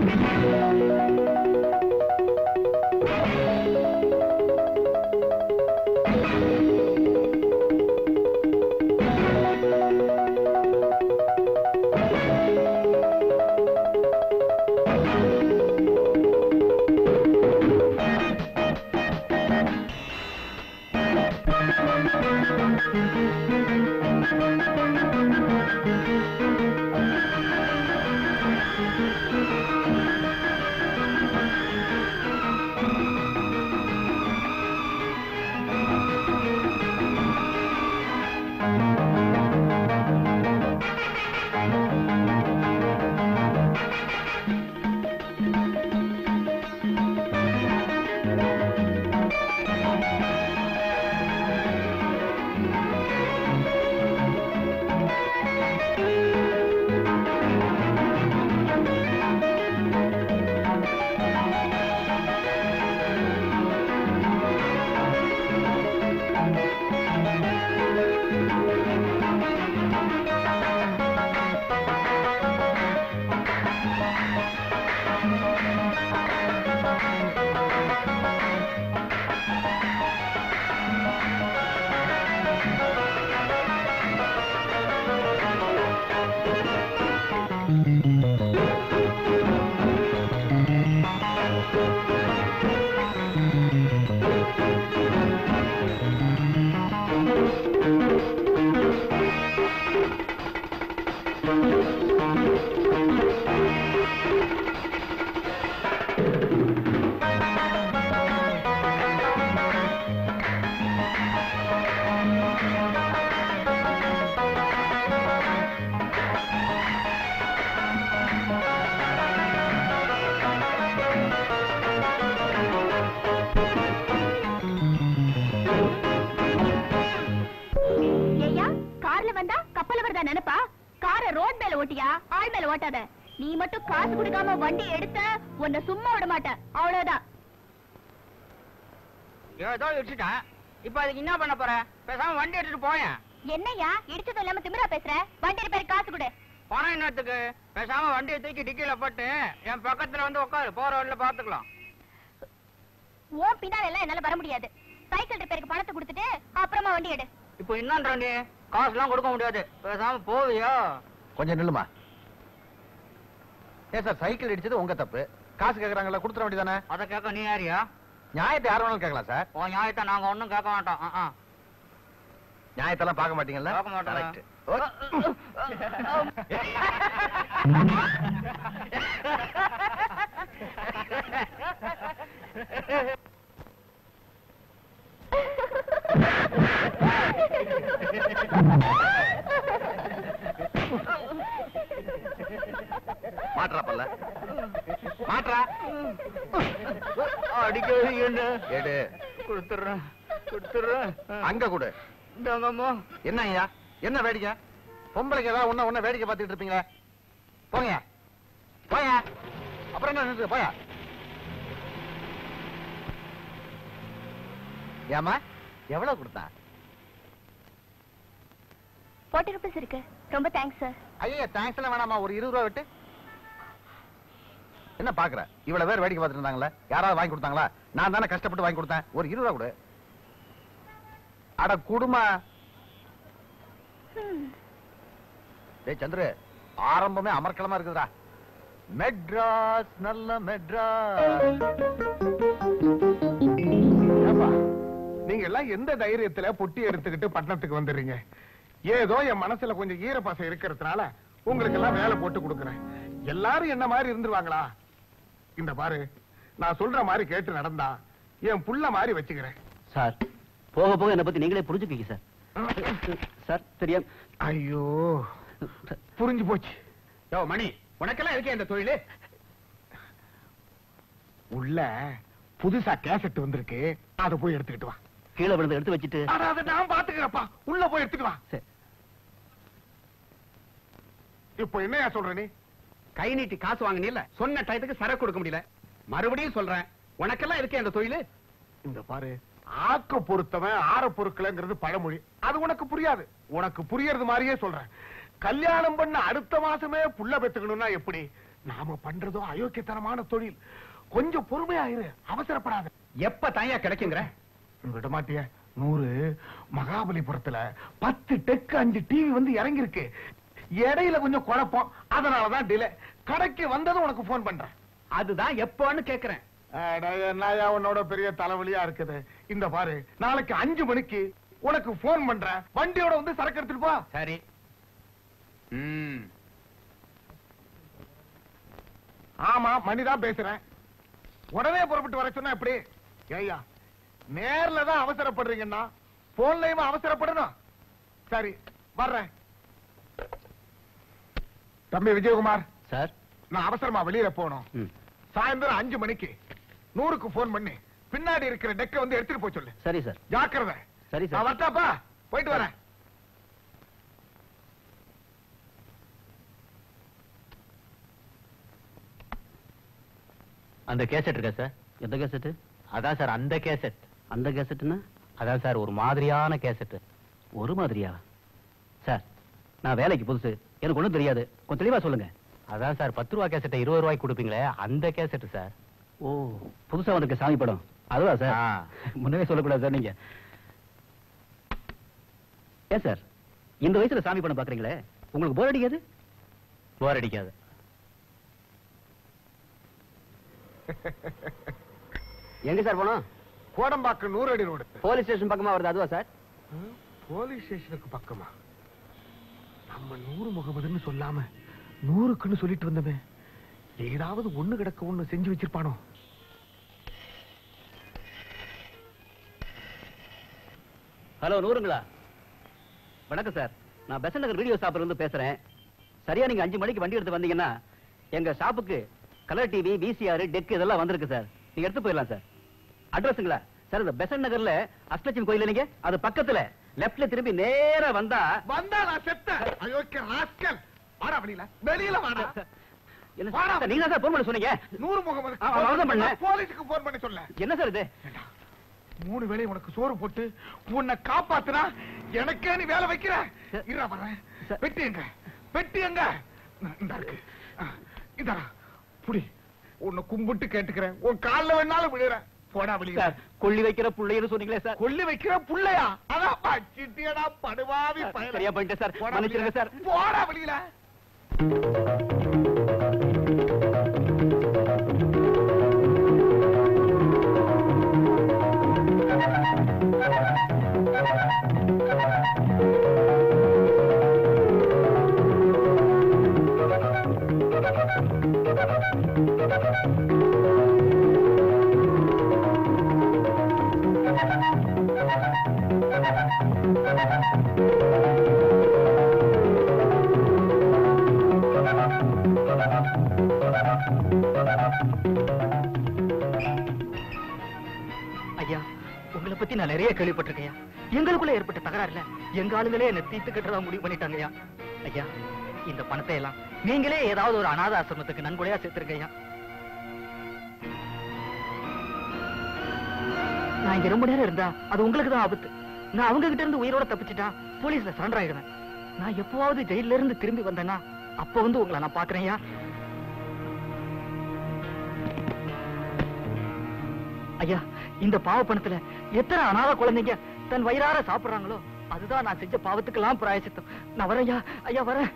ஏய்யா கார்ல வந்தா கப்பல் வரதா நினைப்பா கார ரோட் மேல ஓட்டியா ஆள் மேல ஓட்டாத நீ மட்டும் காசு கொடுக்காம வண்டி எடுத்த உன்னை சும்மா விட மாட்டேன் அவ்வளவுதான் ஏதோ இடிச்சுட்டேன் இப்ப அதுக்கு என்ன பண்ண போற பேசாம வண்டி எடுத்துட்டு போயேன் என்னய்யா இடிச்சதும் இல்லாம திமிரா பேசுற வண்டி ரிப்பேர் காசு கொடு பணம் என்னத்துக்கு பேசாம வண்டியை தூக்கி டிக்கில போட்டு என் பக்கத்துல வந்து உட்காரு போற வழியில பாத்துக்கலாம் உன் பின்னால எல்லாம் என்னால வர முடியாது சைக்கிள் ரிப்பேருக்கு பணத்தை கொடுத்துட்டு அப்புறமா வண்டி எடு இப்போ என்னன்ற நீ காசுலாம் கொடுக்க முடியாது பேசாம போவியோ கொஞ்சம் நில்லுமா ஏன் சார் சைக்கிள் இடிச்சது உங்க தப்பு காசு கேக்குறாங்கல்ல கொடுத்துட வேண்டியதானே அத கேட்க நீ யாரியா நியாயத்தை யார் வேணாலும் கேட்கலாம் சார் உன் நியாயத்தை நாங்க ஒண்ணும் கேட்க மாட்டோம் ஆ, ஆ. நியாயத்தெல்லாம் பார்க்க மாட்டீங்கல்ல பார்க்க மாட்டோம். Correct. மாட்றா பல்ல மாட்றா அடிக்கடி என்ன எடு கொடுத்துடுறேன் கொடுத்துடுறேன் அங்க கொடு இந்தாங்கம்மா என்ன ஐயா என்ன வேடிக்கை பொம்பளைக்கு ஏதாவது ஒண்ணு ஒண்ணு வேடிக்கை பார்த்துட்டு இருப்பீங்களே போங்க போய அப்புறம் என்ன நின்று போய ஏமா எவ்வளவு கொடுத்தான் ஃபார்ட்டி ருபீஸ் இருக்கு ரொம்ப தேங்க்ஸ் சார் ஐயா தேங்க்ஸ் எல்லாம் வேணாமா ஒரு இருபது ரூபா விட்டு என்ன பாக்குற இவ்வளவு பேர் வேடிக்கை பார்த்துட்டு இருந்தாங்களே யாராவது வாங்கி கொடுத்தாங்களா நான் தானே கஷ்டப்பட்டு வாங்கி கொடுத்தேன் ஒரு இருபது ரூபா கொடு அட குடுமா டேய் சந்திரு ஆரம்பமே அமர்க்கலமா இருக்குதுடா மெட்ராஸ் நல்ல மெட்ராஸ் ஏப்பா, நீங்க எல்லாம் எந்த தைரியத்துல பொட்டி எடுத்துக்கிட்டு பட்டணத்துக்கு வந்துடுறீங்க ஏதோ என் மனசுல கொஞ்சம் ஈரப்பாசம் இருக்கிறதுனால உங்களுக்கு எல்லாம் வேலை போட்டு கொடுக்கறேன் எல்லாரும் என்ன மாதிரி இருந்துருவாங்களா இந்த பாரு நான் சொல்ற மாதிரி கேட்டு நடந்தா என் புள்ள மாதிரி வச்சுக்கிறேன் சார் போக போக என்ன பத்தி நீங்களே புரிஞ்சுக்கீங்க சார் சார் தெரியாம ஐயோ புரிஞ்சு போச்சு யோ மணி உனக்கெல்லாம் இருக்கே இந்த தொழிலு உள்ள புதுசா கேசட் வந்திருக்கு அதை போய் எடுத்துக்கிட்டு வா கீழே விழுந்து எடுத்து வச்சுட்டு அட, அதை நான் பாத்துக்கிறப்பா உள்ள போய் எடுத்துட்டு வா சரி. இப்போ என்னையா சொல்ற நீ கை நீட்டி காசு வாங்கினீல்ல சொன்ன டயத்துக்கு சரக்கு கொடுக்க முடியல மறுபடியும் சொல்றேன் உனக்கெல்லாம் இருக்கே இந்த தொழிலு இந்த பாரு ஆக்க பொறுத்தவன் ஆற பொறுக்கலங்கிறது பழமொழி அது உனக்கு புரியாது உனக்கு புரியறது மாதிரியே சொல்றேன் கல்யாணம் பண்ண அடுத்த மாசமே புள்ள பெத்துக்கணும்னா எப்படி நாம பண்றதோ அயோக்கியத்தனமான தொழில் கொஞ்சம் பொறுமையாயிரு அவசரப்படாத எப்ப தாயா கிடைக்குங்கிற விட மாட்டிய நூறு மகாபலிபுரத்துல பத்து டெக்கு அஞ்சு டிவி வந்து இறங்கி இருக்கு இடையில கொஞ்சம் குழப்பம் அதனாலதான் டிலே கடைக்கு வந்ததும் உனக்கு போன் பண்றேன் அதுதான் எப்போன்னு கேக்குறேன் அட, என்னய்யா உன்னோட பெரிய தலைவலியா இருக்குது இந்த பாரு நாளைக்கு அஞ்சு மணிக்கு உனக்கு போன் பண்றேன் வண்டியோட வந்து சரக்கு எடுத்துட்டு போ சரி ம் ஆமா மணிதான் பேசுறேன் உடனே புறப்பட்டு வர சொன்னா எப்படி ஏய்யா நேர்ல தான் அவசரப்படுறீங்கன்னா போன்லயும் அவசரப்படணும் சரி வர்றேன் தம்பி விஜயகுமார் சார் நான் அவசரமா வெளியில போகணும் ம் சாயந்தரம் அஞ்சு மணிக்கு நூறுக்கு போன் பண்ணி பின்னாடி இருக்கிற டெக்க வந்து எடுத்துட்டு போய் சொல்லு சரி சார் ஜாக்கிரதை சரி நான் சார் வரட்டாப்பா போயிட்டு வரேன் அந்த கேசட் இருக்கா சார் எந்த கேசட் அதான் சார் அந்த கேசட் அந்த கேசட்னா அதான் சார் ஒரு மாதிரியான கேசட் ஒரு மாதிரியா சார் நான் வேலைக்கு புதுசு எனக்கு ஒண்ணும் தெரியாது கொஞ்சம் தெளிவா சொல்லுங்க அதான் சார் பத்து ரூபா கேசட்டை இருபது ரூபாய்க்கு கொடுப்பீங்களே அந்த கேசட் சார் ஓ புதுசா வந்திருக்க சாமி படம் அதுவா சார் ஆ. முன்னவே சொல்லக்கூடாது சார் நீங்க ஏன் சார் இந்த வயசுல சாமி படம் பாக்குறீங்களே உங்களுக்கு போர் அடிக்காது போர் அடிக்காது எங்க சார் போனோம் கோடம்பாக்கம் நூறு அடி ரோடு போலீஸ் ஸ்டேஷன் பக்கமா வருது அதுவா சார் போலீஸ் ஸ்டேஷனுக்கு பக்கமா நம்ம நூறு முகமதுன்னு சொல்லாம நூறுக்குன்னு சொல்லிட்டு வந்தமே ஏதாவது ஒண்ணு கிடக்க ஒண்ணு செஞ்சு வச்சிருப்பானோ ஹலோ நூறுங்களா வணக்கம் சார் நான் பெசன் நகர் வீடியோ ஷாப்ல இருந்து பேசுறேன் சரியா நீங்க அஞ்சு மணிக்கு வண்டி எடுத்து வந்தீங்கன்னா எங்க ஷாப்புக்கு கலர் டிவி விசிஆர் டெக் இதெல்லாம் வந்திருக்கு சார் நீங்க எடுத்து போயிடலாம் சார் அட்ரஸுங்களா சார் இந்த பெசன் நகர்ல அஷ்டலட்சுமி கோயில் நீங்க அது பக்கத்துல லெப்ட்ல திரும்பி நேரா வந்தா வந்தா நான் செத்த அயோக்கிய ராஸ்கல் வாடா வெளியில வெளியில வாடா என்ன வாடா. சார், நீங்க தான் சார் போன் பண்ண சொன்னீங்க நூறு முகமது ஆ, அவர்தான் பண்ணேன். போலீஸுக்கு போன் பண்ணி சொல்ல என்ன சார் இது ஏண்டா, மூணு வேளை உனக்கு சோறு போட்டு உன்னை காப்பாத்துனா எனக்கே நீ வேலை வைக்கிற சார். இருடா வரேன் சார். பெட்டி எங்க பெட்டி எங்க இந்த இருக்கு ஆ, இந்தா புடி உன்னை கும்பிட்டு கேட்டுக்கிறேன் உன் கால்ல வேணாலும் விழுறேன் போடா வெளியில சார் கொள்ளி வைக்கிற புள்ளைன்னு சொன்னீங்களே சார் கொல்லி வைக்கிற புள்ளையா அதான் பச்சிட்டியடா படுவாவி சார், பயலே. சரியா போயிட்டேன் சார். போடா மன்னிச்சிடுங்க வெளியில. சார். போடா வெளியில ஐயா உங்களை பத்தி நான் நிறைய கேள்விப்பட்டிருக்கேன் எங்களுக்குள்ள ஏற்பட்ட தகராறுல எங்க ஆளுங்களே என்ன தீர்த்து கட்டுறதா முடிவு பண்ணிட்டாங்க ஐயா ஐயா இந்த பணத்தை எல்லாம் நீங்களே ஏதாவது ஒரு அனாத ஆசிரமத்துக்கு நன்கொடையா சேர்த்திருக்க ஐயா நான் இங்க ரொம்ப நேரம் இருந்தா அது உங்களுக்கு தான் ஆபத்து நான் அவங்க கிட்ட இருந்து உயிரோட தப்பிச்சிட்டா போலீஸ்ல சரண்டர் ஆயிடுவேன் நான் எப்பவாவது ஜெயில இருந்து திரும்பி வந்தேன்னா அப்ப வந்து உங்களை நான் பாக்குறேன் ஐயா ஐயா இந்த பாவ பணத்துல எத்தனை அனாதை குழந்தைங்க தன் வயிறார சாப்பிடுறாங்களோ அதுதான் நான் செஞ்ச பாவத்துக்கெல்லாம் பிராயசித்தம் நான் வரேன் ஐயா ஐயா வரேன்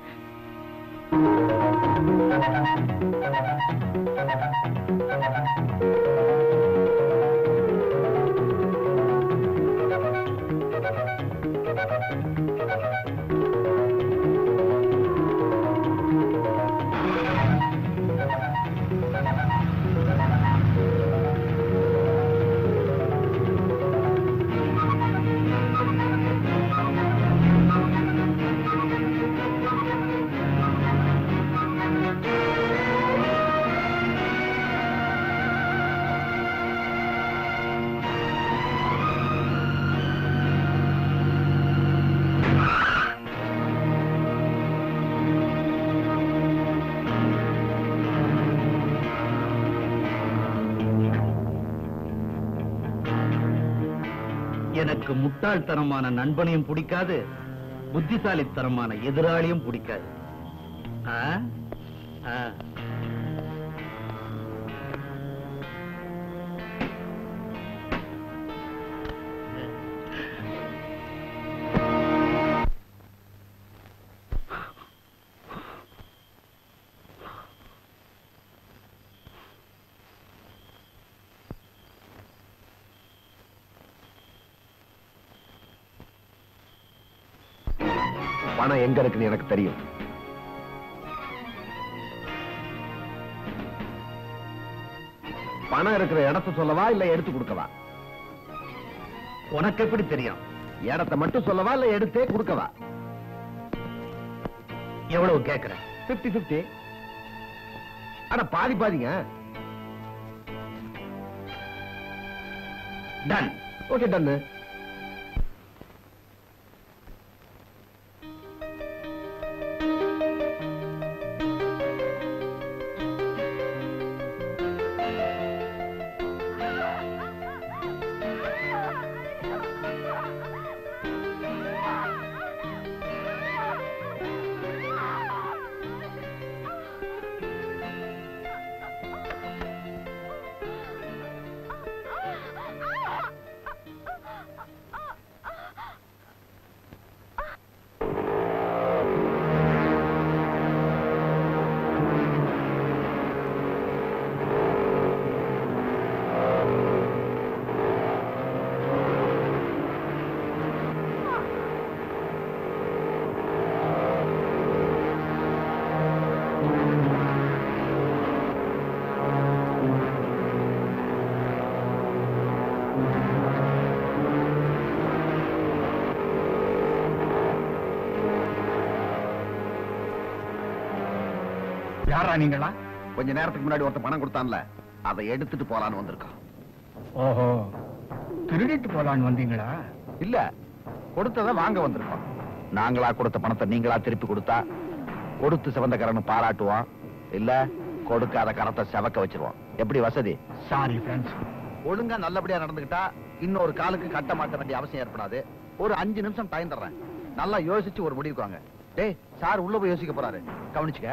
எனக்கு முட்டாள்தனமான நண்பனையும் பிடிக்காது புத்திசாலித்தனமான எதிராளியும் பிடிக்காது ஆ? ஆ. பணம் எங்க இருக்குன்னு எனக்கு தெரியும் பணம் இருக்கிற இடத்த சொல்லவா இல்ல எடுத்து கொடுக்கவா உனக்கு எப்படி தெரியும் இடத்த மட்டும் சொல்லவா இல்ல எடுத்தே கொடுக்கவா எவ்வளவு கேக்குற 50 50 அட பாதி பாதிங்க டன் ஓகே டன்னு யாரா நீங்களா கொஞ்ச நேரத்துக்கு முன்னாடி ஒருத்தன் பணம் கொடுத்தான்ல அதை எடுத்துட்டு போலான்னு வந்திருக்கான் ஓஹோ திருடிட்டு போலான்னு வந்தீங்களா இல்ல கொடுத்ததை வாங்க வந்திருக்கோம் நாங்களா கொடுத்த பணத்தை நீங்களா திருப்பி கொடுத்தா கொடுத்து சிவந்தக்கரன்னு பாராட்டுவோம் இல்ல கொடுக்காத கரத்தை செவக்க வச்சிருவோம் எப்படி வசதி சாரி ஃப்ரெண்ட்ஸ் ஒழுங்கா நல்லபடியா நடந்துக்கிட்டா இன்னொரு காலுக்கு கட்ட மாட்ட வேண்டிய அவசியம் ஏற்படாது ஒரு அஞ்சு நிமிஷம் டைம் தர்றேன் நல்லா யோசிச்சு ஒரு முடிவுக்கு வாங்க டேய் சார் உள்ள போய் யோசிக்க போறாரு கவனிச்சுக்க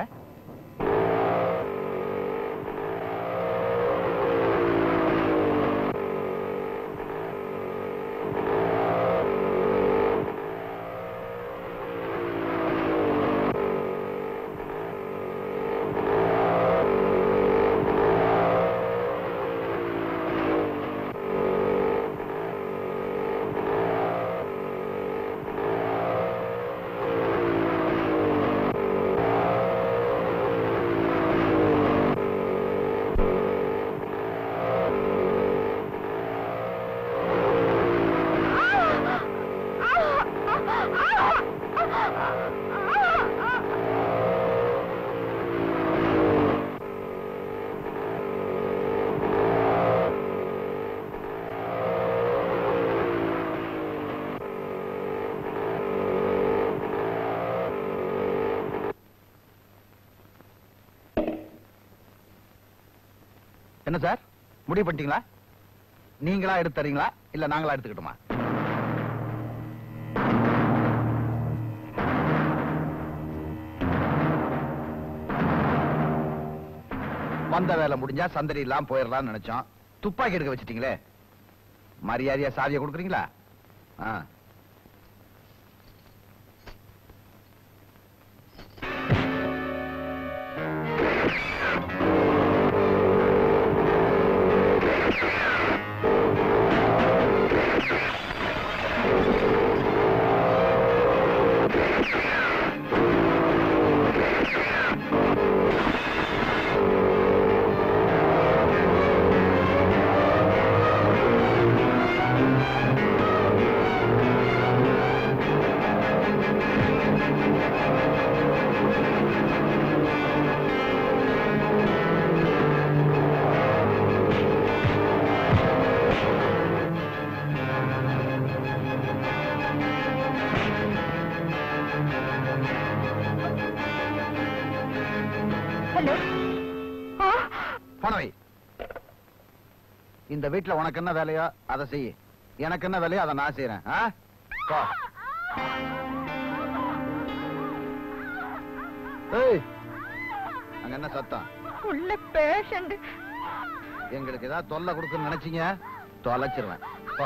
என்ன சார் முடிவு பண்ணிட்டீங்களா நீங்களா எடுத்து தரீங்களா இல்ல நாங்களா எடுத்துக்கிட்டுமா வந்த வேலை முடிஞ்சா சந்தடி இல்லாம போயிடலாம்னு நினைச்சோம் துப்பாக்கி எடுக்க வச்சிட்டீங்களே மரியாதையா சாவியை கொடுக்குறீங்களா ஆ ஹலோ போனவை இந்த வீட்டுல உனக்கு என்ன வேலையோ அதை செய் எனக்கு என்ன வேலையோ அதை நான் செய்யறேன் ஆ? போ. ஏய், அங்க என்ன சத்தம் உள்ள பேஷண்ட் எங்களுக்கு ஏதாவது தொல்லை கொடுக்குன்னு நினைச்சீங்க தொலைச்சிருவேன் போ.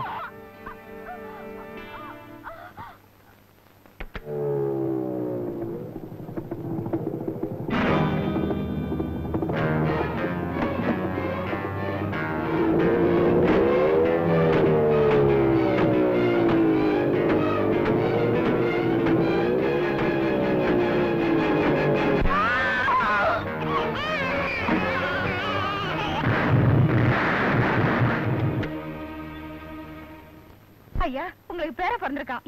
ஐயா உங்களுக்கு பேர பிறந்திருக்கான்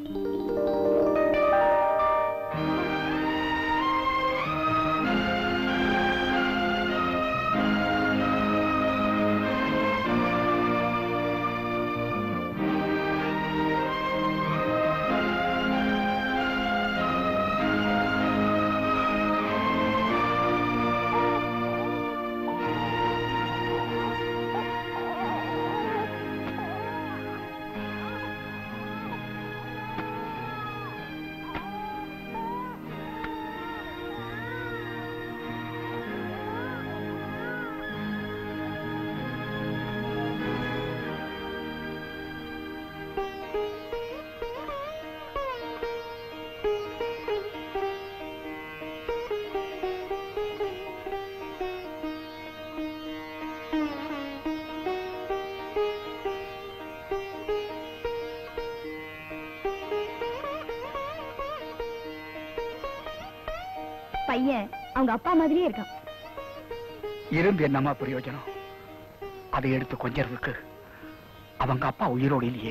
பையன் அவங்க அப்பா மாதிரியே இருக்கான் இருந்து என்னமா பிரயோஜனம் அதை எடுத்து கொஞ்சறதுக்கு அவங்க அப்பா உயிரோடு இல்லையே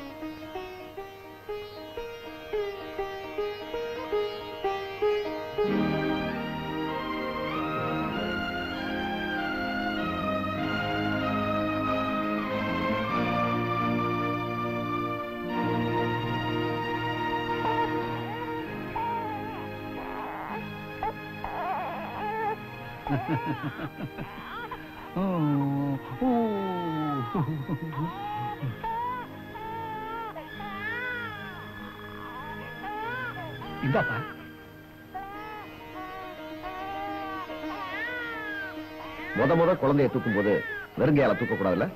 இந்தாப்பா முத முத குழந்தைய தூக்கும் போது வெறுங்கையால தூக்க கூடாதுல்ல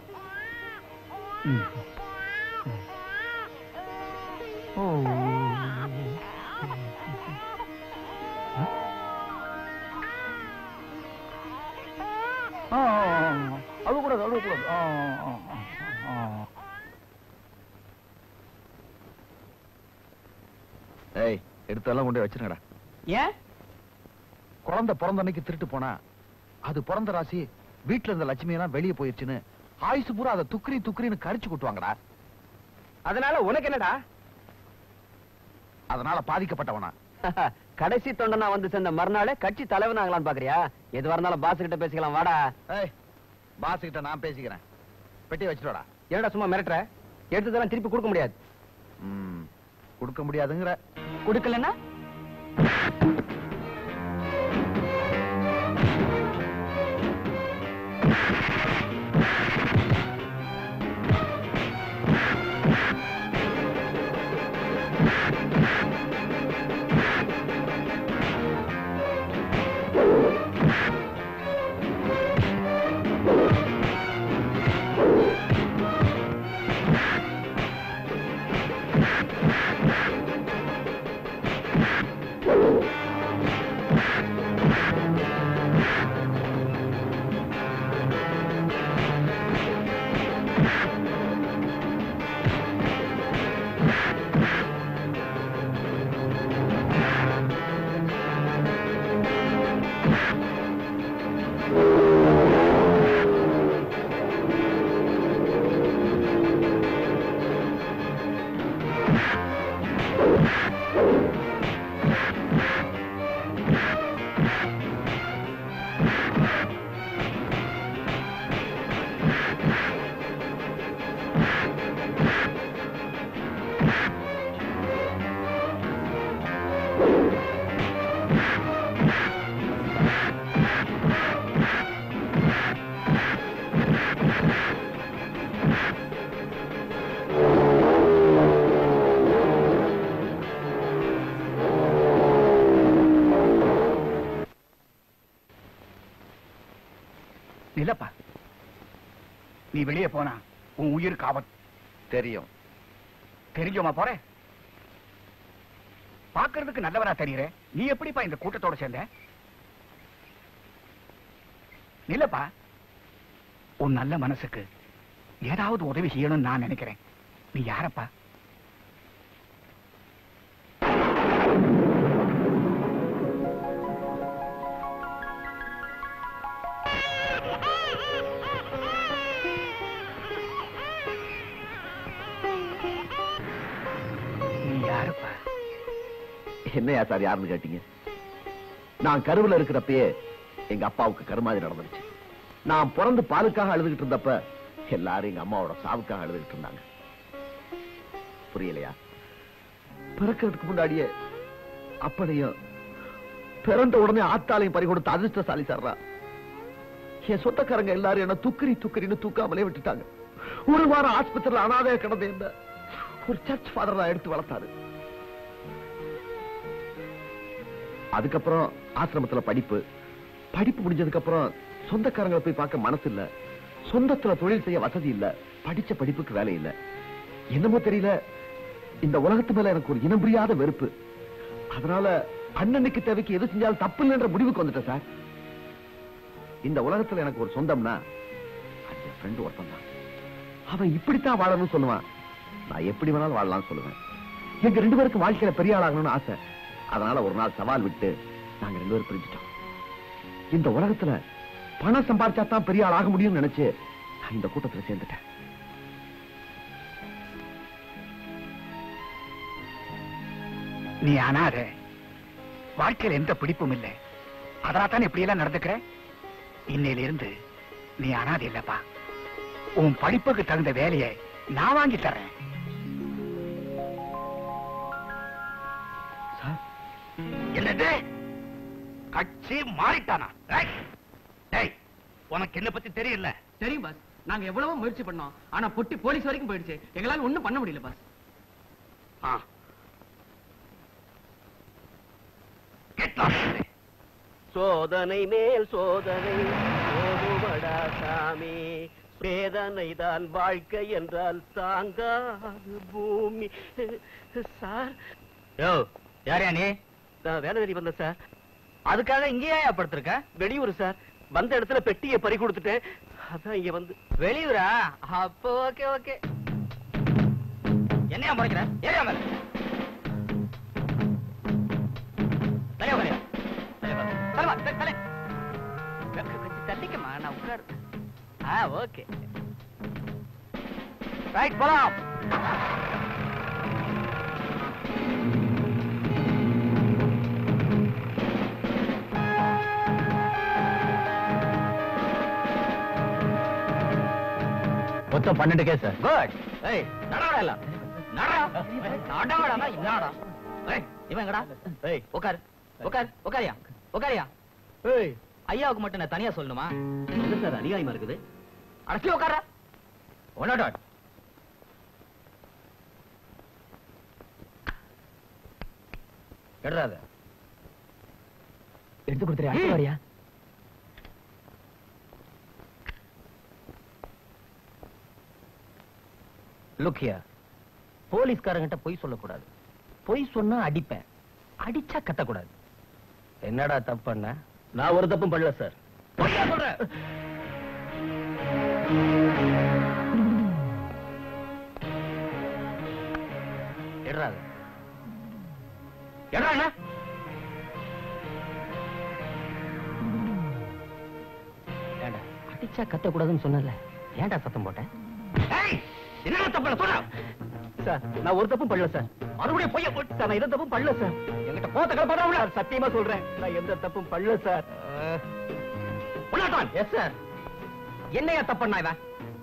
அழுகக்கூடாது அழுகக்கூடாது ஆ, ஆ, ஆ, ஆ. ஏய் எடுத்தெல்லாம் கொண்டு போய் வச்சிருங்கடா ஏன் குழந்தை பிறந்த அன்னைக்கு திருட்டு போனா அது பிறந்த ராசி வீட்டுல இருந்த லட்சுமி எல்லாம் வெளியே போயிருச்சுன்னு ஆயுசு பூரா அதை துக்ரி துக்ரின்னு கடிச்சு கொட்டுவாங்கடா அதனால உனக்கு என்னடா அதனால பாதிக்கப்பட்டவனா கடைசி தொண்டனா வந்து சேர்ந்த மறுநாளே கட்சி தலைவனாகலான்னு பாக்குறியா எதுவா இருந்தாலும் பாஸ் கிட்ட பேசிக்கலாம் வாடா ஏய் பாஸ் கிட்ட நான் பேசிக்கிறேன் பெட்டி வச்சுட்டோடா என்னடா சும்மா மிரட்டுற எடுத்ததெல்லாம் திருப்பி கொடுக்க முடியாது ம் கொடுக்க முடியாதுங்கிற கொடுக்கலன்னா இல்லப்பா நீ வெளியே போனா உன் உயிருக்கு ஆபத்து தெரியும் தெரிஞ்சோமா போற பாக்குறதுக்கு நல்லவனா தெரியற நீ எப்படிப்பா இந்த கூட்டத்தோட சேர்ந்த இல்லப்பா உன் நல்ல மனசுக்கு ஏதாவது உதவி செய்யணும்னு நான் நினைக்கிறேன் நீ யாரப்பா என்னையா சார் யாருன்னு கேட்டீங்க நான் கருவுல இருக்கிறப்பயே எங்க அப்பாவுக்கு கருமாதி நடந்துருச்சு நான் பிறந்து பாலுக்காக அழுதுகிட்டு இருந்தப்ப எல்லாரும் எங்க அம்மாவோட சாவுக்காக அழுதுகிட்டு இருந்தாங்க புரியலையா பிறக்கிறதுக்கு முன்னாடியே அப்பனையும் பிறந்த உடனே ஆத்தாலையும் பறி கொடுத்த அதிர்ஷ்டசாலி சார்ரா என் சொந்தக்காரங்க எல்லாரும் என்ன துக்கரி துக்கரின்னு தூக்காமலே விட்டுட்டாங்க ஒரு வாரம் ஆஸ்பத்திரியில் அனாதைய கிடந்த என்ன ஒரு சர்ச் ஃபாதர் தான் எடுத்து வளர்த்தாரு அதுக்கப்புறம் ஆசிரமத்துல படிப்பு படிப்பு முடிஞ்சதுக்கு அப்புறம் சொந்தக்காரங்களை போய் பார்க்க மனசு இல்ல சொந்தத்துல தொழில் செய்ய வசதி இல்ல படிச்ச படிப்புக்கு வேலை இல்ல என்னமோ தெரியல இந்த உலகத்து மேல எனக்கு ஒரு இனம் புரியாத வெறுப்பு அதனால அண்ணனுக்கு தேவைக்கு எது செஞ்சாலும் தப்பு இல்லைன்ற முடிவுக்கு வந்துட்டேன் சார் இந்த உலகத்துல எனக்கு ஒரு சொந்தம்னா அது என் ஃப்ரெண்டு ஒருத்தன் தான் அவன் இப்படித்தான் வாழணும்னு சொல்லுவான் நான் எப்படி வேணாலும் வாழலாம்னு சொல்லுவேன் எங்க ரெண்டு பேருக்கு வாழ்க்கையில பெரிய ஆளாகணும்னு ஆசை அதனால ஒரு நாள் சவால் விட்டு நாங்க ரெண்டு பேரும் பிரிஞ்சுட்டோம் இந்த உலகத்துல பணம் சம்பாதிச்சா தான் பெரிய ஆள் ஆக முடியும்னு நினைச்சு நான் இந்த கூட்டத்துல சேர்ந்துட்டேன் நீ அனாத வாழ்க்கையில எந்த பிடிப்பும் இல்லை அதனால தான் இப்படி எல்லாம் நடந்துக்கிற இன்னையில இருந்து நீ அனாதை இல்லப்பா உன் படிப்புக்கு தகுந்த வேலையை நான் வாங்கி தரேன் சார் என்னது கட்சி மாறிட்டானா ஏய், ஏய், உனக்கு என்ன பத்தி தெரியல தெரியும் பாஸ் நாங்க எவ்வளவோ முயற்சி பண்ணோம் ஆனா பொட்டி போலீஸ் வரைக்கும் போயிடுச்சு எங்களால ஒண்ணும் பண்ண முடியல பாஸ் ஆ. Get lost. சோதனை மேல் சோதனை போதுமடா சாமி வேதனை தான் வாழ்க்கை என்றால் தாங்காது பூமி சார் யோ யாரையா நீ நான் வேலை தேடி வந்தேன் சார் அதுக்காக இங்கேயே படுத்திருக்க வெளியூர் சார் வந்த இடத்துல பெட்டியை பறி கொடுத்துட்டேன் அதான் இங்க வந்து வெளியூரா அப்போ ஓகே ஓகே என்னையா முறைக்கிற ஏரியா மேல தலையா மேலையா தலைவா தலை தலை கொஞ்சம் தள்ளிக்கமா நான் உட்காரு ஆ ஓகே ரைட் போலாம் மொத்தம் பன்னெண்டு கேஸ் சார் குட் ஏய் நடடா எல்லாம் நடடா நடடா என்னடா ஏய் இவன் எங்கடா ஏய் உட்கார் உட்கார் உட்காரியா உட்காரியா ஏய் ஐயாவுக்கு மட்டும் நான் தனியா சொல்லணுமா என்ன சார் அநியாயமா இருக்குது அடச்சி உட்கார ஒன்னோட எடுறாத எடுத்து கொடுத்துரு அடுத்த வாரியா லுக்கியா போலீஸ்காரங்கிட்ட பொய் சொல்லக்கூடாது பொய் சொன்னா அடிப்பேன் அடிச்சா கத்தக்கூடாது என்னடா தப்பு பண்ண நான் ஒரு தப்பும் பண்ணல சார் பொய்யா சொல்ற எடுறாத எடுறா என்ன ஏண்டா அடிச்சா கத்தக்கூடாதுன்னு சொன்னல ஏன்டா சத்தம் போட்ட என்ன தப்பு சொல்ற சார் நான் ஒரு தப்பும் பண்ணல சார் மறுபடியும் பொய்ய போட்டு சார் நான் எந்த தப்பும் பண்ணல சார் என்கிட்ட போத்த கலப்படா சார் சத்தியமா சொல்றேன் நான் எந்த தப்பும் பண்ணல சார் உள்ளாட்டான் எஸ் சார் என்னையா தப்பண்ணா இவன்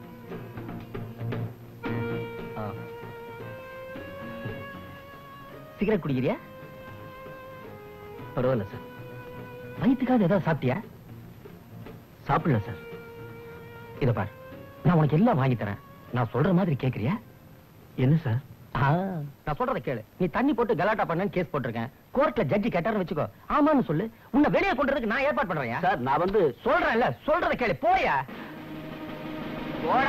சிகரெட் குடிக்கிறியா பரவாயில்ல சார் வயிற்றுக்காவது ஏதாவது சாப்பிட்டியா சாப்பிடல சார் இத பார் நான் உனக்கு எல்லாம் வாங்கி தரேன் நான் சொல்ற மாதிரி கேக்குறியா என்ன சார் ஆ, நான் சொல்றத கேளு நீ தண்ணி போட்டு கலாட்டா பண்ணேன்னு கேஸ் போட்டிருக்கேன் கோர்ட்ல ஜட்ஜி கேட்டாருன்னு வச்சுக்கோ ஆமான்னு சொல்லு உன்னை வெளியே கொண்டுறதுக்கு நான் ஏற்பாடு பண்றேன் சார் நான் வந்து சொல்றேன்ல சொல்றத கேளு போயா போடா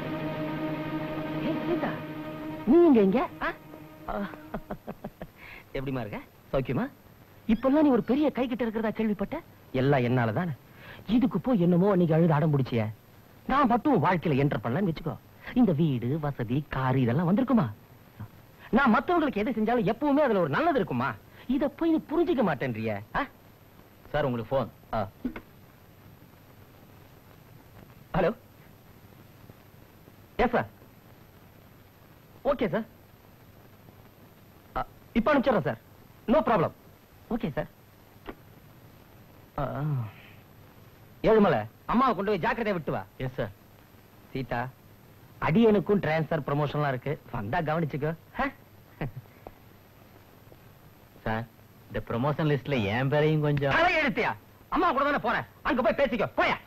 ஏய், சீதா, நீ இங்க எங்க ஆ? எப்படிமா இருக்க சௌக்கியமா இப்பெல்லாம் நீ ஒரு பெரிய கை கிட்ட இருக்கிறதா கேள்விப்பட்ட எல்லாம் என்னால தானே இதுக்கு போய் என்னமோ அன்னைக்கு அழுது அடம் பிடிச்சிய நான் மட்டும் வாழ்க்கையில என்டர் பண்ணலாம்னு வச்சுக்கோ இந்த வீடு வசதி காரு இதெல்லாம் வந்திருக்குமா நான் மத்தவங்களுக்கு எது செஞ்சாலும் எப்பவுமே அதுல ஒரு நல்லது இருக்குமா இத போய் நீ புரிஞ்சுக்க மாட்டேன்றிய சார் உங்களுக்கு phone hello yes sir okay sir இப்ப அனுப்பிச்சிடுறேன் sir no problem okay sir Ezhumalai அம்மாவை கொண்டு போய் ஜாக்கிரதையா விட்டு வா எஸ் சார் சீதா அடியனுக்கும் டிரான்ஸ்ஃபர் ப்ரமோஷன்லாம் இருக்கு வந்தா கவனிச்சுக்கோ சார் இந்த ப்ரமோஷன் லிஸ்ட்ல என் பேரையும் கொஞ்சம் எழுத்தியா அம்மா கூட தானே போறேன் அங்க போய் பேசிக்கோ போயா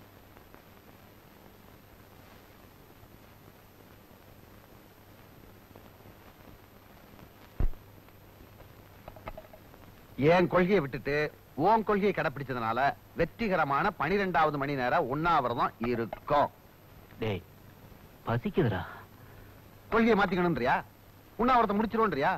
என் கொள்கையை விட்டுட்டு உன் கொள்கையை கடைப்பிடிச்சதுனால வெற்றிகரமான பனிரெண்டாவது மணி நேரம் உண்ணாவிரதம் இருக்கும் டேய் பசிக்குதுடா கொள்கையை மாத்திக்கணும்ன்றியா உண்ணாவிரதம் முடிச்சிருவோன்றியா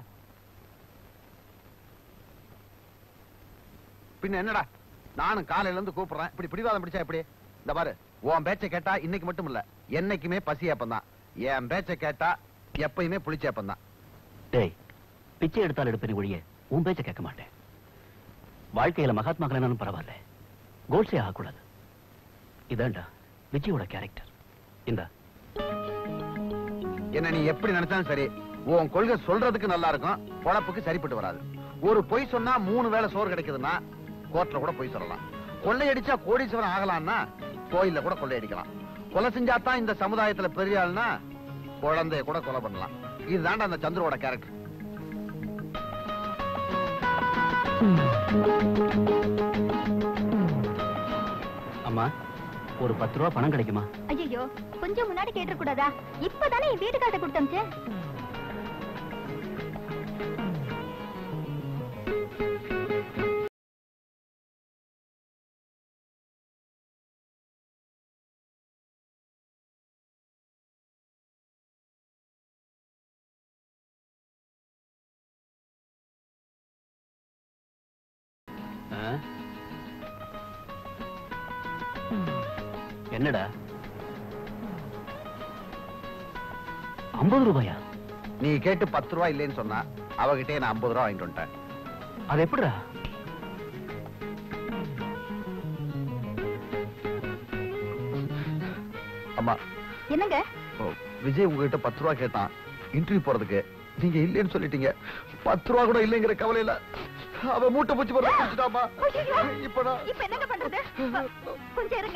பின்ன என்னடா நானும் காலையில இருந்து கூப்பிடுறேன் இப்படி பிடிவாதம் பிடிச்சா எப்படி இந்த பாரு உன் பேச்சை கேட்டா இன்னைக்கு மட்டும் இல்ல என்னைக்குமே பசி ஏப்பந்தான் என் பேச்சை கேட்டா எப்பயுமே புளிச்சேப்பம் தான் டேய் பிச்சை எடுத்தால் எடுப்பேன் ஒழிய உன் பேச்ச கேட்க மாட்டேன் வாழ்க்கையில மகாத்மாக்கள் என்னன்னு பரவாயில்ல கோல்ஸே ஆகக்கூடாது இதான்டா விஜயோட கேரக்டர் இந்த என்ன நீ எப்படி நினைச்சாலும் சரி உன் கொள்கை சொல்றதுக்கு நல்லா இருக்கும் பொழப்புக்கு சரிப்பட்டு வராது ஒரு பொய் சொன்னா மூணு வேளை சோறு கிடைக்குதுன்னா கோர்ட்ல கூட பொய் சொல்லலாம் கொள்ளையடிச்சா கோடீஸ்வரன் ஆகலாம்னா கோயில்ல கூட கொள்ளையடிக்கலாம் கொலை செஞ்சா தான் இந்த சமுதாயத்துல பெரிய ஆள்னா குழந்தைய கூட கொலை பண்ணலாம் இதுதான்டா அந்த சந்துருவோட கேரக்டர் அம்மா ஒரு பத்து ரூபா பணம் கிடைக்குமா ஐயோ கொஞ்சம் முன்னாடி கேட்டு கூடாதா இப்பதானே என் வீட்டுக்கார்ட்ட கொடுத்தமிச்சு ஆ? என்னடா ஐம்பது ரூபாயா நீ கேட்டு பத்து ரூபாய் இல்லைன்னு சொன்னா அவகிட்டே நான் ஐம்பது ரூபா வாங்கிட்டு வந்துட்டேன் அது எப்படிடா அம்மா என்னங்க ஓ, விஜய் உங்ககிட்ட பத்து ரூபா கேட்டான் இன்டர்வியூ போறதுக்கு நீங்க இல்லைன்னு சொல்லிட்டீங்க பத்து ரூபா கூட இல்லைங்கிற கவலையில அவ மூட்டை பூச்சி போற வச்சுட்டாமா ஐயையோ! இப்ப நான் இப்ப என்னங்க பண்றது கொஞ்சம் இருங்க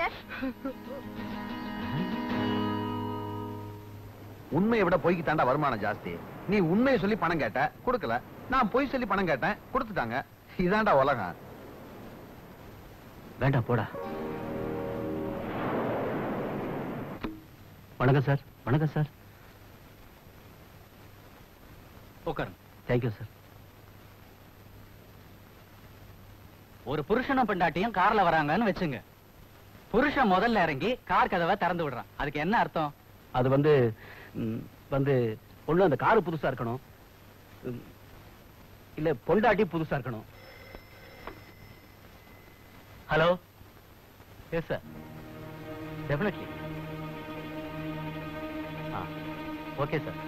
உண்மையை விட பொய்க்கு தாண்டா வருமானம் ஜாஸ்தி நீ உண்மையை சொல்லி பணம் கேட்ட கொடுக்கல நான் பொய் சொல்லி பணம் கேட்டேன் கொடுத்துட்டாங்க இதாண்டா உலகம் வேண்டாம் போடா வணக்கம் சார் வணக்கம் சார் உட்காருங்க தேங்க்யூ சார் ஒரு புருஷனும் பெண்டாட்டியும் கார்ல வராங்கன்னு வச்சுங்க புருஷன் முதல்ல இறங்கி கார் கதவை திறந்து விடுறான் அதுக்கு என்ன அர்த்தம் அது வந்து ம், வந்து ஒண்ணு அந்த காரு புதுசா இருக்கணும் ம், இல்ல பொண்டாட்டி புதுசா இருக்கணும் hello yes sir definitely ah okay sir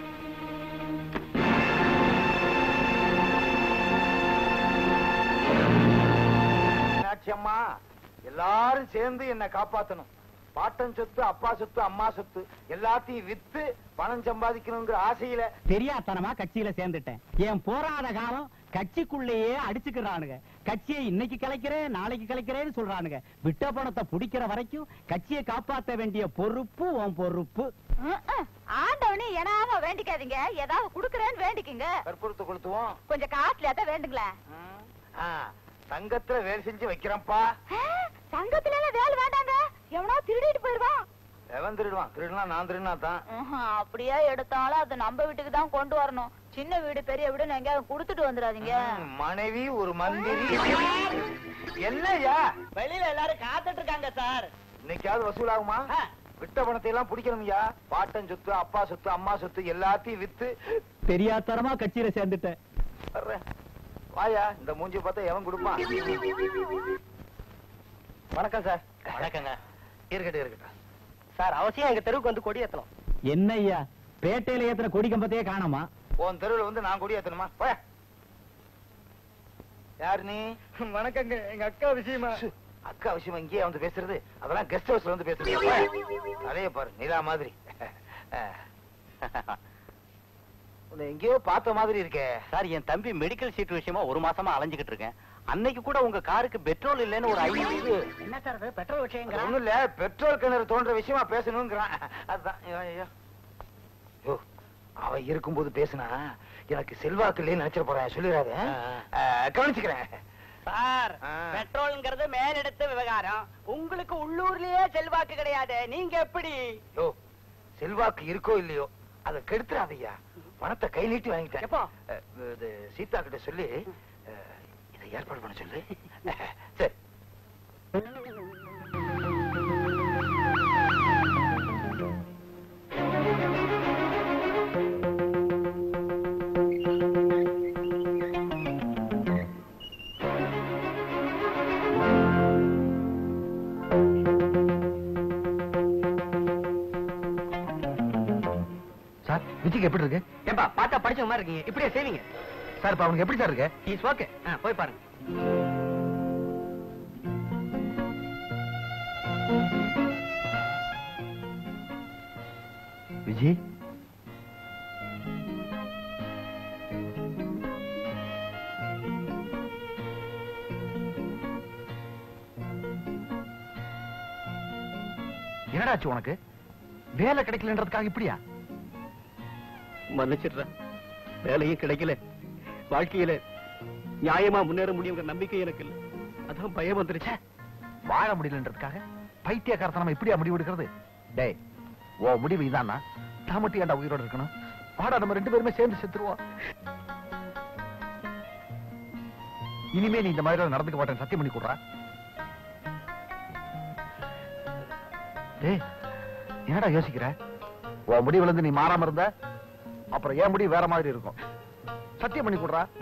Meenakshi அம்மா எல்லாரும் சேர்ந்து என்ன காப்பாத்தணும் பாட்டன் சொத்து அப்பா சொத்து அம்மா சொத்து எல்லாத்தையும் வித்து பணம் சம்பாதிக்கணுங்கிற ஆசையில தெரியாதனமா கட்சியில சேர்ந்துட்டேன் என் போராத காலம் கட்சிக்குள்ளேயே அடிச்சுக்கிறானுங்க கட்சியை இன்னைக்கு கலைக்கிறேன் நாளைக்கு கலைக்கிறேன்னு சொல்றானுங்க விட்ட பணத்தை பிடிக்கிற வரைக்கும் கட்சியை காப்பாத்த வேண்டிய பொறுப்பு உன் பொறுப்பு ஆண்டவனே எனாம வேண்டிக்காதீங்க ஏதாவது குடுக்கறேன்னு வேண்டிக்குங்க கற்பூரத்தை கொளுத்துவோம் கொஞ்சம் காஸ்ட்லியா தான் வேண்டுங்களேன் ம். ஆ, தங்கத்துல வேலை செஞ்சு வைக்கிறேன்ப்பா சங்கத்துல எல்லாம் வேலை வேண்டாங்க எவனா திருடிட்டு போயிருவான் எவன் திருடுவான் திருடுனா நான் திருடுனா தான் ஆஹா, அப்படியே எடுத்தாலும் அது நம்ம வீட்டுக்கு தான் கொண்டு வரணும் சின்ன வீடு பெரிய வீடு எங்கேயாவது கொடுத்துட்டு வந்துடாதீங்க ம், மனைவி ஒரு மந்திரி என்னய்யா வெளியில எல்லாரும் காத்துட்டு இருக்காங்க சார் இன்னைக்காவது வசூலாகுமா விட்ட பணத்தை எல்லாம் பிடிக்கணும்யா பாட்டன் சொத்து அப்பா சொத்து அம்மா சொத்து எல்லாத்தையும் வித்து தெரியாதனமா கட்சியில சேர்ந்துட்டேன் வர்றேன் வாயா இந்த மூஞ்சி பார்த்தா எவன் கொடுப்பான் வணக்கம் சார் வணக்கங்க இருக்கட்டும் இருக்கட்டும் சார் அவசியம் எங்க தெருவுக்கு வந்து கொடி ஏத்தணும் என்ன ஐயா பேட்டையில ஏத்துற கொடி கம்பத்தையே காணோமா உன் தெருவில் வந்து நான் கொடி ஏத்தணுமா போய யார் நீ வணக்கங்க எங்க அக்கா விஷயமா அக்கா விஷயமா இங்கேயே வந்து பேசுறது அதெல்லாம் கெஸ்ட் ஹவுஸ்ல வந்து பேசுறது போயா. அதையே பாரு நிலா மாதிரி உன்னை எங்கேயோ பார்த்த மாதிரி இருக்கே சார் என் தம்பி மெடிக்கல் சீட் விஷயமா ஒரு மாசமா அலைஞ்சுகிட்டு இருக்கேன் அன்னைக்கு கூட உங்க காருக்கு பெட்ரோல் இல்லைன்னு ஒரு ஐநூறு என்ன சார் பெட்ரோல் விஷயம் ஒண்ணும் இல்ல பெட்ரோல் கிணறு தோன்ற விஷயமா பேசணுங்கிறான் அதுதான் ஐயோ, ஐயோ. யோ, அவன் இருக்கும்போது பேசுனா எனக்கு செல்வாக்கு இல்லைன்னு நினைச்சிட போறேன் சொல்லிடாத கவனிச்சுக்கிறேன் சார் ஆ. பெட்ரோல்ங்கிறது மேலிடத்து விவகாரம் உங்களுக்கு உள்ளூர்லயே செல்வாக்கு கிடையாது நீங்க எப்படி யோ செல்வாக்கு இருக்கோ இல்லையோ அதை கெடுத்துறாதையா பணத்தை கை நீட்டி வாங்கிட்டேன் எப்போ? அஹ், இது சீதா கிட்ட சொல்லி அஹ், இதை ஏற்பாடு பண்ண சொல்லு சரி சார் விஜய்க்கு எப்படி இருக்கு ஏப்பா பார்த்தா படிச்ச மாதிரி இருக்கீங்க இப்படியே செய்வீங்க சார் இப்ப அவனுக்கு எப்படி சார் இருக்கு இஸ் ஓகே போய் பாருங்க விஜய் என்னடாச்சு உனக்கு வேலை கிடைக்கலன்றதுக்காக இப்படியா மன்னிச்சிடுறேன் வேலையும் கிடைக்கல வாழ்க்கையில நியாயமா முன்னேற முடியுங்கிற நம்பிக்கை எனக்கு இல்லை அதான் பயம் வந்துருச்சு வாழ முடியலன்றதுக்காக பைத்தியக்காரத்தனமா இப்படியா முடிவு எடுக்கிறது டேய் ஓ முடிவு இதானா நான் மட்டும் ஏன்டா உயிரோட இருக்கணும் வாடா நம்ம ரெண்டு பேருமே சேர்ந்து செத்துருவோம் இனிமே நீ இந்த மாதிரி நடந்துக்க மாட்டேன் சத்தியம் பண்ணி கொடுறா டேய் என்னடா யோசிக்கிற உன் முடிவுல இருந்து நீ மாறாம இருந்த அப்புறம் என் முடிவு வேற மாதிரி இருக்கும் சத்தியம் பண்ணி கொடுறா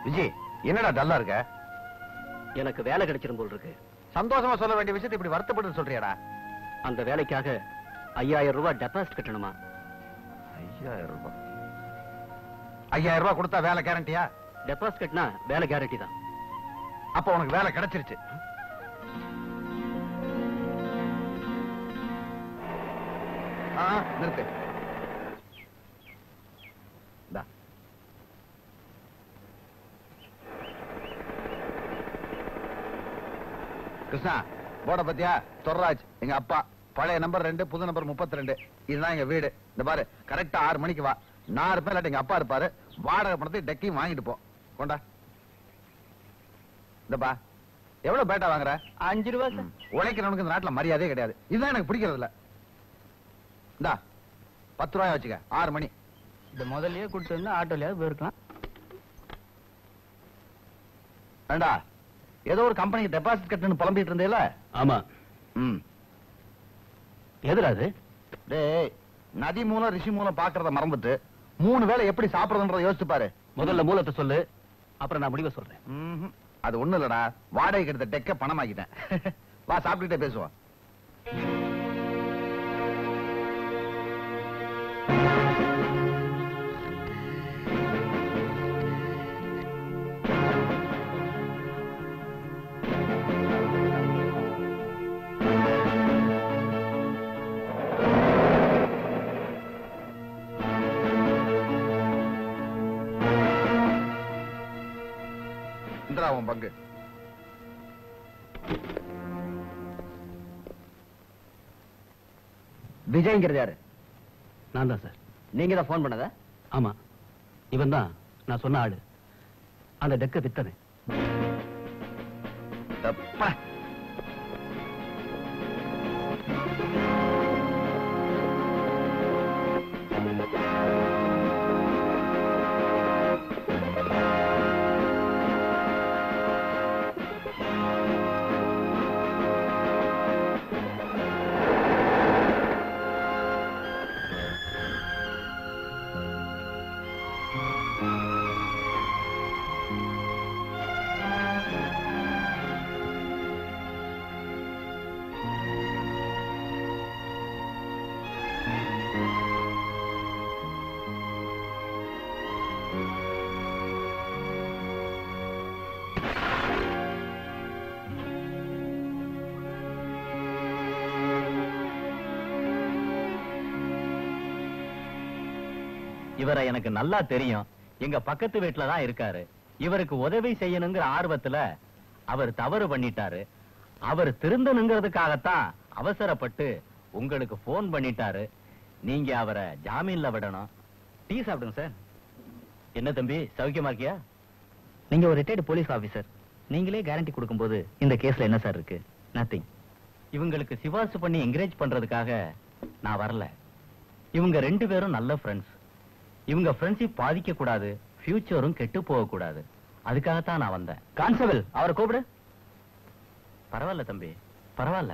விஜய் என்னடா டல்லா இருக்க எனக்கு வேலை கிடைச்சிரும் போல் இருக்கு சந்தோஷமா சொல்ல வேண்டிய விஷயத்தை இப்படி வருத்தப்பட்டு சொல்றியாடா அந்த வேலைக்காக ஐயாயிரம் ரூபாய் டெபாசிட் கட்டணுமா ஐயாயிரம் ரூபாய் ஐயாயிரம் ரூபாய் கொடுத்தா வேலை கேரண்டியா டெபாசிட் கட்டினா வேலை கேரண்டி தான் அப்ப உனக்கு வேலை கிடைச்சிருச்சு ஆ, நிறுத்து இந்தா. கிருஷ்ணா போட பத்தியா தொர்ராஜ் எங்க அப்பா பழைய நம்பர் ரெண்டு புது நம்பர் முப்பத்தி ரெண்டு இதுதான் எங்க வீடு இந்த பாரு கரெக்டா ஆறு மணிக்கு வா நான் இருப்பேன் இல்லாட்டி எங்க அப்பா இருப்பாரு வாடகை பணத்தை டெக்கையும் வாங்கிட்டு போ கொண்டா இந்தப்பா எவ்வளவு பேட்டா வாங்குற அஞ்சு ரூபா ம். உழைக்கிறவனுக்கு இந்த நாட்டுல மரியாதையே கிடையாது இதுதான் எனக்கு பிடிக்கிறது இல்ல இந்தா பத்து ரூபாய் வச்சுக்க ஆறு மணி இந்த முதல்லயே கொடுத்து வந்து ஆட்டோலயாவது போயிருக்கலாம் வேண்டா ஏதோ ஒரு கம்பெனிக்கு டெபாசிட் கட்டுன்னு புலம்பிட்டு இருந்தேல ஆமா ம் எதுல அது டேய் நதி மூலம் ரிஷி மூலம் பாக்குறத மறந்துட்டு மூணு வேளை எப்படி சாப்பிடுறதுன்றத யோசிச்சு பாரு முதல்ல மூலத்தை சொல்லு அப்புறம் நான் முடிவை சொல்றேன் ம்ஹும். அது ஒண்ணு இல்லடா வாடகைக்கு எடுத்த டெக்க பணமாக்கிட்டேன் வா சாப்பிட்டுட்டே பேசுவோம் இந்திரா உன் பங்கு விஜய்ங்கிறது யாரு நான் தான் சார் நீங்க தான் ஃபோன் பண்ணதா ஆமா இவன் தான் நான் சொன்ன ஆளு அந்த டெக்க வித்தவன் தப்பா. இவரை எனக்கு நல்லா தெரியும் எங்க பக்கத்து வீட்டுல தான் இருக்காரு இவருக்கு உதவி செய்யணுங்கிற ஆர்வத்துல அவர் தவறு பண்ணிட்டாரு அவர் திருந்தணுங்கிறதுக்காகத்தான் அவசரப்பட்டு உங்களுக்கு போன் பண்ணிட்டாரு நீங்க அவரை ஜாமீன்ல விடணும் டீ சாப்பிடுங்க சார் என்ன தம்பி சௌக்கியமா இருக்கியா நீங்க ஒரு ரிட்டையர்டு போலீஸ் ஆபீசர் நீங்களே கேரண்டி கொடுக்கும்போது இந்த கேஸ்ல என்ன சார் இருக்கு நத்திங் இவங்களுக்கு சிபாரிசு பண்ணி என்கரேஜ் பண்றதுக்காக நான் வரல இவங்க ரெண்டு பேரும் நல்ல ஃப்ரெண்ட்ஸ் இவங்க ஃப்ரெண்ட்ஷிப் பாதிக்க கூடாது ஃபியூச்சரும் கெட்டு போக கூடாது அதுக்காகத்தான் நான் வந்தேன் கான்ஸ்டபிள் அவரை கூப்பிடு பரவாயில்ல தம்பி பரவாயில்ல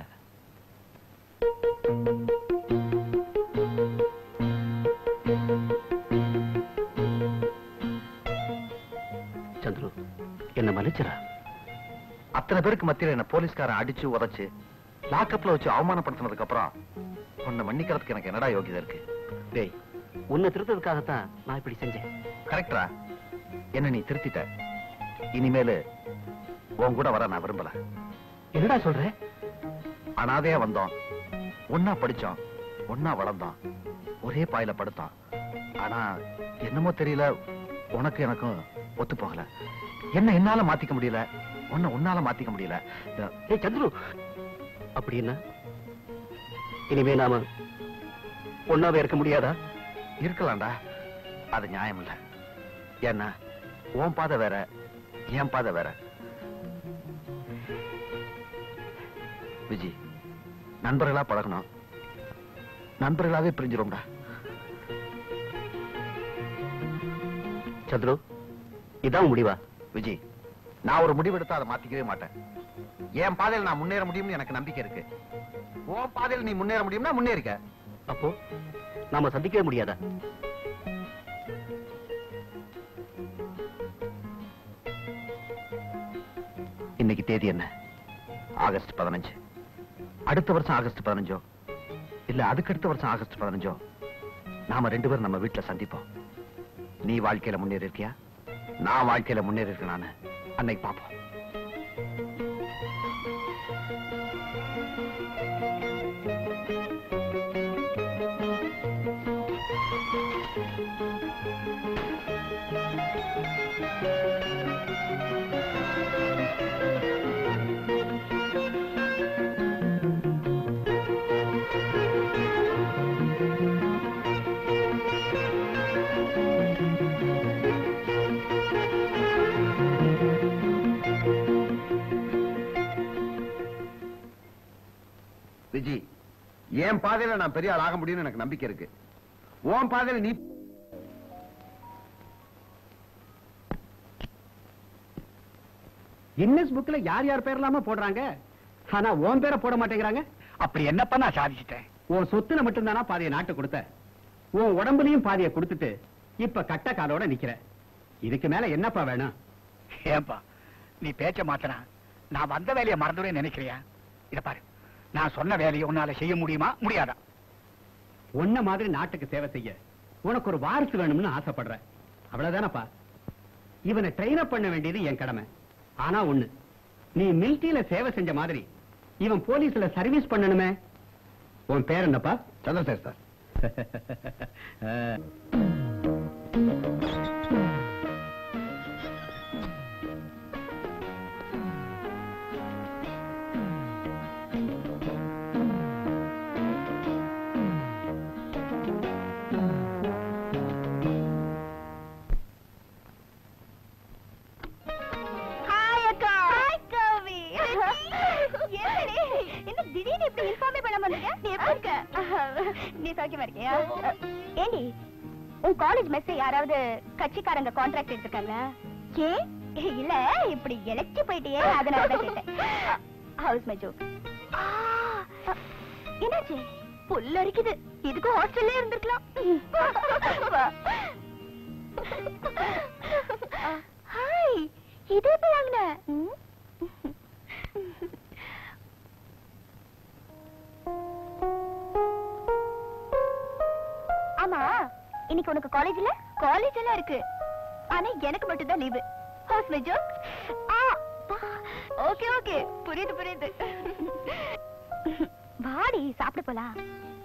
சந்துரு என்ன மன்னிச்சிடா அத்தனை பேருக்கு மத்தியில என்ன போலீஸ்காரன் அடிச்சு உதைச்சு லாக்கப்ல வச்சு அவமானப்படுத்தினதுக்கு அப்புறம் உன்னை மன்னிக்கிறதுக்கு எனக்கு என்னடா யோகியதை இருக்கு டேய் உன்னை திருத்ததுக்காகத்தான் நான் இப்படி செஞ்சேன் கரெக்டரா என்ன நீ திருத்திட்ட இனிமேலு உன் கூட வர நான் விரும்பல என்னடா சொல்ற அனாதையா வந்தோம் ஒன்னா படிச்சோம் ஒன்னா வளர்ந்தோம் ஒரே பாயில படுத்தோம் ஆனா என்னமோ தெரியல உனக்கு எனக்கும் ஒத்து போகல என்ன என்னால மாத்திக்க முடியல உன்னை உன்னால மாத்திக்க முடியல இந்த- ஏய் சந்துரு அப்படி என்ன இனிமே நாம ஒன்னாவே இருக்க முடியாதா இருக்கலாம்டா அது நியாயம் இல்ல ஏன்னா உன் பாதை வேற என் பாதை வேற விஜி நண்பர்களா பழகணும் நண்பர்களாவே பிரிஞ்சிரும்டா சந்துரு இதான் உன் முடிவா விஜி நான் ஒரு முடிவெடுத்தா அதை மாத்திக்கவே மாட்டேன் என் பாதையில் நான் முன்னேற முடியும்னு எனக்கு நம்பிக்கை இருக்கு உன் பாதையில் நீ முன்னேற முடியும்னா முன்னேறிக்க அப்போ நாம சந்திக்கவே முடியாதா இன்னைக்கு தேதி என்ன ஆகஸ்ட் பதினஞ்சு அடுத்த வருஷம் ஆகஸ்ட் பதினஞ்சோ இல்ல அதுக்கு அடுத்த வருஷம் ஆகஸ்ட் பதினஞ்சோ நாம ரெண்டு பேரும் நம்ம வீட்டுல சந்திப்போம் நீ வாழ்க்கையில முன்னேறி இருக்கியா நான் வாழ்க்கையில முன்னேறி இருக்கேன் நானு அன்னைக்கு பாப்போம் விஜி என் பாதையில நான் பெரிய ஆள் ஆக முடியும்னு எனக்கு நம்பிக்கை இருக்கு உன் பாதையில நீ கின்னஸ் புக்ல யார் யார் பேர் இல்லாம போடுறாங்க ஆனா உன் பேரை போட மாட்டேங்கிறாங்க அப்படி என்னப்பா நான் சாதிச்சிட்டேன் உன் சொத்துல மட்டும்தானா பாதிய நாட்டு கொடுத்த உன் உடம்புலயும் பாதிய கொடுத்துட்டு இப்ப கட்ட காலோட நிக்கிற இதுக்கு மேல என்னப்பா வேணும் ஏன்பா நீ பேச்ச மாத்தனா நான் வந்த வேலையை மறந்துடுவேன் நினைக்கிறியா இத பாரு நான் சொன்ன வேலையை உன்னால செய்ய முடியுமா முடியாதா உன்ன மாதிரி நாட்டுக்கு சேவை செய்ய உனக்கு ஒரு வாரிசு வேணும்னு ஆசைப்படுற அவ்வளவுதானப்பா இவனை ட்ரெயின் அப் பண்ண வேண்டியது என் கடமை ஆனா ஒண்ணு நீ மிலிட்டரியில சேவை செஞ்ச மாதிரி இவன் போலீஸ்ல சர்வீஸ் பண்ணணுமே உன் பேர் என்னப்பா சந்திரசேகர் சார் ஹாய் அக்கா ஹாய் கவி என்னடி என்ன திடீர்னு இப்படி இன்ஃபார்மே பண்ண வந்தீங்க நீ எப்படி இருக்க நீ சௌக்கியமா இருக்கியா ஏண்டி உன் காலேஜ் மெஸ் யாராவது கட்சிக்காரங்க கான்ட்ராக்ட் எடுத்திருக்காங்களா ஏ இல்ல இப்படி இழைச்சி போயிட்டியே அதனால தான் கேட்டேன் ஹவுஸ் மை ஜோக் என்னாச்சு புல்ல அரிக்குது இதுக்கு ஹாஸ்டல்லே இருந்திருக்கலாம் ஹாய் இது எப்ப வாங்கின ம்? ஆமா இன்னைக்கு உனக்கு காலேஜ் இல்ல காலேஜ் எல்லாம் இருக்கு ஆனா எனக்கு மட்டும் தான் leave house my joke okay okay புரியுது புரியுது வாடி சாப்பிட போலாம்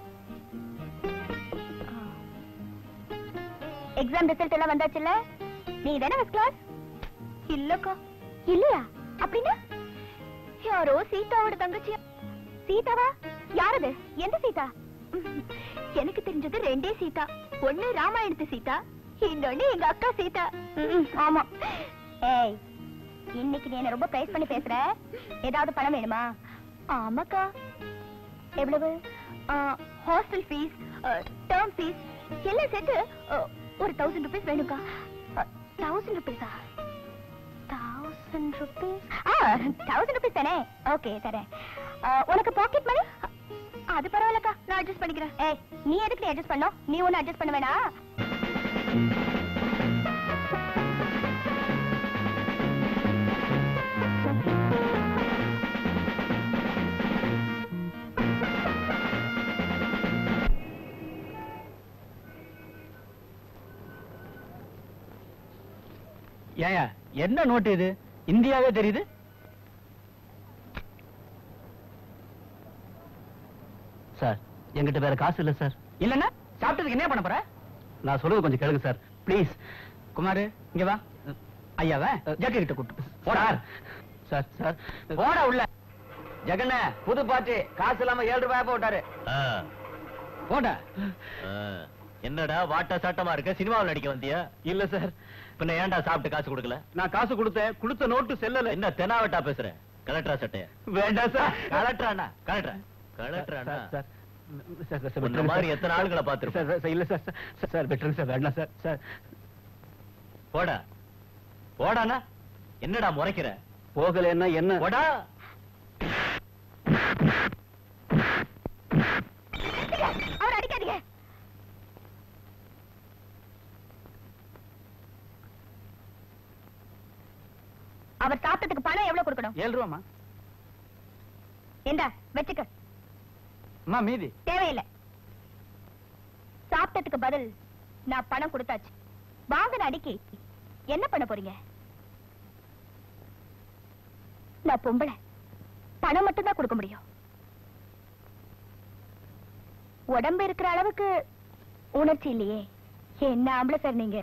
எக்ஸாம் ரிசல்ட் எல்லாம் வந்தாச்சுல்ல நீ தானே ஃபர்ஸ்ட் கிளாஸ் இல்லக்கா இல்லையா அப்படின்னா யாரோ சீதாவோட தங்கச்சி சீதாவா யாரது எந்த சீதா எனக்கு தெரிஞ்சது ரெண்டே சீதா ஒண்ணு ராமாயணத்து சீதா இன்னொன்னு எங்க அக்கா சீதா ம், ஆமா ஏய் இன்னைக்கு நீ என்ன ரொம்ப பிரைஸ் பண்ணி பேசுற ஏதாவது பணம் வேணுமா ஆமாக்கா எவ்வளவு ஹாஸ்டல் ஃபீஸ் டேர்ம் ஃபீஸ் எல்லாம் சேர்த்து அஹ், ஒரு தௌசண்ட் ருபீஸ் வேணும்க்கா தௌசண்ட் ருபீஸா தௌசண்ட் ருபீஸ் ஆ தௌசண்ட் ருபீஸ் தானே ஓகே தரேன் அஹ், உனக்கு பாக்கெட் மணி அது பரவாயில்லக்கா நான் அட்ஜஸ்ட் பண்ணிக்கிறேன் ஏய் நீ எதுக்கு நீ அட்ஜஸ்ட் பண்ணோம் நீ ஒன்னும் அட்ஜஸ்ட் பண்ண வேணா ஏயா என்ன நோட்டு இது இந்தியாவே தெரியுது சார் என்கிட்ட வேற காசு இல்ல சார் இல்லன்னா சாப்பிட்டதுக்கு என்ன பண்ண போற நான் சொல்றது கொஞ்சம் கேளுங்க சார் ப்ளீஸ் குமாரு இங்க வா ஐயாவ ஜக்கு கிட்ட கூட்டு சார் சார் சார் போடா உள்ள ஜெகண்ண புது பாட்டு காசு இல்லாம ஏழு ரூபாய் போட்டாரு போடா என்னடா வாட்டா சாட்டமா இருக்க சினிமாவில் நடிக்க வந்தியா இல்ல சார் பின்ன ஏன்டா சாப்பிட்டு காசு கொடுக்கல நான் காசு கொடுத்தேன் கொடுத்த நோட்டு செல்லல என்ன தெனாவட்டா பேசுற கலெக்டரா சட்டைய வேண்டாம் சார் கலெக்டரானா கலெக்டரா கலெக்டரானா சார் சார் சார் இந்த மாதிரி எத்தனை ஆளுகளை பார்த்திருப்ப? சார் இல்ல சார் சார் சார் விட்டுருங்க சார் வேண்டாம் சார் சார் போடா போடானா என்னடா முறைக்கிற போகலன்னா என்ன போடா அவர் அடிக்காதீங்க அவர் சாப்பிட்டதுக்கு பணம் எவ்வளவு கொடுக்கணும் ஏழு ரூபாமா இந்தா வச்சுக்க அம்மா மீதி தேவையில்லை சாப்பிட்டதுக்கு பதில் நான் பணம் கொடுத்தாச்சு வாங்கின அடிக்கி என்ன பண்ண போறீங்க நான் பொம்பளை பணம் மட்டும் தான் கொடுக்க முடியும் உடம்பு இருக்கிற அளவுக்கு உணர்ச்சி இல்லையே என்ன ஆம்பளை சார் நீங்க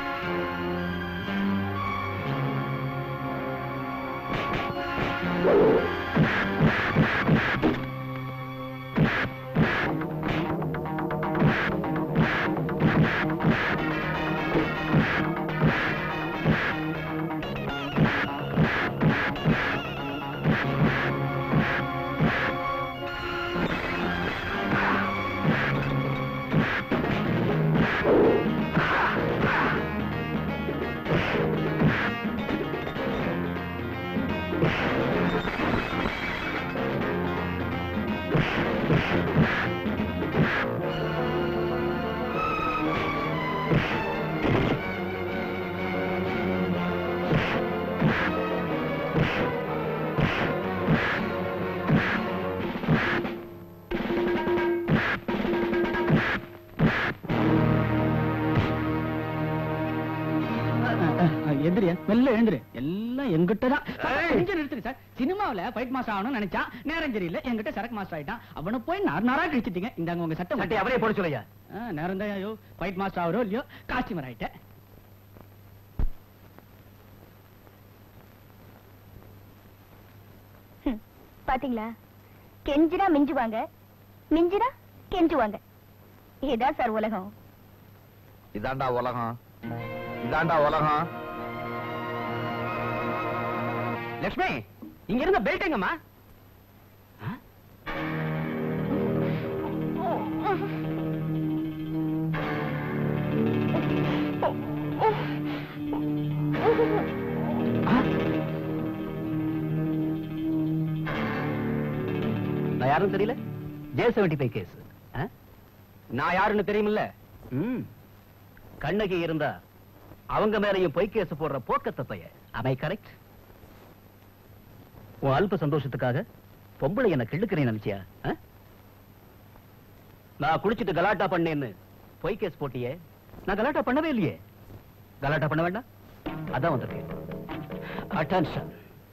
எந்திரியா மெல்ல எழுந்துரு எல்லாம் எங்கிட்ட தான் கொஞ்சம் நிறுத்துங்க சார் சினிமாவுல ஃபைட் மாஸ்டர் ஆகணும்னு நினைச்சா நேரம் சரியில்லை என்கிட்ட சரக்கு மாஸ்டர் ஆயிட்டான் அவனை போய் நார் நாரா கழிச்சிட்டீங்க இந்தாங்க உங்க சட்டம் சட்டை அவரே போட சொல்லையா ஆ, நேரம் தான் ஐயோ ஃபைட் மாஸ்டர் ஆவரோ இல்லையோ காஸ்டியூமர் ஆயிட்டேன் ஹம், பாத்தீங்களா கெஞ்சினா மிஞ்சுவாங்க மிஞ்சினா கெஞ்சுவாங்க இதான் சார் உலகம் இதாண்டா உலகம் இதாண்டா உலகம் லட்சுமி இங்க இருந்த பெல்ட் எங்கம்மா நான் யாருன்னு தெரியல ஜே செவன்டி ஃபைவ் கேஸ் நான் யாருன்னு தெரியுமில்ல ம். கண்ணகி இருந்தா அவங்க மேலையும் பொய் கேஸ் போடுற போக்கத்த பைய அமை கரெக்ட் உன் அல்ப சந்தோஷத்துக்காக பொம்பளை என்ன கிள்ளுக்கிறேன் நினைச்சியா ஆ? நான் குடிச்சிட்டு கலாட்டா பண்ணேன்னு பொய் கேஸ் போட்டியே நான் கலாட்டா பண்ணவே இல்லையே கலாட்டா பண்ண வேண்டாம் அதான் வந்திருக்கேன் அட்டென்ஷன்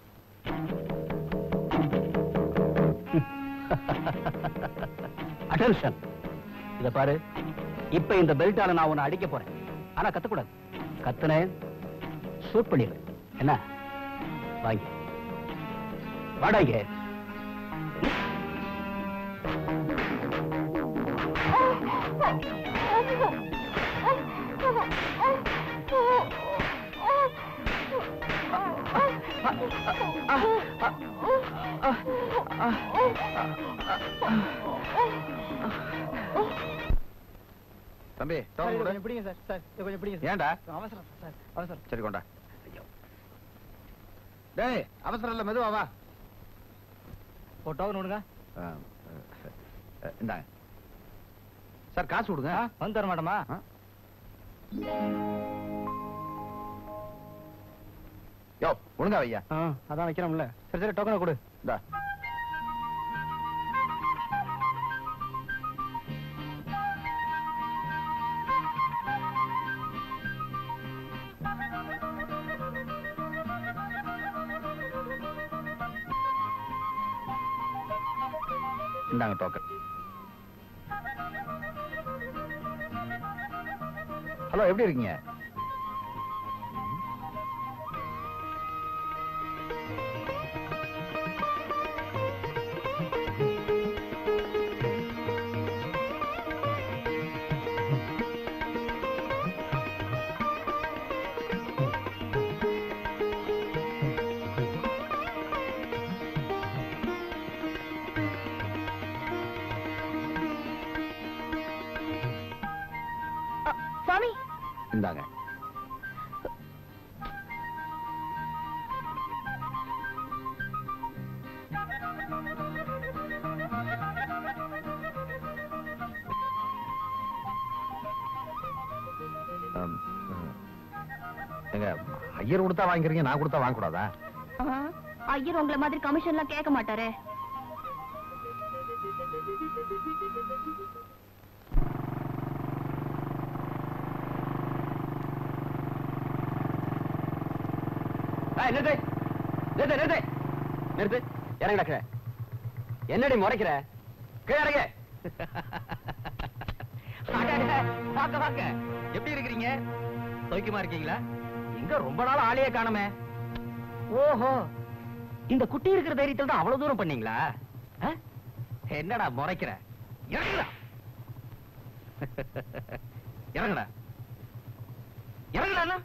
அட்டென்ஷன் இத பாரு இப்ப இந்த பெல்ட்டால நான் உன்னை அடிக்க போறேன் ஆனா கத்தக்கூடாது கத்துனேன் ஷூட் பண்ணிடுவேன் என்ன வாங்க வாடாங்க தம்பி டோக்கன் கொடு. பிடிங்க சார் சார் கொஞ்சம் பிடிங்க ஏன்டா அவசரம் சார் அவசரம் சரி கொண்டா டேய் அவசரம் இல்ல மெதுவா வா ஒரு டோக்கன் விடுங்க ஆ, ஆ, இந்தாங்க சார் காசு கொடுங்க வந்து தர மாட்டோமா ஆ? யோ ஒழுங்கா வையா ஆ, அதான் வைக்கிறோம்ல சரி சரி டோக்கனை கொடு இந்தா இந்தாங்க டோக்கன் ஹலோ எப்படி இருக்கீங்க அ, சுவாமி இந்தாங்க ஆம், ம். ஏங்க ஐயர் கொடுத்தா வாங்கிக்கிறீங்க நான் கொடுத்தா வாங்க கூடாதா ஐயர் உங்களை மாதிரி கமிஷன்லாம் கேட்க மாட்டாரே ஏய், நிறுத்து நிறுத்து நிறுத்து நிறுத்து இறங்கடா கீழே என்னடி முறைக்கிற கீழே இறங்க அட, அட, வாங்க வாங்க எப்படி இருக்கிறீங்க சௌக்கியமா இருக்கீங்களா எங்க ரொம்ப நாள் ஆளையே காணுமே ஓஹோ இந்த குட்டி இருக்கிற தைரியத்தில் தான் அவ்வளவு தூரம் பண்ணீங்களா ஆ? என்னடா முறைக்கிற இறங்குடா இறங்குடா இறங்குடா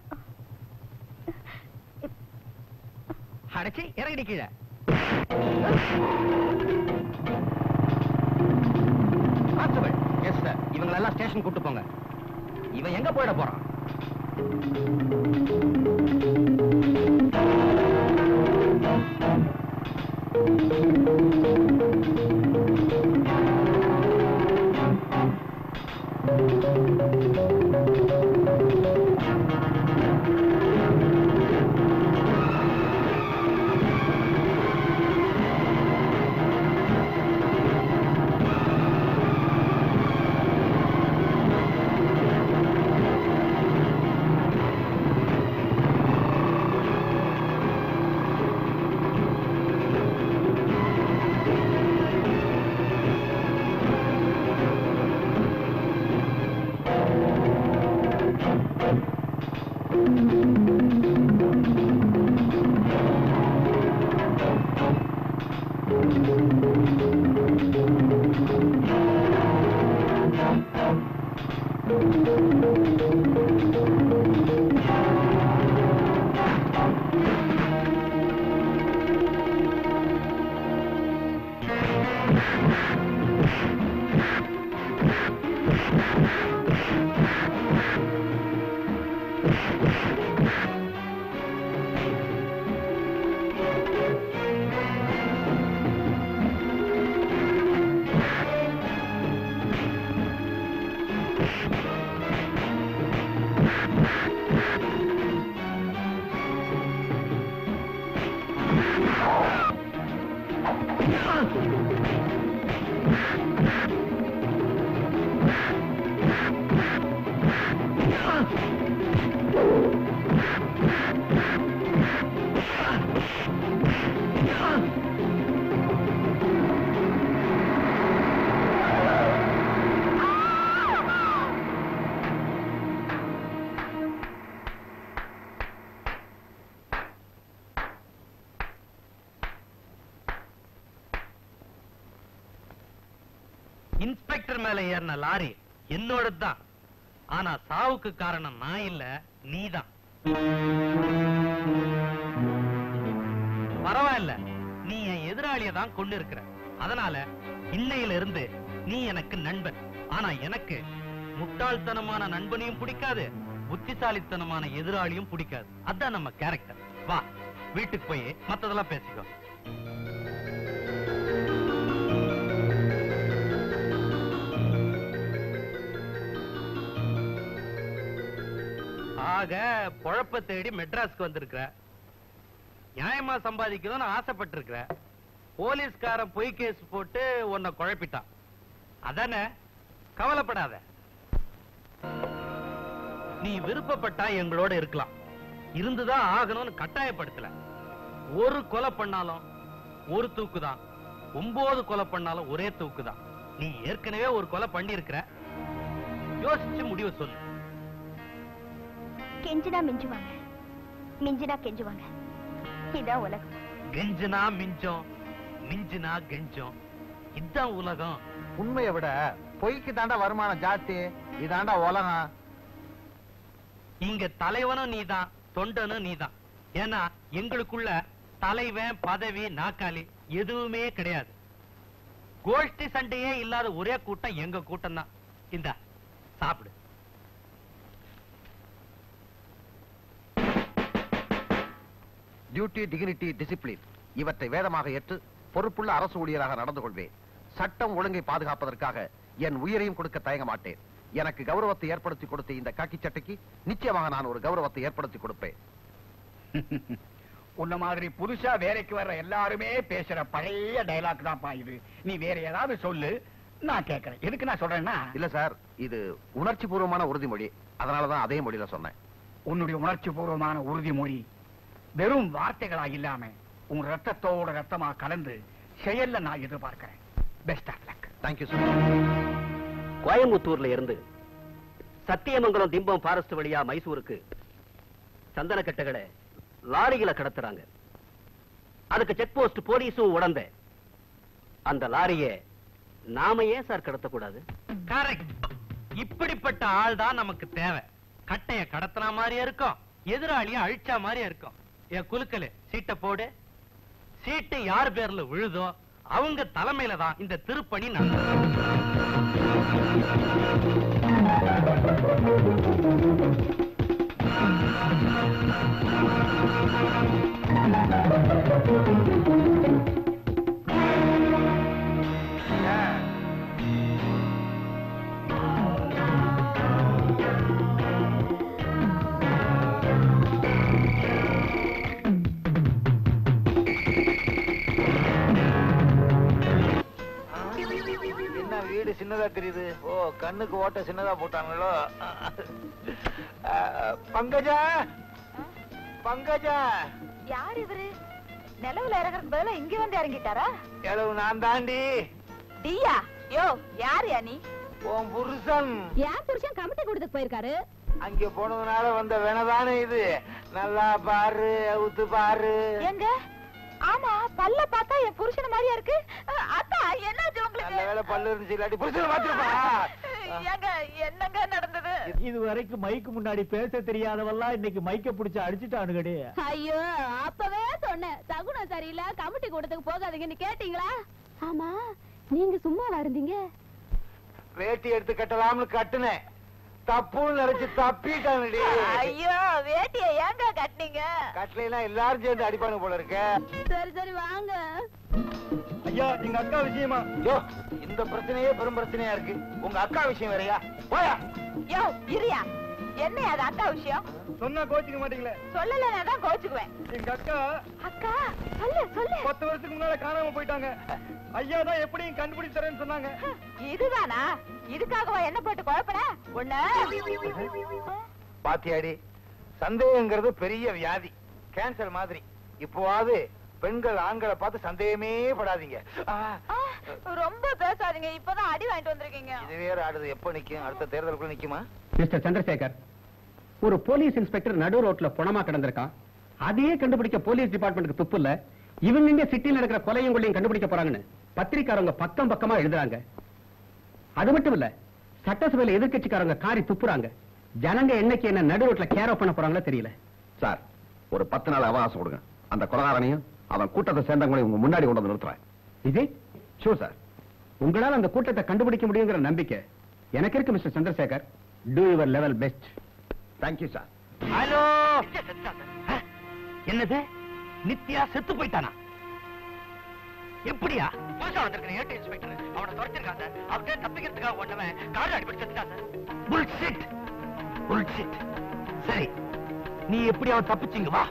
அடைச்சி இறங்கடி கீழே கான்ஸ்டபிள் எஸ் சார் இவங்க எல்லாம் ஸ்டேஷன் கூட்டு போங்க இவன் எங்க போயிட போறான் இன்ஸ்பெக்டர் மேல ஏறின லாரி என்னோட தான் ஆனா சாவுக்கு காரணம் நான் இல்ல நீதான் பரவாயில்ல நீ என் எதிராளிய தான் கொண்டு இருக்கிற அதனால இன்னையில இருந்து நீ எனக்கு நண்பன் ஆனா எனக்கு முட்டாள்தனமான நண்பனையும் பிடிக்காது புத்திசாலித்தனமான எதிராளியும் பிடிக்காது அதான் நம்ம கேரக்டர் வா வீட்டுக்கு போய் மத்ததெல்லாம் பேசிக்கோ ஆக பொழப்ப தேடி மெட்ராஸ்க்கு வந்திருக்கிற நியாயமா சம்பாதிக்கணும்னு ஆசைப்பட்டிருக்கிற போலீஸ்காரன் பொய் கேஸ் போட்டு உன்னை குழப்பிட்டான் அதானே கவலைப்படாத நீ விருப்பப்பட்டா எங்களோட இருக்கலாம் இருந்துதான் ஆகணும்னு கட்டாயப்படுத்தல ஒரு கொலை பண்ணாலும் ஒரு தூக்கு தான் ஒன்பது கொலை பண்ணாலும் ஒரே தூக்கு தான் நீ ஏற்கனவே ஒரு கொலை பண்ணியிருக்கிற யோசிச்சு முடிவு சொல்லு கெஞ்சினா மிஞ்சுவாங்க மிஞ்சினா கெஞ்சுவாங்க இதான் உலகம் கெஞ்சினா மிஞ்சம் மிஞ்சினா கெஞ்சம் இதான் உலகம் உண்மையை விட பொய்க்கு தாண்டா வருமானம் ஜாஸ்தி இதாண்டா உலகம் இங்க தலைவனும் நீதான் தொண்டனும் நீதான் ஏன்னா எங்களுக்குள்ள தலைவன் பதவி நாக்காளி எதுவுமே கிடையாது கோஷ்டி சண்டையே இல்லாத ஒரே கூட்டம் எங்க கூட்டம் தான் இந்த சாப்பிடு டியூட்டி டிகினிட்டி டிசிப்ளின் இவற்றை வேதமாக ஏற்று பொறுப்புள்ள அரசு ஊழியராக நடந்து கொள்வேன் சட்டம் ஒழுங்கை பாதுகாப்பதற்காக என் உயிரையும் கொடுக்க தயங்க மாட்டேன் எனக்கு கௌரவத்தை ஏற்படுத்தி கொடுத்த இந்த காக்கி சட்டைக்கு நிச்சயமாக நான் ஒரு கௌரவத்தை ஏற்படுத்தி கொடுப்பேன் உன்ன மாதிரி புதுசா வேலைக்கு வர்ற எல்லாருமே பேசுற பழைய டைலாக் தான்ப்பா இது நீ வேற ஏதாவது சொல்லு நான் கேட்கறேன் எதுக்கு நான் சொல்றேன்னா இல்ல சார் இது உணர்ச்சி பூர்வமான உறுதிமொழி அதனாலதான் அதே மொழியில சொன்னேன் உன்னுடைய உணர்ச்சி பூர்வமான உறுதிமொழி வெறும் வார்த்தைகளா இல்லாம உன் ரத்தத்தோட ரத்தமா கலந்து செயல்ல நான் எதிர்பார்க்கிறேன் best of luck thank you sir கோயம்புத்தூர்ல இருந்து சத்தியமங்கலம் திம்பம் ஃபாரஸ்ட் வழியா மைசூருக்கு சந்தன கட்டைகளை லாரியில கடத்துறாங்க அதுக்கு செக் போஸ்ட் போலீஸும் உடந்த அந்த லாரிய நாம ஏன் சார் கடத்தக்கூடாது கரெக்ட் இப்படிப்பட்ட ஆள் தான் நமக்கு தேவை கட்டைய கடத்தின மாதிரியா இருக்கும் எதிராளிய அழிச்சா மாதிரியா இருக்கும் என் குலுக்கலு சீட்டை போடு சீட்டு யார் பேர்ல விழுதோ அவங்க தலைமையில தான் இந்த திருப்பணி நடக்கும் என்ன வீடு சின்னதா தெரியுது ஓ கண்ணுக்கு ஓட்ட சின்னதா போட்டாங்களோ அஹ், பங்கஜா பங்கஜா யார் இவரு நிலவுல இறங்குறதுக்கு பதிலா இங்க வந்து இறங்கிட்டாரா எளவு நான் தாண்டி டியா யோ யார் நீ உன் புருஷன் என் புருஷன் கமிட்டி கொடுத்துட்டு போயிருக்காரு அங்க போனதுனால வந்த வேணதானே இது நல்லா பாரு அவுத்து பாரு எங்க ஆமா பல்ல பார்த்தா என் புருஷன் மாதிரியா இருக்கு அஹ், அத்தா என்னாச்சு நல்ல உங்களுக்கு வேலை பல்லு இருந்துச்சு இல்லாட்டி புருஷன் பாத்துருப்பா ஏங்க என்னங்க நடந்தது இது வரைக்கும் மைக்கு முன்னாடி பேச தெரியாதவெல்லாம் இன்னைக்கு மைக்க பிடிச்சு அடிச்சுட்டானுங்கடி ஐயோ அப்பவே சொன்னேன் சகுனம் சரியில்லை கமிட்டி கூட்டத்துக்கு போகாதீங்கன்னு கேட்டீங்களா ஆமா நீங்க சும்மாவா இருந்தீங்க வேட்டி எடுத்து கட்டலாம்னு கட்டுனேன் தப்புன்னு நினைச்சு தப்பிட்டானடி ஐயோ வேட்டிய ஏங்க கட்டினீங்க கட்டலைன்னா எல்லாரும் சேர்ந்து அடிப்பானுங்க போல இருக்க சரி சரி வாங்க ஐயா எங்க அக்கா விஷயமா யோ இந்த பிரச்சனையே பெரும் பிரச்சனையா இருக்கு உங்க அக்கா விஷயம் வேறயா போயா யோ இரியா என்ன அது அக்கா விஷயம் சொன்னா கோச்சிக்க மாட்டீங்களே சொல்லலைன்னா தான் கோச்சுக்குவேன் எங்க அக்கா அக்கா சொல்லு சொல்லு பத்து வருஷத்துக்கு முன்னால காணாம போயிட்டாங்க ஐயா தான் எப்படியும் கண்டுபிடிச்சு தரேன்னு சொன்னாங்க இதுதானா இதுக்காகவா என்ன போட்டு குழப்பன ஒண்ணு பாத்தியாடி சந்தேகங்கிறது பெரிய வியாதி கேன்சர் மாதிரி இப்போவாது பெண்கள் ஆண்களை பார்த்து சந்தேகமே படாதீங்க ஆ, ஆ, ரொம்ப பேசாதீங்க இப்பதான் அடி வாங்கிட்டு வந்திருக்கீங்க இது வேற ஆடுது எப்ப நிக்கும் அடுத்த தேர்தலுக்குள்ள நிக்குமா மிஸ்டர் சந்திரசேகர் ஒரு போலீஸ் இன்ஸ்பெக்டர் நடு ரோட்ல பணமா கிடந்திருக்கான் அதையே கண்டுபிடிக்க போலீஸ் டிபார்ட்மெண்ட்டுக்கு துப்பு இல்ல இவங்க இங்க சிட்டியில் நடக்கிற கொலையும் கொள்ளையும் கண்டுபிடிக்க போறாங்கன்னு பத்திரிக்காரங்க பக்கம் பக்கமா எழுதுறாங்க அது மட்டும் இல்ல சட்டசபையில எதிர்க்கட்சிக்காரங்க காரி துப்புறாங்க ஜனங்க என்னைக்கு என்ன நடு ரோட்ல கேரோ பண்ண போறாங்களோ தெரியல சார் ஒரு பத்து நாள் அவகாசம் கொடுங்க அந்த கொலகாரனையும் அவன் கூட்டத்தை சேர்ந்தவங்களையும் உங்க முன்னாடி கொண்டு வந்து நிறுத்துறேன் இது ஷூர் சார் உங்களால அந்த கூட்டத்தை கண்டுபிடிக்க முடியுங்கிற நம்பிக்கை எனக்கு இருக்கு mister Chandrasekhar do your level best thank you sir hello என்னது நித்யா செத்து போயிட்டானா எப்படியா புதுசா வந்திருக்கிற ஏட்டு இன்ஸ்பெக்டர் அவனை துரத்திருக்கான் சார் அவர்கிட்ட தப்பிக்கிறதுக்காக ஒண்ணவன் கார்ல அடிபட்டு செத்துட்டான் சார் புல்ஷிட் புல்ஷிட் சரி நீ எப்படி அவன் தப்பிச்சிங்க வா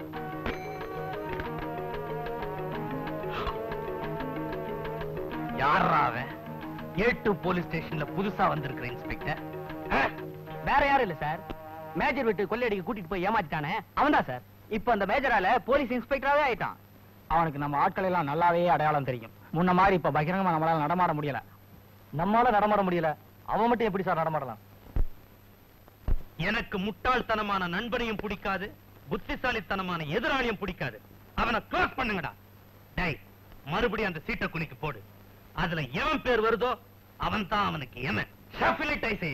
யாரா அவன் ஏட்டு போலீஸ் ஸ்டேஷன்ல புதுசா வந்திருக்கிற இன்ஸ்பெக்டர் வேற யாரும் இல்ல சார் மேஜர் வீட்டு கொள்ளையடிக்க கூட்டிட்டு போய் ஏமாத்திட்டானே அவன் தான் சார் இப்ப அந்த மேஜரால போலீஸ் இன்ஸ்பெக்டராவே ஆயிட்டான் அவனுக்கு நம்ம ஆட்கள் எல்லாம் நல்லாவே அடையாளம் தெரியும் முன்ன மாதிரி இப்ப பகிரங்கமா நம்மளால நடமாட முடியல நம்மால நடமாட முடியல அவன் மட்டும் எப்படி சார் நடமாடலாம் எனக்கு முட்டாள்தனமான நண்பனையும் பிடிக்காது புத்திசாலித்தனமான எதிராளியும் பிடிக்காது அவனை க்ளோஸ் பண்ணுங்கடா டேய் மறுபடியும் அந்த சீட்டை குனிக்கு போடு அதுல எவன் பேர் வருதோ அவன் தான் அவனுக்கு எவன் ஷஃபிலிட் ஐசே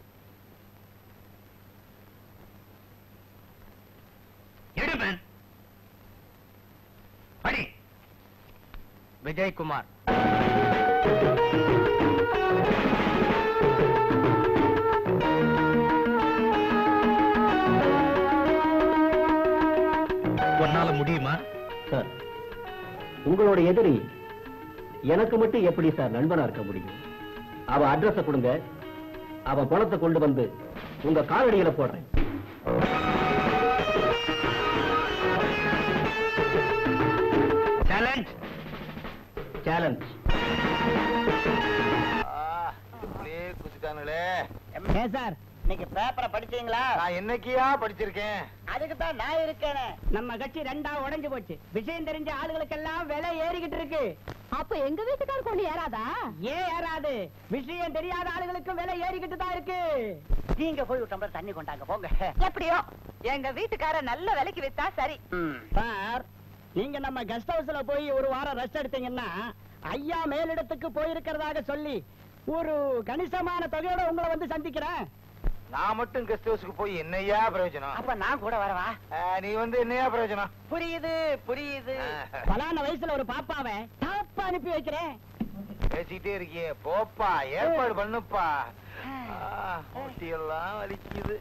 எடுமன் படி விஜயகுமார் உன்னால முடியுமா சார் உங்களோட எதிரி எனக்கு மட்டும் எப்படி சார் நண்பனா இருக்க முடியும் அவ அட்ரஸ கொடுங்க அவ பணத்தை கொண்டு வந்து உங்க காலடியில போடுறேன் சேலஞ்ச் இப்படியே குதிக்கானுங்களே ஏன் சார் இன்னைக்கு பேப்பரை படிச்சீங்களா நான் என்னைக்கியா படிச்சிருக்கேன் அதுக்கு தான் நான் இருக்கேனே நம்ம கட்சி ரெண்டா உடைஞ்சு போச்சு விஷயம் தெரிஞ்ச ஆளுகளுக்கெல்லாம் விலை ஏறிக்கிட்டு இருக்கு அப்ப எங்க வீட்டுக்காரர் கொண்டு ஏறாதா ஏன் ஏறாது விஷயம் தெரியாத ஆளுகளுக்கு விலை ஏறிக்கிட்டு தான் இருக்கு நீங்க போய் ஒரு டம்ளர் தண்ணி கொண்டாங்க போங்க எப்படியோ எங்க வீட்டுக்கார நல்ல விலைக்கு வித்தா சரி சார் நீங்க நம்ம கெஸ்ட் ஹவுஸ்ல போய் ஒரு வாரம் ரெஸ்ட் எடுத்தீங்கன்னா ஐயா மேலிடத்துக்கு போயிருக்கிறதாக சொல்லி ஒரு கணிசமான தொகையோட உங்களை வந்து சந்திக்கிறேன் நான் மட்டும் கெஸ்ட் ஹவுஸ்க்கு போய் என்னையா பிரயோஜனம் அப்ப நான் கூட வரவா ஆ, நீ வந்து என்னையா பிரயோஜனம் புரியுது புரியுது பலான வயசுல ஒரு பாப்பாவை டாப்பா அனுப்பி வைக்கிறேன் பேசிக்கிட்டே இருக்கியே போப்பா ஏற்பாடு பண்ணுப்பா ஆ, முட்டியெல்லாம் வலிக்குது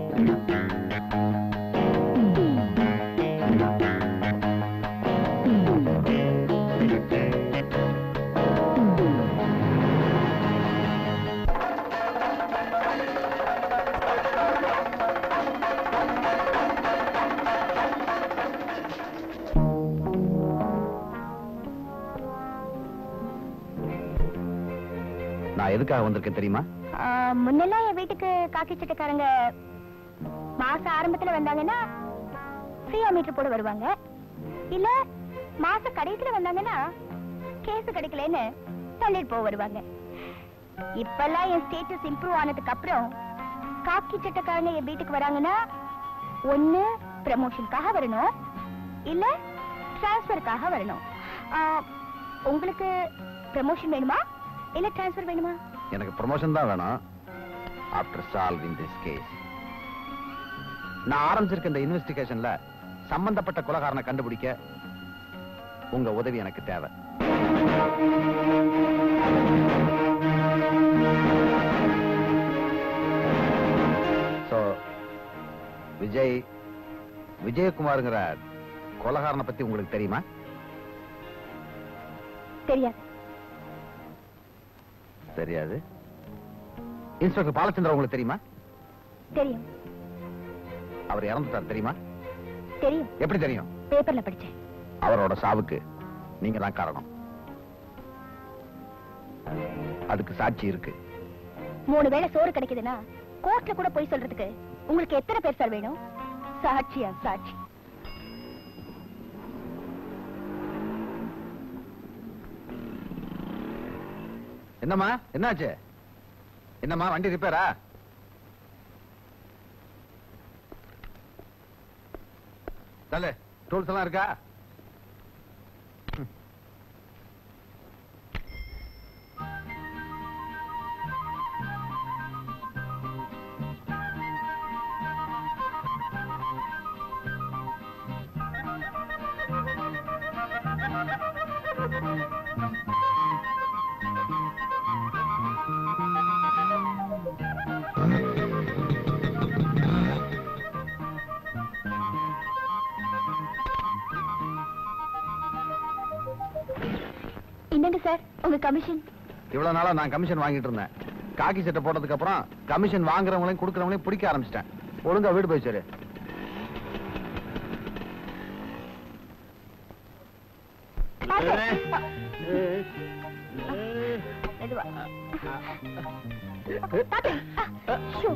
நான் எதுக்காக வந்திருக்கேன் தெரியுமா முன்னெல்லாம் என் வீட்டுக்கு காக்கி சட்டைக்காரங்க மாச ஆரம்பத்துல வந்தாங்கன்னா ஃப்ரீயா மீட்டர் போட வருவாங்க இல்ல மாச கடைசியில வந்தாங்கன்னா கேஸ் கிடைக்கலன்னு தள்ளிட்டு போக வருவாங்க இப்பெல்லாம் என் ஸ்டேட்டஸ் இம்ப்ரூவ் ஆனதுக்கு அப்புறம் காக்கி சட்டைக்காரங்க என் வீட்டுக்கு வராங்கன்னா ஒண்ணு ப்ரமோஷனுக்காக வரணும் இல்ல டிரான்ஸ்ஃபருக்காக வரணும் ஆ, உங்களுக்கு ப்ரமோஷன் வேணுமா இல்ல டிரான்ஸ்ஃபர் வேணுமா எனக்கு ப்ரமோஷன் தான் வேணும் ஆஃப்டர் சால்விங் திஸ் கேஸ் நான் ஆரம்பிச்சிருக்க இந்த இன்வெஸ்டிகேஷன்ல சம்பந்தப்பட்ட கொலகாரனை கண்டுபிடிக்க உங்க உதவி எனக்கு தேவை So, விஜய் விஜயகுமாருங்கிற கொலகாரனை பத்தி உங்களுக்கு தெரியுமா தெரியாது தெரியாது இன்ஸ்பெக்டர் பாலச்சந்திரன் உங்களுக்கு தெரியுமா தெரியும் அவர் இறந்துட்டார் தெரியுமா தெரியும் எப்படி தெரியும் பேப்பர்ல படிச்சேன் அவரோட சாவுக்கு நீங்க தான் காரணம் அதுக்கு சாட்சி இருக்கு மூணு வேளை சோறு கிடைக்குதுன்னா கோர்ட்ல கூட போய் சொல்றதுக்கு உங்களுக்கு எத்தனை பேர் சார் வேணும் சாட்சியா சாட்சி என்னம்மா என்னாச்சு என்னம்மா வண்டி ரிப்பேரா தல டூல்ஸ் எல்லாம் இருக்கா ம். என்னங்க சார் உங்க கமிஷன் இவ்வளவு நாளா நான் கமிஷன் வாங்கிட்டு இருந்தேன் காக்கி சட்டை போட்டதுக்கு அப்புறம் கமிஷன் வாங்குறவங்களையும் கொடுக்கறவங்களையும் பிடிக்க ஆரம்பிச்சிட்டேன் ஒழுங்கா வீடு போய் சரி மெதுவா பாத்து. ஆ, ஷூ.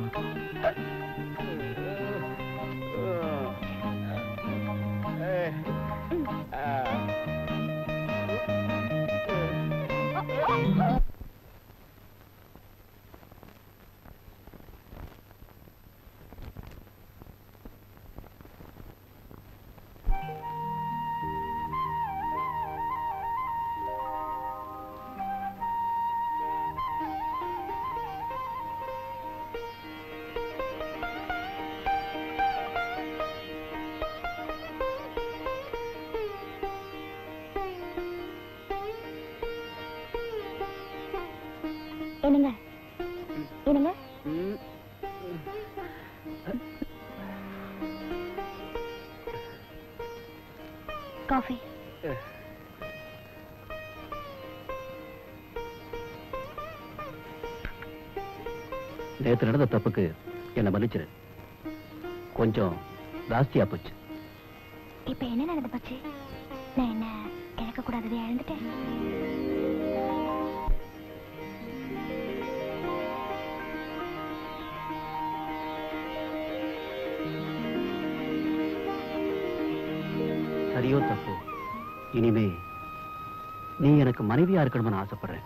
என்னங்க என்னங்க காஃபி நேத்து நடந்த தப்புக்கு என்ன மன்னிச்சிரு கொஞ்சம் ஜாஸ்தியா போச்சு இப்ப என்ன நடந்து போச்சு நான் என்ன இழக்க கூடாததை இழந்துட்டேன் சரியோ தப்போ இனிமே நீ எனக்கு மனைவியா இருக்கணும்னு ஆசைப்படுறேன்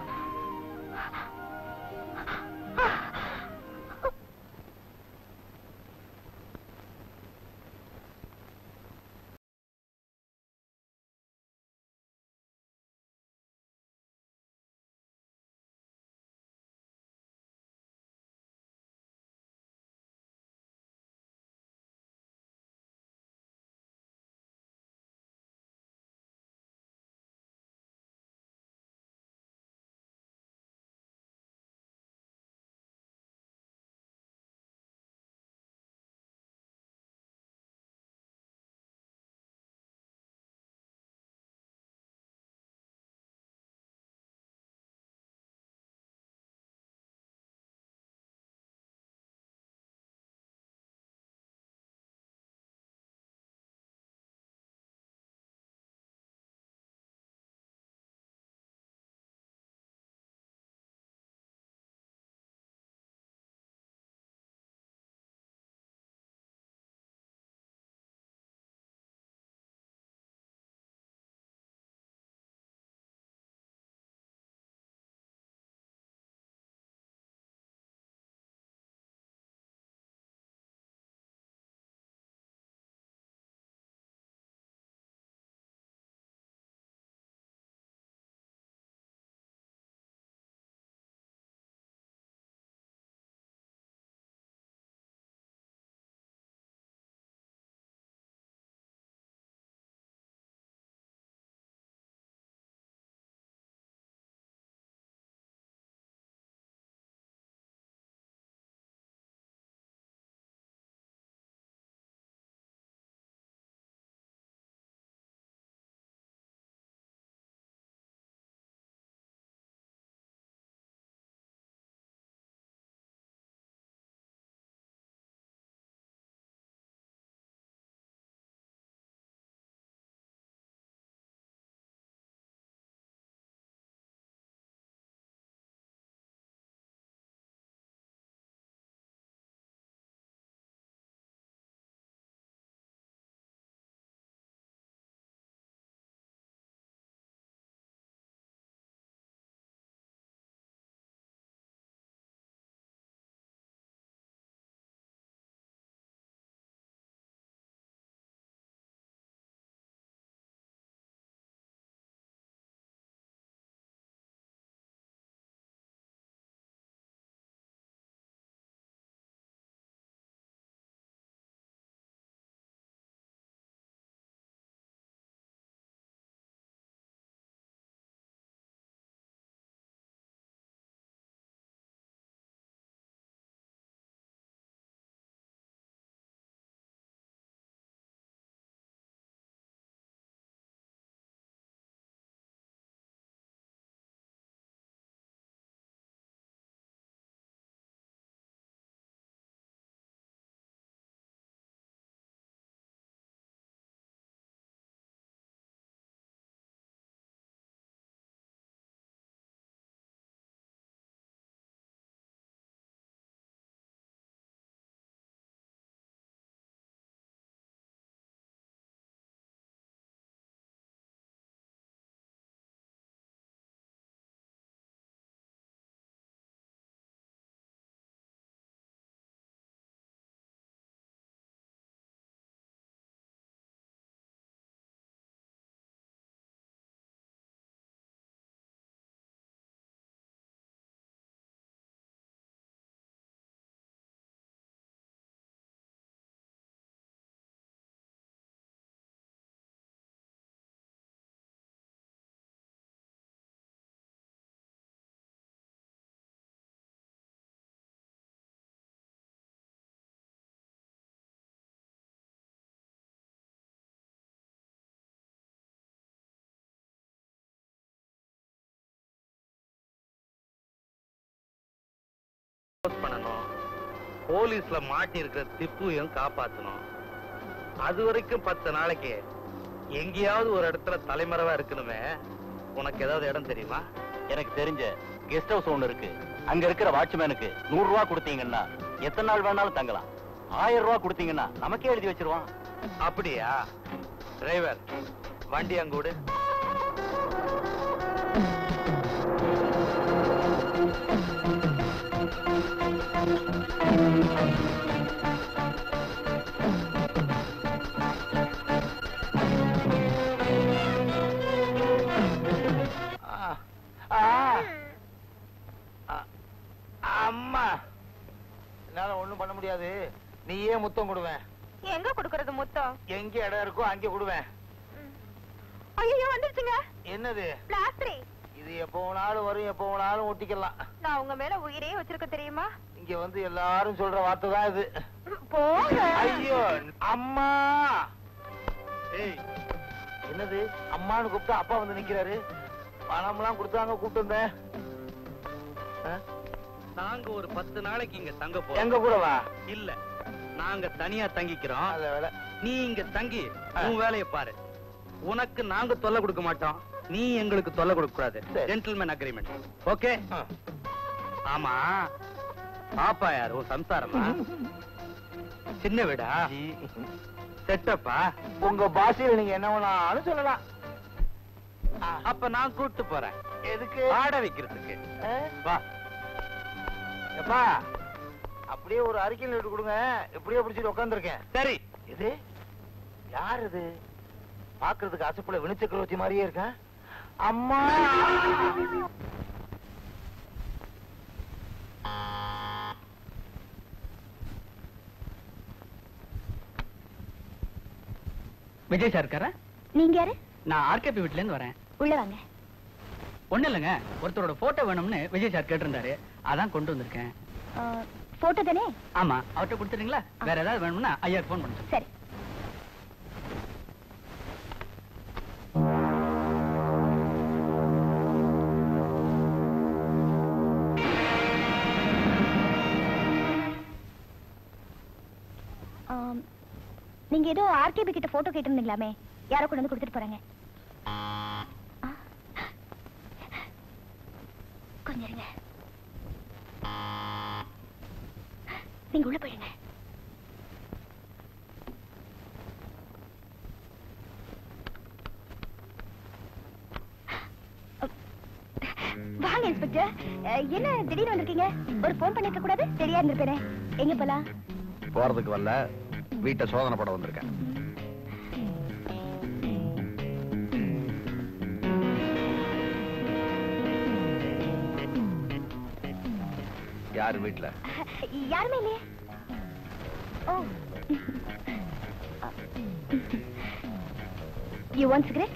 க்ளோஸ் பண்ணணும் போலீஸ்ல மாட்டி இருக்கிற திப்புவையும் காப்பாத்தணும் அது வரைக்கும் பத்து நாளைக்கு எங்கேயாவது ஒரு இடத்துல தலைமறைவா இருக்கணுமே உனக்கு ஏதாவது இடம் தெரியுமா எனக்கு தெரிஞ்ச கெஸ்ட் ஹவுஸ் ஒண்ணு இருக்கு அங்க இருக்கிற வாட்ச்மேனுக்கு நூறு ரூபா கொடுத்தீங்கன்னா எத்தனை நாள் வேணாலும் தங்கலாம் ஆயிரம் ரூபா கொடுத்தீங்கன்னா நமக்கே எழுதி வச்சிருவான் அப்படியா டிரைவர் வண்டி அங்க விடு ஆ. ஆ. ஆ. அம்மா என்னால ஒண்ணும் பண்ண முடியாது நீயே முத்தம் கொடுவேன் எங்க கொடுக்கறது மொத்தம் எங்க இடம் இருக்கோ அங்கே கொடுவேன் ஐயோ வந்துருச்சுங்க என்னது பிளாஸ்டரி இது எப்போ வேணாலும் வரும் எப்போ வேணாலும் ஒட்டிக்கலாம் நான் உங்க மேல உயிரே வச்சிருக்க தெரியுமா இங்க வந்து எல்லாரும் சொல்ற வார்த்தை தான் இது போங்க ஐயோ அம்மா ஏய் என்னது அம்மான்னு கூப்பிட்டா அப்பா வந்து நிக்கிறாரு பணம்லாம் கொடுத்தாங்க கூப்பிட்டு வந்தேன் ஆ? நாங்க ஒரு பத்து நாளைக்கு இங்க தங்க எங்க கூட வா இல்ல நாங்க தனியா தங்கிக்கிறோம் நல்ல வேலை நீ இங்க தங்கி உன் வேலையை பாரு உனக்கு நாங்க தொல்லை கொடுக்க மாட்டோம் நீ எங்களுக்கு தொல்லை கொடுக்க கூடாது சரி. ஜென்டில்மேன் அக்ரிமெண்ட் ஓகே ஆ. ஆமா பாப்பா யார் உன் சம்சாரமா சின்ன வீடா செட்டப்பா உங்க பாஷையில நீங்க என்ன வேணாலும் சொல்லலாம் ஆ. அப்ப நான் கூட்டு போறேன் எதுக்கு ஆட வைக்கிறதுக்கு ஆ? வா எப்பா அப்படியே ஒரு அறிக்கையில் எடுத்து கொடுங்க இப்படியே பிடிச்சிட்டு உட்காந்துருக்கேன் சரி இது யார் இது பாக்குறதுக்கு அசப்புல வினிச்சக்கரவர்த்தி மாதிரியே இருக்கேன் அம்மா விஜய் சார் இருக்காரா நீங்க யாரு நான் ஆர்கேபி வீட்ல இருந்து வரேன் உள்ள வாங்க ஒண்ணு இல்லைங்க ஒருத்தரோட போட்டோ வேணும்னு விஜய் சார் கேட்டிருந்தாரு அதான் கொண்டு வந்திருக்கேன் போட்டோ தானே ஆமா அவர்கிட்ட கொடுத்துட்டீங்களா வேற ஏதாவது வேணும்னா ஐயாக்கு ஃபோன் பண்ணுங்க சரி ஆம், நீங்க ஏதோ ஆர்கேபி கிட்ட போட்டோ கேட்டிருந்தீங்களாமே யாரோ கொண்டு வந்து கொடுத்துட்டு போறாங்க ஆ. கொஞ்சம் இருங்க நீங்க உள்ள போயிடுங்க வாங்க இன்ஸ்பெக்டர் அஹ், என்ன திடீர்னு வந்திருக்கீங்க ஒரு ஃபோன் பண்ணிருக்க கூடாது சரியா இருந்திருப்பேனே எங்க போலாம் போறதுக்கு வரல வீட்டை சோதனை பட வந்திருக்கேன் யாரு வீட்டுல யாருமே இல்லையே ஓ யூ வாண்ட் சிகரெட்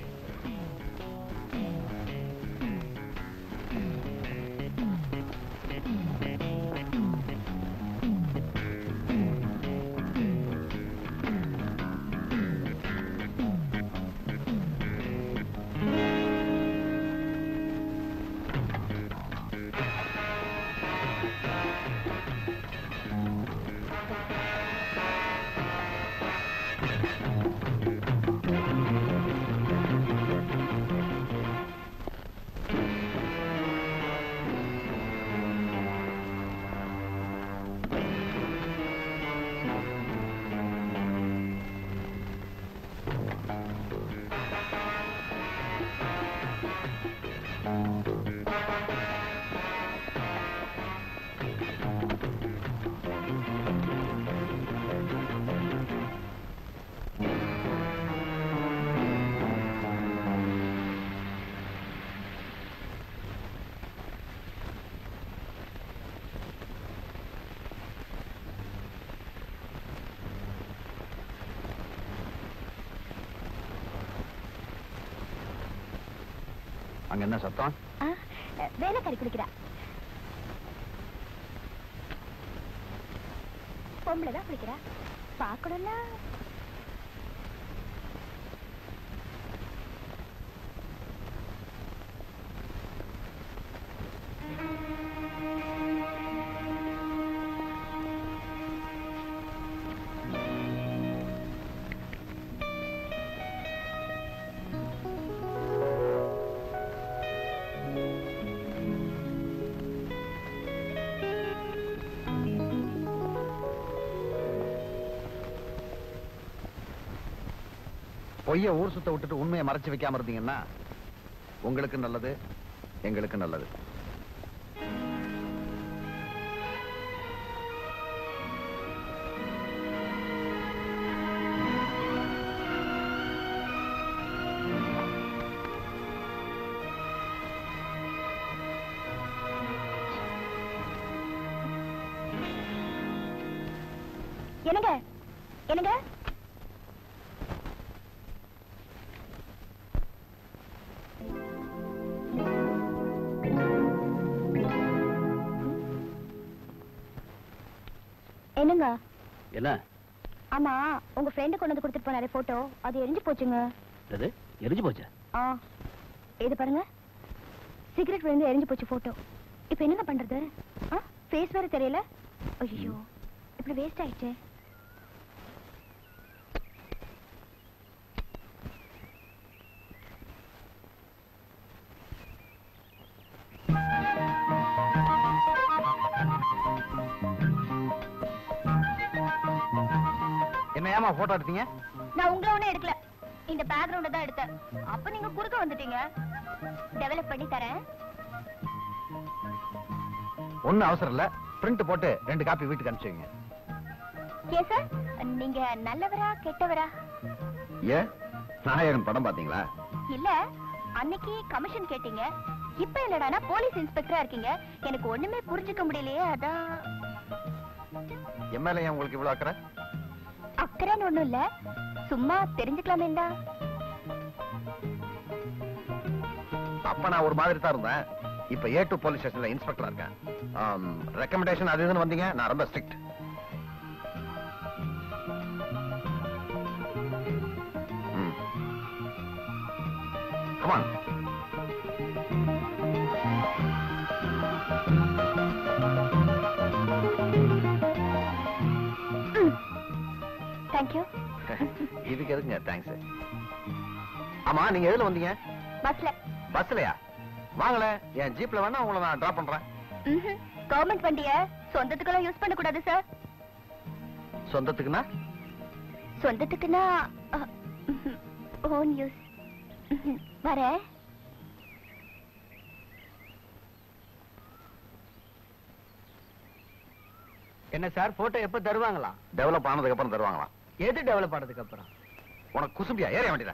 அங்க என்ன சத்தம் ஆ, வேலைக்காரி குளிக்கிறா பொம்பளை தான் குளிக்கிறா பார்க்கணும்னா பொய்ய ஊர் சுத்த விட்டுட்டு உண்மையை மறைச்சு வைக்காம இருந்தீங்கன்னா உங்களுக்கு நல்லது எங்களுக்கு நல்லது என்னங்க என்னங்க என்னங்க என்ன ஆமா உங்க ஃப்ரெண்டு கொண்டு வந்து கொடுத்துட்டு போனாரு போட்டோ அது எரிஞ்சு போச்சுங்க அது எரிஞ்சு போச்சா ஆ இது பாருங்க சிகரெட் விழுந்து எரிஞ்சு போச்சு போட்டோ இப்போ என்னங்க பண்றது ஆ ஃபேஸ் வேற தெரியல ஐயோ இப்படி வேஸ்ட் ஆயிடுச்சே என்ன ஏமா போட்டோ எடுத்தீங்க நான் உங்களை ஒண்ணும் எடுக்கல இந்த பேக்ரவுண்ட தான் எடுத்தேன் அப்ப நீங்க குறுக்க வந்துட்டீங்க டெவலப் பண்ணி தரேன் ஒண்ணும் அவசரம் இல்ல பிரிண்ட் போட்டு ரெண்டு காப்பி வீட்டுக்கு அனுப்பிச்சுங்க ஏன் சார் நீங்க நல்லவரா கெட்டவரா ஏன் நாயகன் படம் பாத்தீங்களா இல்ல அன்னைக்கு கமிஷன் கேட்டீங்க இப்ப என்னடானா போலீஸ் இன்ஸ்பெக்டரா இருக்கீங்க எனக்கு ஒண்ணுமே புரிஞ்சுக்க முடியலையே அதான் என் மேல ஏன் உங்களுக்கு இவ்வளவு அக்கறை அக்கறைன்னு ஒண்ணும் இல்ல சும்மா தெரிஞ்சுக்கலாமே தான் அப்ப நான் ஒரு மாதிரி தான் இருந்தேன் இப்ப ஏ டூ போலீஸ் ஸ்டேஷன்ல இன்ஸ்பெக்டரா இருக்கேன் ரெக்கமெண்டேஷன் அது இதுன்னு வந்தீங்க நான் ரொம்ப ஸ்ட்ரிக்ட் கமான் தேங்க்யூ இதுக்கு எதுக்குங்க தேங்க்ஸ் ஆமா நீங்க எதுல வந்தீங்க பஸ்ல பஸ்லயா வாங்களே என் ஜீப்ல வேணா உங்களை நான் டிராப் பண்றேன் கவர்மெண்ட் வண்டிய சொந்தத்துக்கெல்லாம் யூஸ் பண்ண கூடாது சார் சொந்தத்துக்குன்னா சொந்தத்துக்குன்னா ஓன் யூஸ் வரேன் என்ன சார் போட்டோ எப்ப தருவாங்களா டெவலப் ஆனதுக்கு அப்புறம் தருவாங்களாம் எது டெவலப் ஆனதுக்கு அப்புறம் உனக்கு குசும்பியா ஏறிய வேண்டியத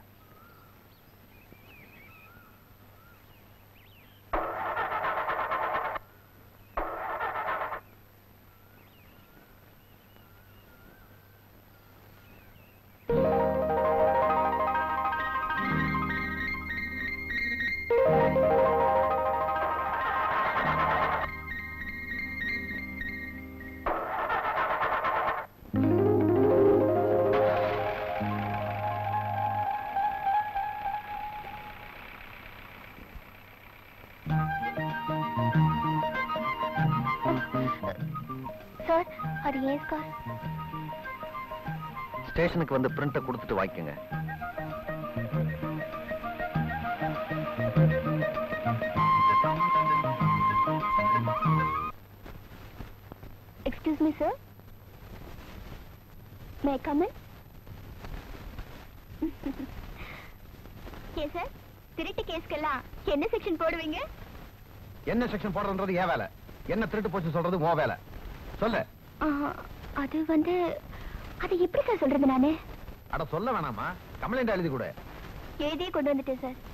சார் அது ஏன் கார் ஸ்டேஷனுக்கு வந்து பிரிண்ட கொடுத்துட்டு வாங்கிக்கோங்க excuse me sir may come in ஏன் சார் திருட்டு கேஸ்க்கெல்லாம் என்ன செக்ஷன் போடுவீங்க என்ன செக்ஷன் போடுறதுன்றது ஏன் வேலை என்ன திருட்டு போச்சு சொல்றது உன் வேலை சொல்லு ஆ, அது வந்து அது எப்படி சார் சொல்றது நானு அட சொல்ல வேணாமா கம்ப்ளைண்ட் எழுதி கூட எழுதியே கொண்டு வந்துட்டேன் சார்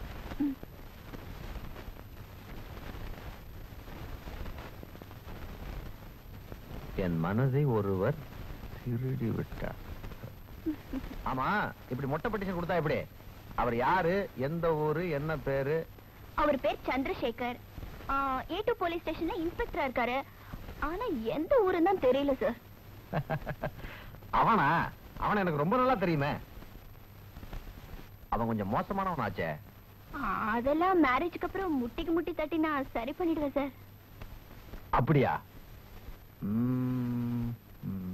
என் மனதை ஒருவர் திருடி விட்டார் ஆமா இப்படி மொட்டை பெட்டிஷன் கொடுத்தா எப்படி அவர் யாரு எந்த ஊரு என்ன பேரு அவர் பேர் சந்திரசேகர் ஏ டூ போலீஸ் ஸ்டேஷன்ல இன்ஸ்பெக்டரா இருக்காரு ஆனா எந்த ஊருன்னு தான் தெரியல சார் அவனா அவன் எனக்கு ரொம்ப நல்லா தெரியுமே அவன் கொஞ்சம் மோசமானவனாச்சே அதெல்லாம் மேரேஜ்க்கு அப்புறம் முட்டிக்கு முட்டி தட்டி நான் சரி பண்ணிடுவேன் சார் அப்படியா ம், ம்.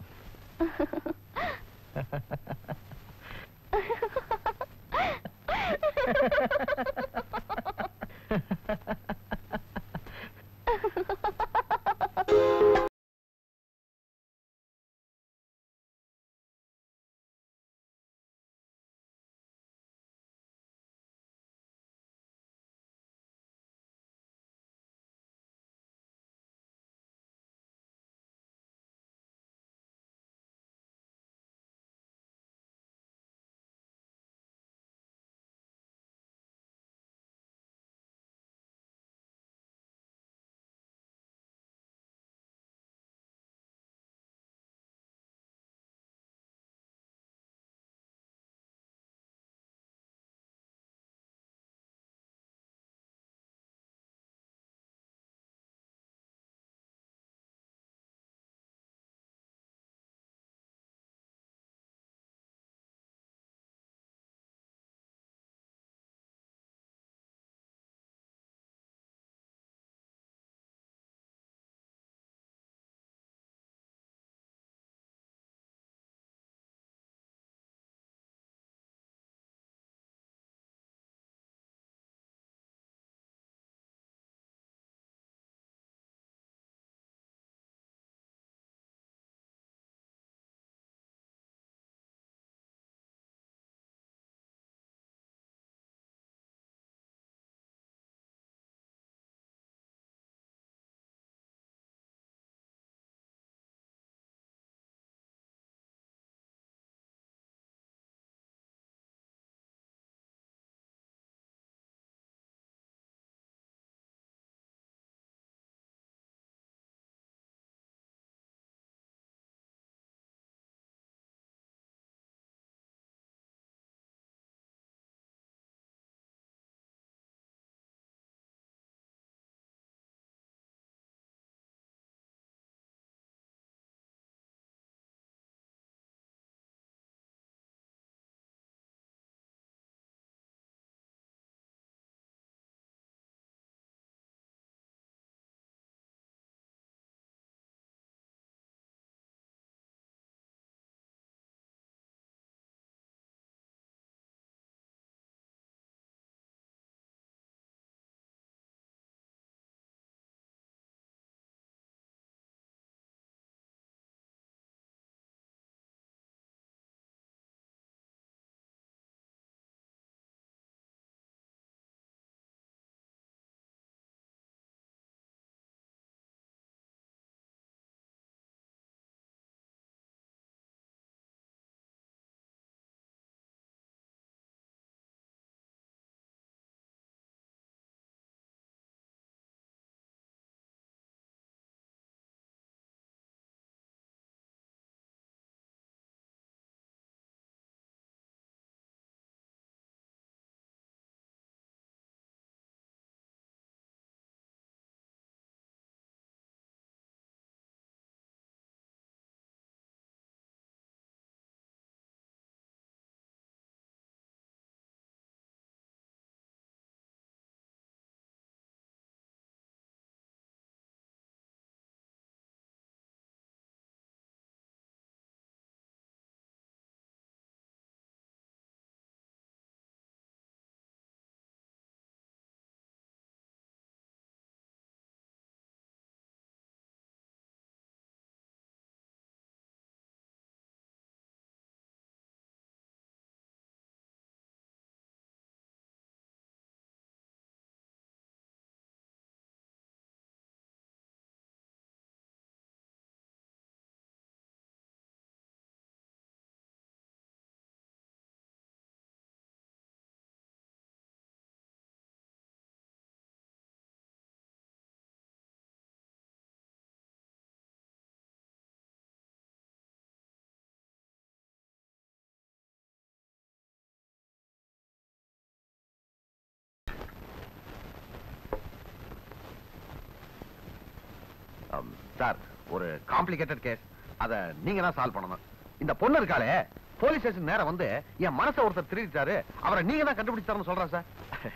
சார் ஒரு காம்ப்ளிகேட்டட் கேஸ் அத நீங்க தான் சால்வ் பண்ணணும் இந்த பொண்ணு இருக்காளே போலீஸ் ஸ்டேஷன் நேரம் வந்து என் மனசை ஒருத்தர் திருடிட்டாரு அவரை நீங்க தான் கண்டுபிடிச்சு தரணும் சொல்றேன் சார்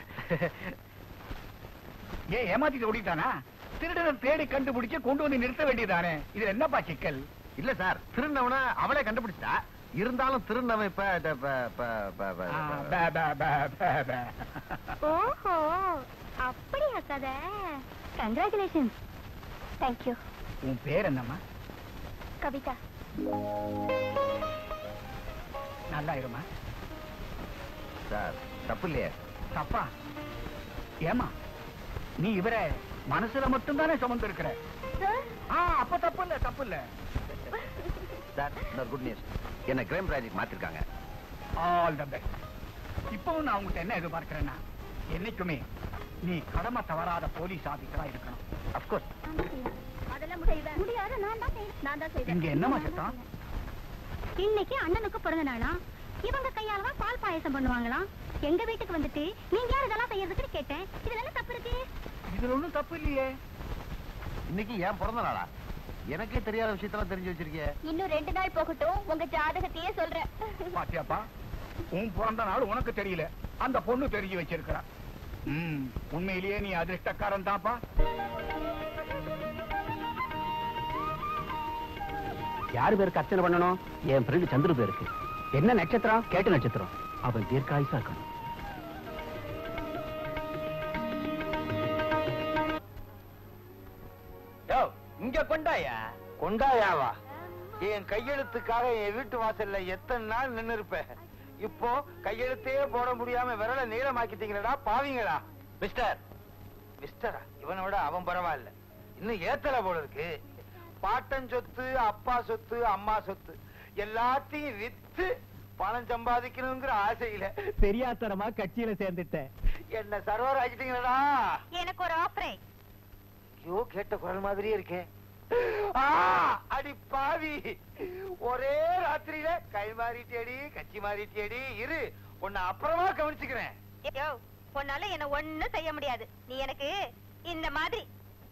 ஏன் ஏமாத்திட்டு ஓடிட்டானா திருடனை தேடி கண்டுபிடிச்சு கொண்டு வந்து நிறுத்த வேண்டியதானே இதுல என்னப்பா சிக்கல் இல்ல சார் திருநவன அவளே கண்டுபிடிச்சா இருந்தாலும் திருநவன் இப்ப இந்த ப- ப- ப- ப- ஆ, ப- பே, பே, பே, பே, பே. ஓஹோ அப்படியா கதை கங்க்ராச்சுலேஷன்ஸ் தேங்க்யூ உன் பேர் என்னம்மா கவிதா நல்லா இருமா சார் தப்பு இல்லையே தப்பா ஏமா நீ இவரை மனசுல மட்டும்தானே சுமந்து இருக்கிற சார் அப்ப தப்பு இல்ல தப்பு இல்ல சார் இன்னொரு குட் நியூஸ் என்ன கிரைம் பிராஜெக்ட் மாத்திருக்காங்க ஆல் த பெஸ்ட் இப்பவும் நான் உங்ககிட்ட என்ன எதிர்பார்க்கிறேன்னா என்னைக்குமே நீ கடமை தவறாத போலீஸ் ஆபீசரா இருக்கணும் அப்கோர்ஸ் அதெல்லாம் செய்வேன் முடியாது நான் தான் செய்வேன் நான் தான் செய்வேன் இங்க என்னம்மா சத்தம் இன்னைக்கு அண்ணனுக்கு பிறந்த நாளா இவங்க கையால தான் பால் பாயசம் பண்ணுவாங்களாம் எங்க வீட்டுக்கு வந்துட்டு நீங்க யார் இதெல்லாம் செய்யறதுக்கு கேட்டேன் இதுல என்ன தப்பு இருக்கு இதுல ஒண்ணும் தப்பு இல்லையே இன்னைக்கு ஏன் பிறந்த நாளா எனக்கே தெரியாத விஷயத்தெல்லாம் தெரிஞ்சு வச்சிருக்கே இன்னும் ரெண்டு நாள் போகட்டும் உங்க ஜாதகத்தையே சொல்றேன் பாத்தியாப்பா உன் பிறந்த நாள் உனக்கு தெரியல அந்த பொண்ணு தெரிஞ்சு வச்சிருக்கிறா ம் உண்மையிலேயே நீ அதிர்ஷ்டக்காரன் தான்ப்பா யாரு பேருக்கு அர்ச்சனை பண்ணணும் என் ஃப்ரெண்டு சந்திர பேருக்கு என்ன நட்சத்திரம் கேட்ட நட்சத்திரம் அவன் தீர்க்காயுசா இருக்கணும் இங்க கொண்டாயா கொண்டாயாவா என் கையெழுத்துக்காக என் வீட்டு வாசல்ல எத்தனை நாள் நின்னு இருப்பேன் இப்போ கையெழுத்தே போட முடியாம விரல நீளமாக்கிட்டீங்களடா பாவீங்களா மிஸ்டர் மிஸ்டரா இவனை விட அவன் பரவாயில்ல இன்னும் ஏத்தல போல இருக்கு பாட்டன் சொத்து அப்பா சொத்து அம்மா சொத்து எல்லாத்தையும் வித்து பணம் சம்பாதிக்கணுங்கிற ஆசையில தெரியாதனமா கட்சியில சேர்ந்துட்டேன் என்ன சர்வர் ஆக்கிட்டீங்களடா எனக்கு ஒரு ஆஃபரை ஐயோ கேட்ட குரல் மாதிரியே இருக்கே ஆ, அடி பாவி ஒரே ராத்திரியில கை மாறிட்டேடி கட்சி மாறிட்டேடி இரு உன்னை அப்புறமா கவனிச்சுக்கிறேன் யோ உன்னால என்ன ஒண்ணும் செய்ய முடியாது நீ எனக்கு இந்த மாதிரி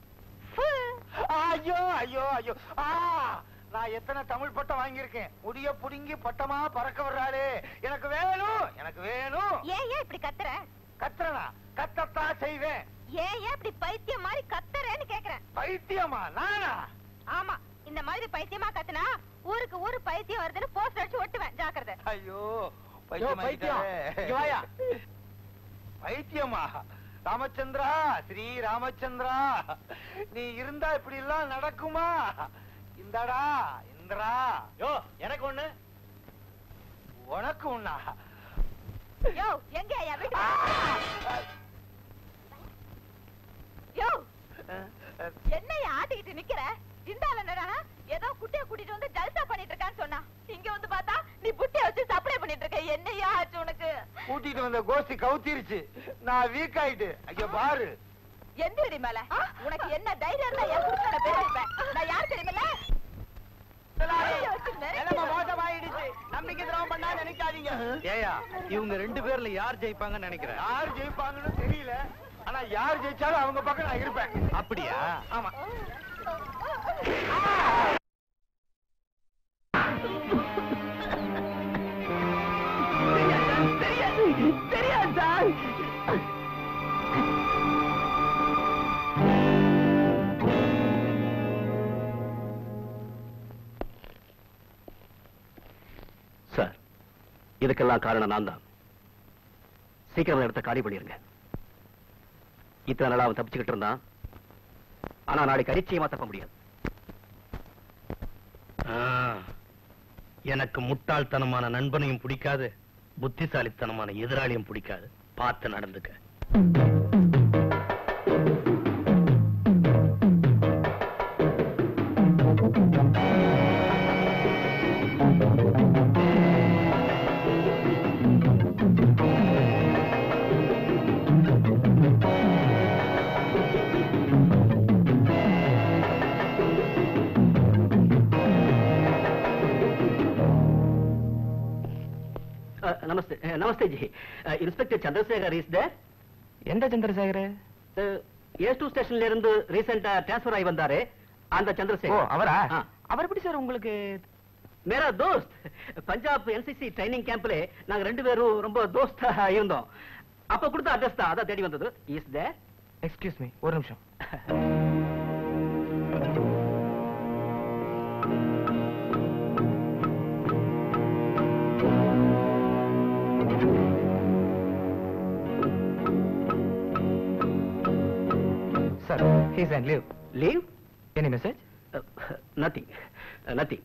ஐயோ ஐயோ ஐயோ ஆ நான் எத்தனை தமிழ் பட்டம் வாங்கியிருக்கேன் முடிய புடுங்கி பட்டமா பறக்க வர்றாரு எனக்கு வேணும் எனக்கு வேணும் ஏன் ஏன் இப்படி கத்துற கத்துறனா கத்தத்தான் செய்வேன் ஏன் ஏன் இப்படி பைத்தியம் மாதிரி கத்துறேன்னு கேக்குறேன் பைத்தியமா நானா ஆமா இந்த மாதிரி பைத்தியமா கத்துனா ஊருக்கு ஊரு பைத்தியம் வருதுன்னு போஸ்டர் அடிச்சு ஒட்டுவேன் ஜாக்கிரதை ஐயோ யோ, பைத்தியம். இங்க வாயா. பைத்தியமா ராமச்சந்திரா ஸ்ரீ ராமச்சந்திரா நீ இருந்தா இப்படி எல்லாம் நடக்குமா இந்தடா இந்திரா யோ எனக்கு ஒண்ணு உனக்கு உண்ணா யோ எங்க ஐயா வீட்டு யோ என்னையா ஆட்டிக்கிட்டு நிக்கிற இந்தால என்னடா ஏதோ குட்டிய கூட்டிட்டு வந்து ஜல்சா பண்ணிட்டு இருக்கான்னு சொன்னா இங்க வந்து பார்த்தா நீ புட்டிய வச்சு சப்ளை பண்ணிட்டு இருக்க என்னையா ஆச்சு உனக்கு கூட்டிட்டு வந்த கோஷ்டி கவுத்திருச்சு நான் வீக் ஆயிட்டு ஐயோ பாரு எந்திரடி மேல உனக்கு என்ன தைரியம் இருந்தா என் புருஷனை பேசிப்பேன் நான் யார் தெரியுமில்ல நிலைமை மோசமாயிடுச்சு நம்பிக்கை துரோகம் பண்ணா நினைக்காதீங்க ஏயா இவங்க ரெண்டு பேர்ல யார் ஜெயிப்பாங்கன்னு நினைக்கிறேன் யார் ஜெயிப்பாங்கன்னு தெரியல ஆனா யார் ஜெயிச்சாலும் அவங்க பக்கம் நான் இருப்பேன் அப்படியா ஆமா சார் இதுக்கெல்லாம் காரணம் நான் தான் சீக்கிரம் இடத்த காலி பண்ணிருங்க இத்தனை நாளா அவன் தப்பிச்சுக்கிட்டு இருந்தான் ஆனா நாளைக்கு நிச்சயமா தப்ப முடியாது ஆ, எனக்கு முட்டாள்தனமான நண்பனையும் பிடிக்காது புத்திசாலித்தனமான எதிராளியும் பிடிக்காது பார்த்து நடந்துக்க அஹ், நமஸ்தே அஹ், நமஸ்தே ஜி அஹ், இன்ஸ்பெக்டர் சந்திரசேகர் இஸ் தேர் எந்த சந்திரசேகர் ஏ டூ ஸ்டேஷன்ல இருந்து ரீசெண்டா டிரான்ஸ்பர் ஆகி வந்தாரு அந்த ஓ சந்திரசேகர் அவரா ஆ. அவர் எப்படி சார் உங்களுக்கு மேரா தோஸ்த் பஞ்சாப் என்சிசி ட்ரைனிங் கேம்ப்ல நாங்க ரெண்டு பேரும் ரொம்ப தோஸ்தா இருந்தோம் அப்ப கொடுத்த அட்ரஸ் தான் அதான் தேடி வந்தது இஸ் தேர் எக்ஸ்கியூஸ் மீ ஒரு நிமிஷம் sir he's and leave leave any message nothing nothing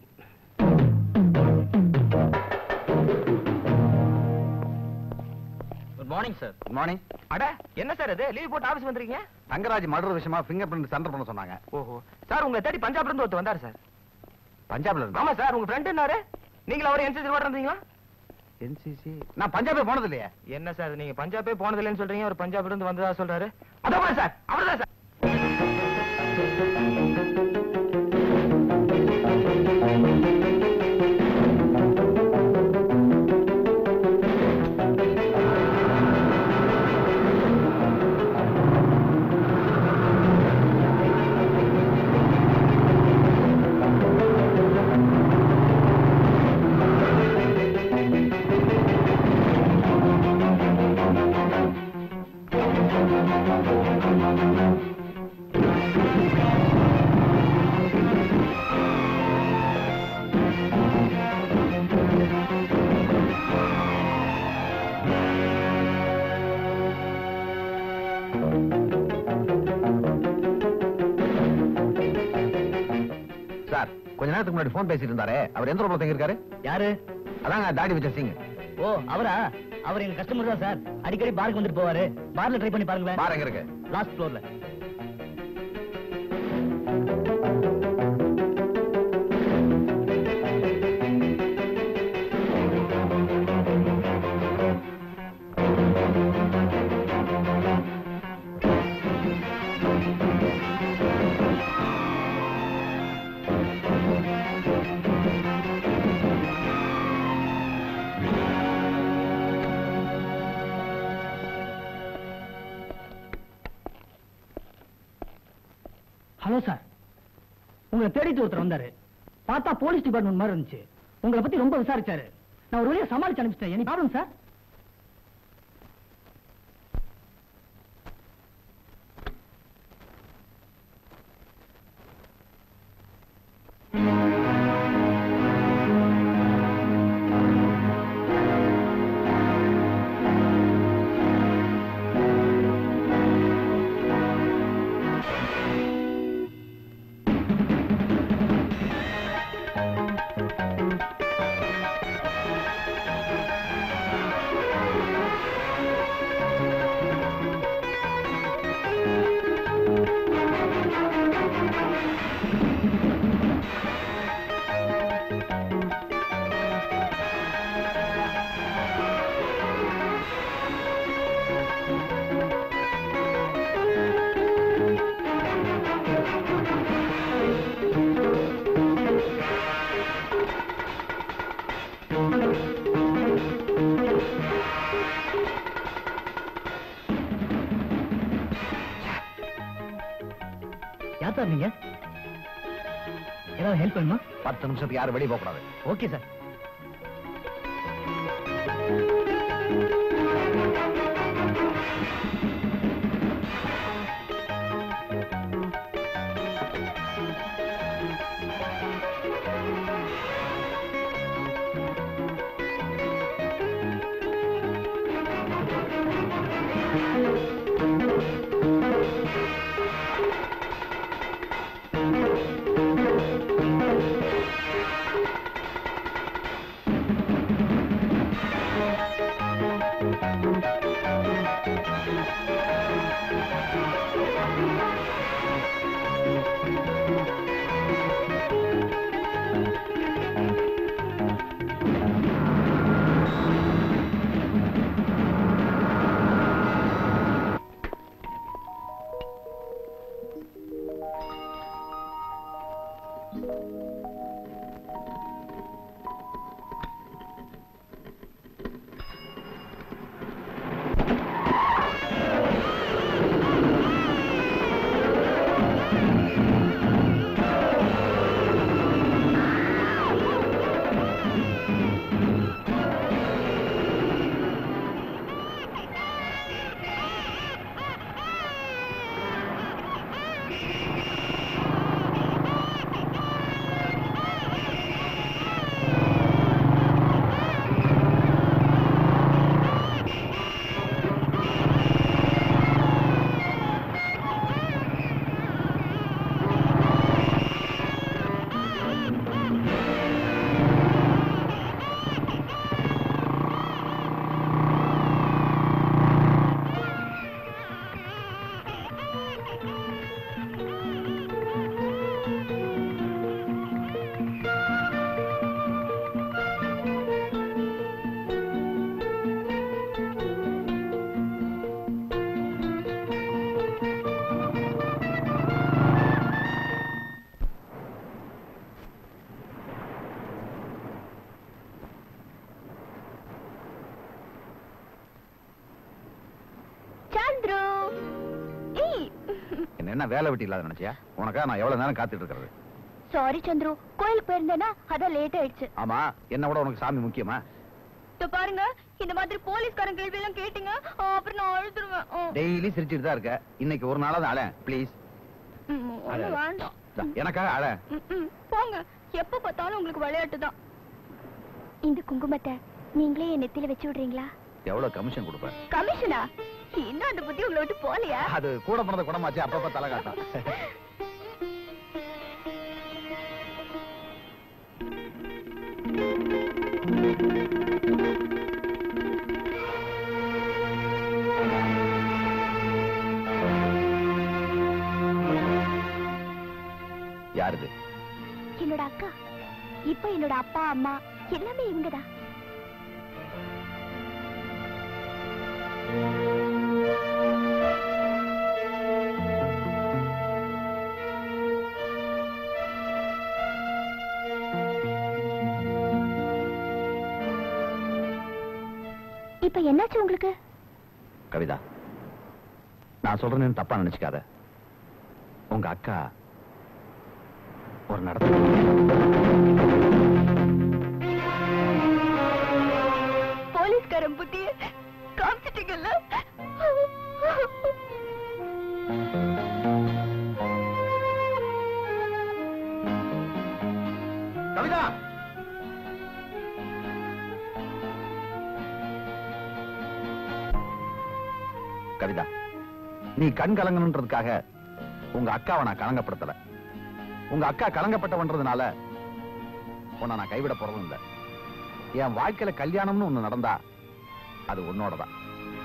good morning sir good morning அட என்ன சார் இது லீவ் போட்டு ஆபீஸ் வந்திருக்கீங்க தங்கராஜ் மர்டர் விஷயமா ஃபிங்கர் பிரிண்ட் சென்டர் பண்ண சொன்னாங்க ஓஹோ சார் உங்களை தேடி பஞ்சாப்ல இருந்து ஒருத்தர் வந்தார் சார் பஞ்சாப்ல இருந்து ஆமா சார் உங்க ஃப்ரெண்ட் என்னாரு நீங்கள அவர் என்சிசி ஓட இருந்தீங்களா என்சிசி நான் பஞ்சாபே போனது இல்லையே என்ன சார் நீங்க பஞ்சாபே போனதில்லைன்னு சொல்றீங்க அவர் பஞ்சாப்ல இருந்து வந்ததா சொல்றாரு அதோ பாரு சார் அவர்தான் சார் சார் கொஞ்ச நேரத்துக்கு முன்னாடி ஃபோன் பேசிட்டு இருந்தாரே அவர் எந்த ரூம்ல தங்கி இருக்காரு யாரு அதாங்க தாடி வச்ச சிங் ஓ அவரா அவர் எங்க கஸ்டமர் தான் சார் அடிக்கடி பாருக்கு வந்துட்டு போவாரு பார்ல ட்ரை பண்ணி பாருங்களேன் பாரு எங்க இருக்கு லாஸ்ட் ஃப்ளோர்ல ஹலோ சார் உங்களை தேடிட்டு ஒருத்தர் வந்தாரு பார்த்தா போலீஸ் டிபார்ட்மெண்ட் மாதிரி இருந்துச்சு உங்களை பத்தி ரொம்ப விசாரிச்சாரு நான் ஒரு வழியா சமாளிச்சு அனுப்பிச்சிட்டேன் எனி ப்ராப்ளம் சார் யார் சார் நீங்க ஏதாவது ஹெல்ப் வேணுமா பத்து நிமிஷத்துக்கு யாரும் வெளியே போக கூடாது ஓகே சார் என்ன என்ன வேலை வெட்டி இல்லாத நினைச்சியா உனக்கா நான் எவ்வளவு நேரம் காத்துட்டு இருக்கிறது சாரி சந்துரு கோயிலுக்கு போயிருந்தேனா அதான் லேட் ஆயிடுச்சு ஆமா என்ன விட உனக்கு சாமி முக்கியமா இதோ பாருங்க இந்த மாதிரி போலீஸ்காரன் கேள்வி எல்லாம் கேட்டீங்க ஆ, அப்புறம் நான் அழுதுருவேன் ஆ. டெய்லி சிரிச்சிட்டு தான் இருக்க இன்னைக்கு ஒரு நாளாவது அழ ப்ளீஸ் ம், ஒண்ணும் வேண்டாம் எனக்காக அழ ம், ம், போங்க எப்ப பார்த்தாலும் உங்களுக்கு விளையாட்டு தான் இந்த குங்குமத்தை நீங்களே என் நெத்தியில வச்சு விடுறீங்களா எவ்வளவு கமிஷன் கொடுப்ப கமிஷனா இன்னும் அந்த புத்தி உங்களை விட்டு போலையா அது கூட பிறந்த குடமாச்சு அப்பப்ப தலை காட்டும் யாருது என்னோட அக்கா இப்ப என்னோட அப்பா அம்மா எல்லாமே இவங்கதான் இப்ப என்னாச்சு உங்களுக்கு கவிதா நான் சொல்றேன்னு தப்பா நினைச்சுக்காத உங்க அக்கா ஒரு நடத்த போலீஸ்காரன் புத்திய காமிச்சிட்டீங்கல்ல கவிதா கவிதா நீ கண் கலங்கணுன்றதுக்காக உங்க அக்காவை நான் கலங்கப்படுத்தல உங்க அக்கா கலங்கப்பட்டவன்றதுனால உன்னை நான் கைவிட போறதும் இல்ல என் வாழ்க்கையில கல்யாணம்னு ஒண்ணு நடந்தா அது உன்னோடதான்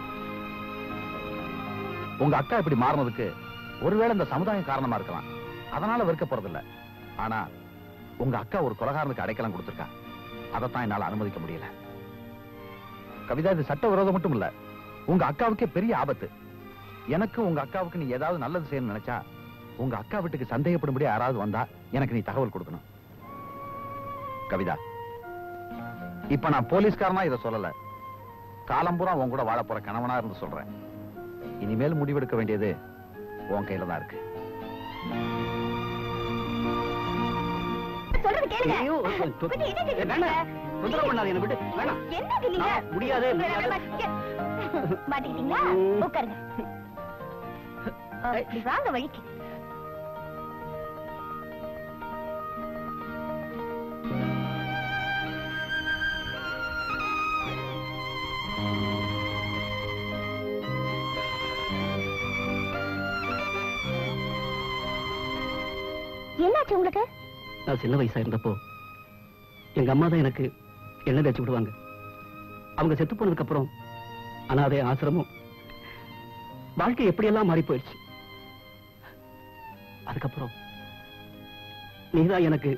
உங்க அக்கா இப்படி மாறினதுக்கு ஒருவேளை இந்த சமுதாயம் காரணமா இருக்கலாம் அதனால வெறுக்க போறதில்ல ஆனா உங்க அக்கா ஒரு கொலகாரனுக்கு அடைக்கலம் கொடுத்திருக்கா அதைத்தான் என்னால அனுமதிக்க முடியல கவிதா இது சட்ட விரோதம் மட்டும் இல்ல உங்க அக்காவுக்கே பெரிய ஆபத்து எனக்கு உங்க அக்காவுக்கு நீ ஏதாவது நல்லது செய்யணும்னு நினைச்சா உங்க அக்கா வீட்டுக்கு சந்தேகப்படும்படி யாராவது வந்தா எனக்கு நீ தகவல் கொடுக்கணும் கவிதா இப்ப நான் போலீஸ்காரனா இதை சொல்லல காலம்பூரா உன் கூட வாழ போற கணவனா இருந்து சொல்றேன் இனிமேல் முடிவெடுக்க வேண்டியது உன் கையில தான் இருக்கு சொல்றது கேளுங்க ஐயோ, தொ- கொஞ்சம் இடையில ஏ, இருங்க. வேண்டாம். தொந்தரவு பண்ணாத என்னை விட்டு. வேணாம். என்னது நீங்க ஆ, முடியாது, முடியாது. மாட்டிக்கிட்டீங்களா உட்காருங்க அப்படி வாங்க வழிக்கு என்னாச்சு உங்களுக்கு நான் சின்ன வயசா இருந்தப்போ எங்க அம்மா தான் எனக்கு எண்ணெய் தேய்ச்சி விடுவாங்க அவங்க செத்து போனதுக்கு அப்புறம் அனாதை ஆசிரமம் வாழ்க்கை எப்படியெல்லாம் மாறி போயிடுச்சு அதுக்கப்புறம் நீதான் எனக்கு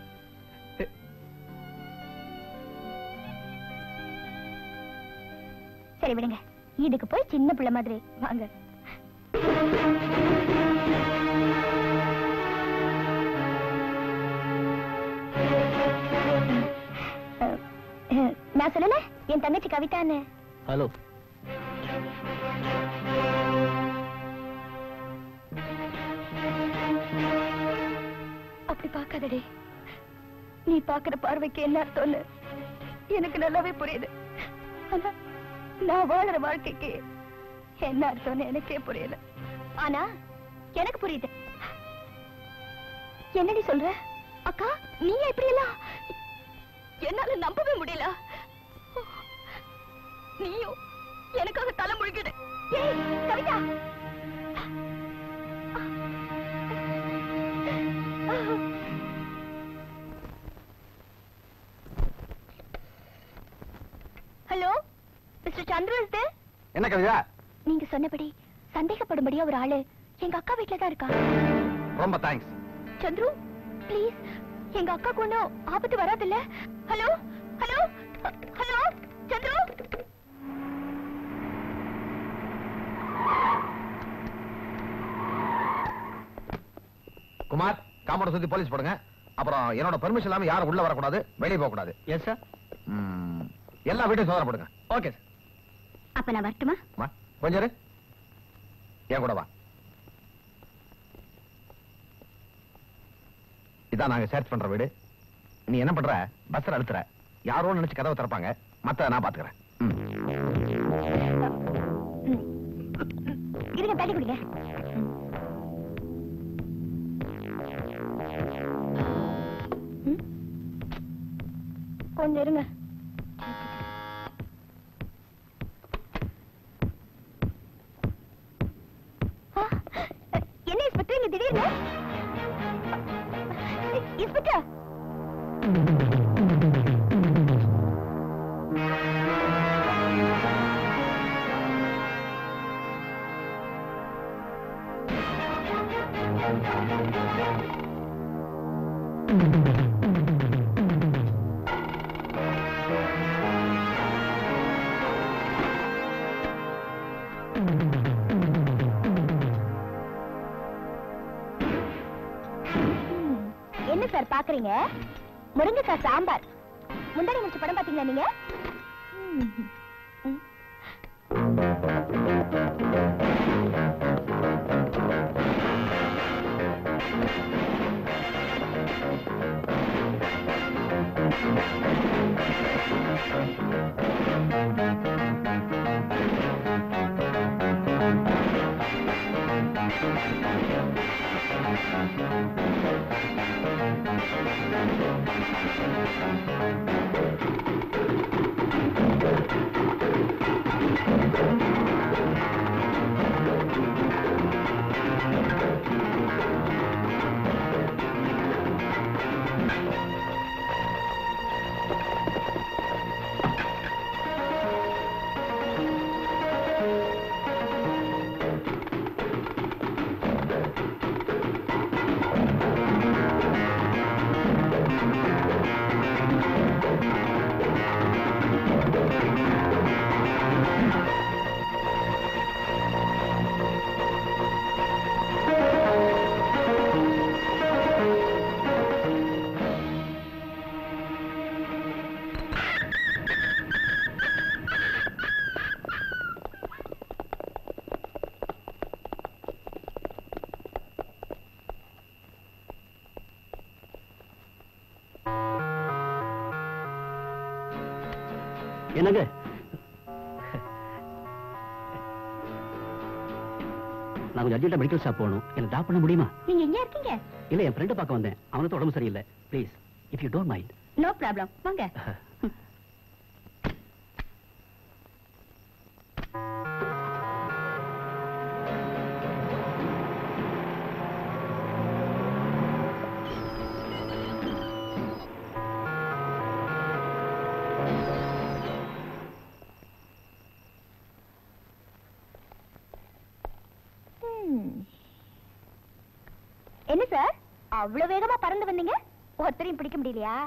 சரி விடுங்க இதுக்கு போய் சின்ன பிள்ளை மாதிரி வாங்க அஹ், அஹ், நான் சொல்லல என் தங்கச்சி கவிதான்னு ஹலோ அப்படி பார்க்காதடி நீ பாக்குற பார்வைக்கு என்ன அர்த்தம்னு எனக்கு நல்லாவே புரியுது ஆனா நான் வாழற வாழ்க்கைக்கு என்ன அர்த்தம்னு எனக்கே புரியல ஆனா எனக்கு புரியுது என்னடி சொல்ற அக்கா நீ எப்படி எல்லாம் என்னால நம்பவே முடியல நீயும் எனக்காக தலை முழுகிடு ஏய், Kavitha hello mister Chandru is there என்ன கவிதா நீங்க சொன்னபடி சந்தேகப்படும்படியா ஒரு ஆளு எங்க அக்கா வீட்ல தான் இருக்கா ரொம்ப தேங்க்ஸ் சந்துரு ப்ளீஸ் எங்க அக்காக்கு ஒண்ணும் ஆபத்து வராதுல்ல hello hello hello Chandru Kumar compound சுத்தி போலீஸ் போடுங்க அப்புறம் என்னோட பெர்மிஷன் இல்லாம யாரும் உள்ள வரக்கூடாது வெளியே போக கூடாது எஸ் சார் ம், எல்லா வீட்டையும் சோதனை போடுங்க ஓகே சார் அப்ப நான் வரட்டுமா வா, கொஞ்சம் இரு. என் கூட வா இதான் நாங்க சர்ச் பண்ற வீடு நீ என்ன பண்ற பஸ்ல அழுத்துற யாரோ நினைச்சு கதவை திறப்பாங்க மத்த நான் பாத்துக்கிறேன் இருங்க தள்ளி குடிங்க ம். கொஞ்சம் இருங்க ஆ, என்ன இன்ஸ்பெக்டர் இங்க திடீர்னு இன்ஸ்பெக்டர் ம், என்ன சார் பாக்குறீங்க முருங்கைக்காய் சாம்பார் முந்தாடி முடிச்ச படம் பாத்தீங்களா நீங்க ம், ம். என்னங்க நான் கொஞ்சம் அர்ஜென்ட்டா மெடிக்கல் ஷாப் போகணும் என்ன ட்ராப் பண்ண முடியுமா நீங்க எங்க இருக்கீங்க இல்ல என் ஃப்ரெண்டை பார்க்க வந்தேன் அவனுக்கு உடம்பு சரியில்லை please if you don't mind no problem வாங்க ம். என்ன சார் அவ்வளவு வேகமா பறந்து வந்தீங்க ஒருத்தரையும் பிடிக்க முடியலையா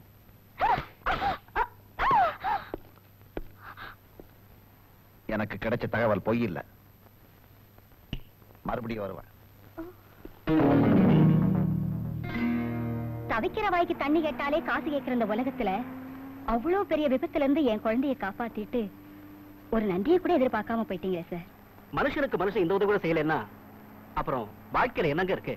எனக்கு கிடைச்ச தகவல் பொய் இல்ல மறுபடியும் வருவேன் தவிக்கிற வாய்க்கு தண்ணி கேட்டாலே காசு கேட்கிற இந்த உலகத்துல அவ்வளவு பெரிய விபத்துல இருந்து என் குழந்தைய காப்பாத்திட்டு ஒரு நன்றியை கூட எதிர்பார்க்காம போயிட்டீங்க சார் மனுஷனுக்கு மனுஷன் இந்த உதவி கூட செய்யலைன்னா அப்புறம் வாழ்க்கையில என்னங்க இருக்கு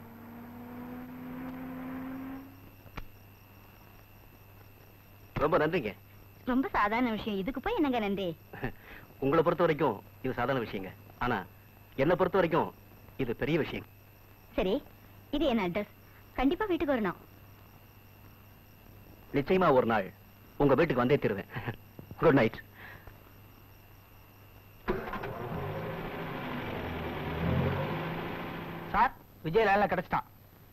ரொம்ப நன்றிங்க ரொம்ப சாதாரண விஷயம் இதுக்கு போய் என்னங்க நன்றி உங்களை பொறுத்த வரைக்கும் இது சாதாரண விஷயங்க ஆனா என்னை பொறுத்த வரைக்கும் இது பெரிய விஷயம் சரி இது என் அட்ரஸ் கண்டிப்பா வீட்டுக்கு வரணும் நிச்சயமா ஒரு நாள் உங்க வீட்டுக்கு வந்தே தருவேன் குட் நைட் சார் விஜய் லேல கிடைச்சிட்டான்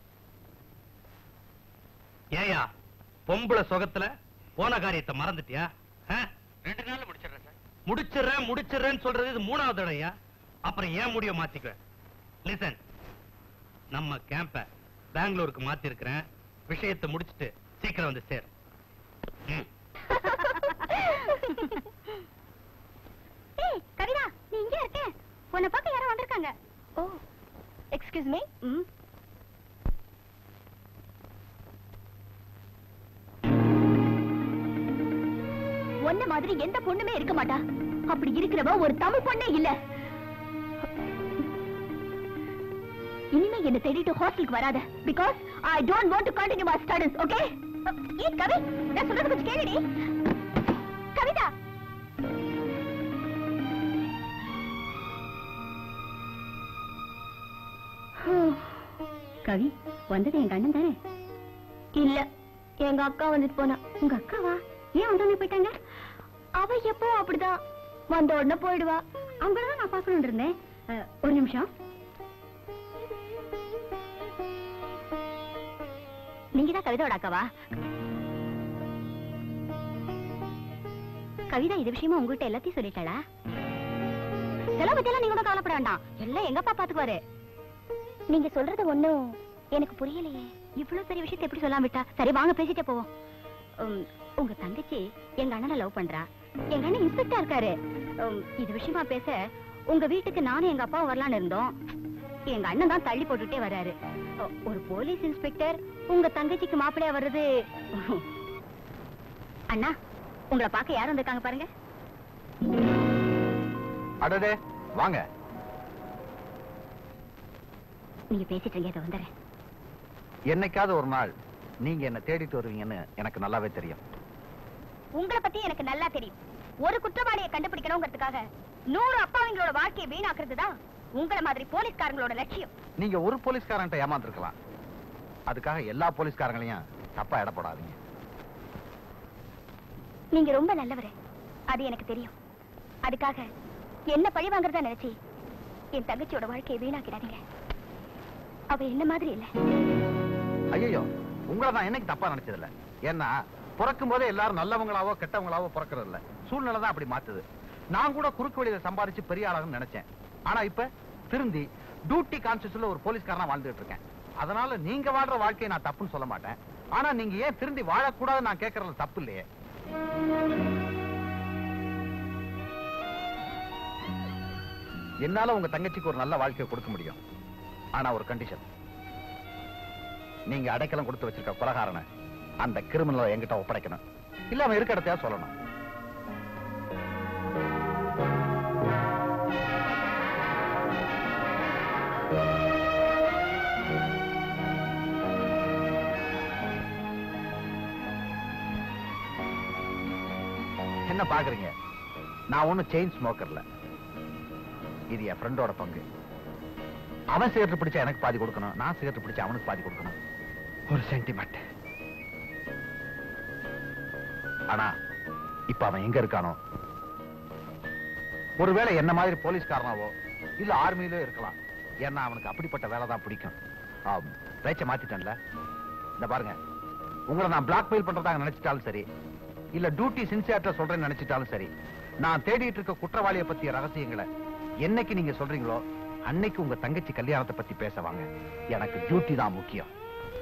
ஏயா பொம்பளை சுகத்துல போன காரியத்தை மறந்துட்டியா ஆ? ரெண்டு நாள்ல முடிச்சிடுறேன் சார் முடிச்சிடுறேன் முடிச்சிடுறேன்னு சொல்றது இது மூணாவது தடவையா அப்புறம் ஏன் முடிய மாத்திக்குவேன் லிசன் நம்ம கேம்ப பெங்களூருக்கு மாத்தி இருக்கிறேன் விஷயத்தை முடிச்சிட்டு சீக்கிரம் வந்து சேர் ம். ஏய் கவிதா நீ இங்க இருக்க உன்னை பார்க்க யாரோ வந்திருக்காங்க ஓ எக்ஸ்கியூஸ் மீ ம் ஒன்ன மாதிரி எந்த பொண்ணுமே இருக்க மாட்டா அப்படி இருக்கிறவ ஒரு தமிழ் பொண்ணே இல்ல இனிமே என்ன தேடிட்டு ஹாஸ்டலுக்கு வராத because I don't want to continue my studies okay ஏ கவி நான் சொல்றது கொஞ்சம் கேளுடி கவிதா கவி வந்தது எங்க அண்ணன் தானே இல்ல எங்க அக்கா வந்துட்டு போனா உங்க அக்காவா ஏன் உடனே போயிட்டாங்க அவ எப்போ அப்படிதான் வந்த உடனே போயிடுவா அவங்களதான் நான் பார்க்கணும்னு இருந்தேன் அஹ், ஒரு நிமிஷம் நீங்க தான் கவிதாவோட அக்காவா கவிதா இது விஷயமா உங்ககிட்ட எல்லாத்தையும் சொல்லிட்டாளா செலவு பத்தியெல்லாம் நீங்க ஒன்றும் கவலைப்பட வேண்டாம் எல்லாம் எங்க அப்பா பாத்துக்குவாரு நீங்க சொல்றது ஒண்ணும் எனக்கு புரியலையே இவ்வளவு பெரிய விஷயத்தை எப்படி சொல்லாம விட்டா சரி வாங்க பேசிட்டே போவோம் உம், உங்க தங்கச்சி எங்க அண்ணனை லவ் பண்றா எங்க அண்ணன் இன்ஸ்பெக்டா இருக்காரு உம், இது விஷயமா பேச உங்க வீட்டுக்கு நானும் எங்க அப்பாவும் வரலான்னு இருந்தோம் எங்க அண்ணன் தான் தள்ளி போட்டுட்டே வர்றாரு ஒ- ஒரு போலீஸ் இன்ஸ்பெக்டர் உங்க தங்கச்சிக்கு மாப்பிள்ளையா வர்றது அண்ணா உங்களை பார்க்க யார் வந்திருக்காங்க பாருங்க அடடே வாங்க நீங்க பேசிட்டு இருங்க இதை வந்துடுறேன் என்னைக்காவது ஒரு நாள் நீங்க என்ன தேடிட்டு வருவீங்கன்னு எனக்கு நல்லாவே தெரியும் உங்களை பத்தி எனக்கு நல்லா தெரியும் ஒரு குற்றவாளியை கண்டுபிடிக்கணுங்கிறதுக்காக நூறு அப்பாவிங்களோட வாழ்க்கையை வீணாக்குறது தான் உங்களை மாதிரி போலீஸ்காரங்களோட லட்சியம் நீங்க ஒரு போலீஸ்காரன்ட்ட ஏமாந்துருக்கலாம் அதுக்காக எல்லா போலீஸ்காரங்களையும் தப்பா எடை போடாதீங்க நீங்க ரொம்ப நல்லவரு அது எனக்கு தெரியும் அதுக்காக என்ன பழி வாங்குறதா நினைச்சு என் தங்கச்சியோட வாழ்க்கையை வீணாக்கிடாதீங்க அவ என்ன மாதிரி இல்ல ஐயோ உங்களை நான் என்னைக்கு தப்பா நினைச்சது இல்ல ஏன்னா பிறக்கும் போதே எல்லாரும் நல்லவங்களாவோ கெட்டவங்களாவோ பிறக்கிறது இல்ல சூழ்நிலை தான் அப்படி மாத்துது நான் கூட குறுக்கு வழியில சம்பாதிச்சு பெரிய ஆளாகன்னு நினைச்சேன் ஆனா இப்ப திருந்தி டியூட்டி கான்சியஸ்ல ஒரு போலீஸ்காரனா வாழ்ந்துட்டு இருக்கேன் அதனால நீங்க வாழ்ற வாழ்க்கையை நான் தப்புன்னு சொல்ல மாட்டேன் ஆனா நீங்க ஏன் திருந்தி வாழக்கூடாது நான் கேட்கறது தப்பு இல்லையே என்னால உங்க தங்கச்சிக்கு ஒரு நல்ல வாழ்க்கையை கொடுக்க முடியும் ஆனா ஒரு கண்டிஷன் நீங்க அடைக்கலம் கொடுத்து வச்சிருக்க கொலகாரனை அந்த கிரிமினலை என்கிட்ட ஒப்படைக்கணும் இல்ல அவன் இருக்க இடத்தையா சொல்லணும் என்ன பாக்குறீங்க நான் ஒண்ணும் செயின் ஸ்மோக்கர்ல இது என் ஃப்ரெண்டோட பங்கு அவன் சிகரெட் பிடிச்சா எனக்கு பாதி கொடுக்கணும் நான் சிகரெட் பிடிச்சா அவனுக்கு பாதி கொடுக்கணும் ஒரு சென்டிமெண்ட் ஆனா இப்ப அவன் எங்க இருக்கானோ ஒருவேளை என்ன மாதிரி போலீஸ்காரனாவோ இல்ல ஆர்மியிலோ இருக்கலாம் ஏன்னா அவனுக்கு அப்படிப்பட்ட வேலை தான் பிடிக்கும் ஆம், பேச்ச மாத்திட்டேன்ல இந்த பாருங்க உங்களை நான் பிளாக்மெயில் பண்றதாக நினைச்சிட்டாலும் சரி இல்ல டியூட்டி சின்சியர்ட்ட சொல்றேன்னு நினைச்சிட்டாலும் சரி நான் தேடிட்டு இருக்க குற்றவாளியை பத்திய ரகசியங்களை என்னைக்கு நீங்க சொல்றீங்களோ அன்னைக்கு உங்க தங்கச்சி கல்யாணத்தை பத்தி பேசவாங்க எனக்கு டியூட்டி தான் முக்கியம்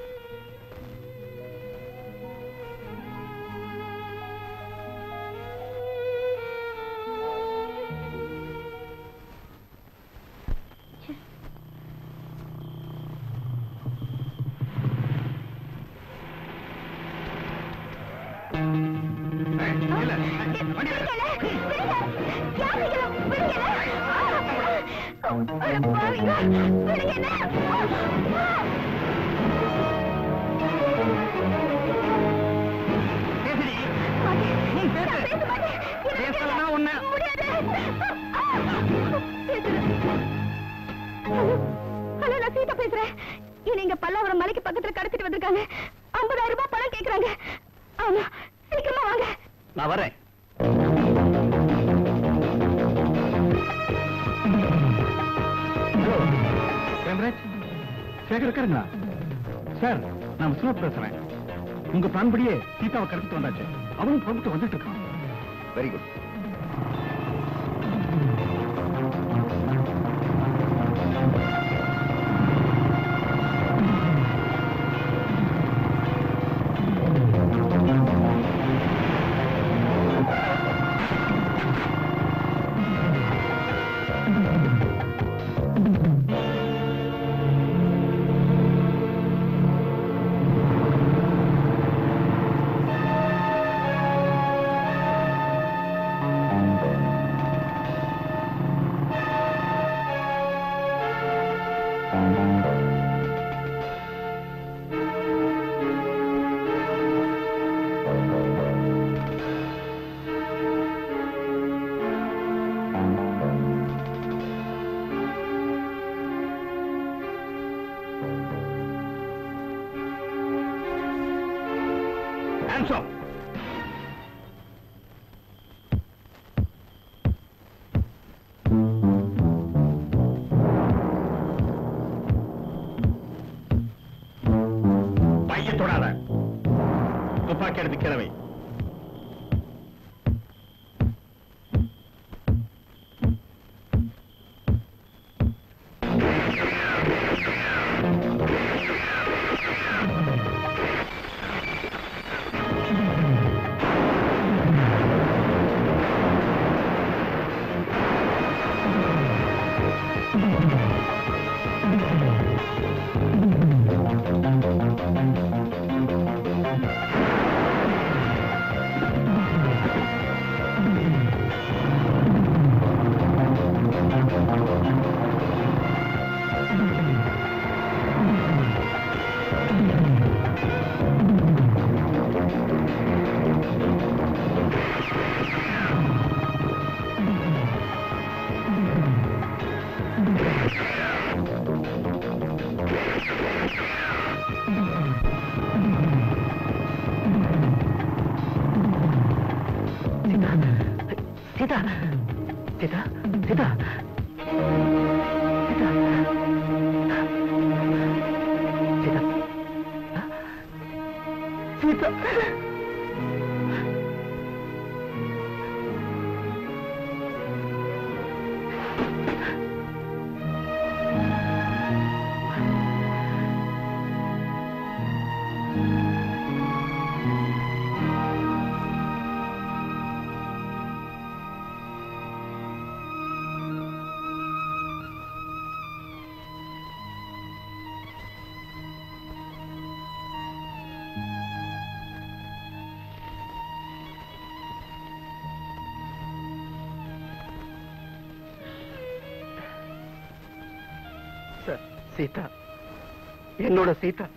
ஹலோ நான் சீதா பேசுறேன் இவனை இங்க பல்லாவரம் மலைக்கு பக்கத்துல கடத்திட்டு வந்திருக்காங்க ஐம்பதாயிரம் ரூபாய் பணம் கேக்குறாங்க ஆமா சீக்கிரமா வாங்க நான் வரேன் ஹேம்ராஜ் சேகர் இருக்காருங்களா சார் நான் விஸ்வநாத் பேசுறேன் உங்க பிளான் படியே சீதாவை கடத்திட்டு வந்தாச்சு அவனும் புறப்பட்டு வந்துட்டு இருக்கான் வெரி குட் நிமிஷம் பைய தொடாத துப்பாக்கி எடுத்து கிளவை சீதா சீதா சீதா சீதா சீதா சீதா சார் சீதா என்னோட சீதா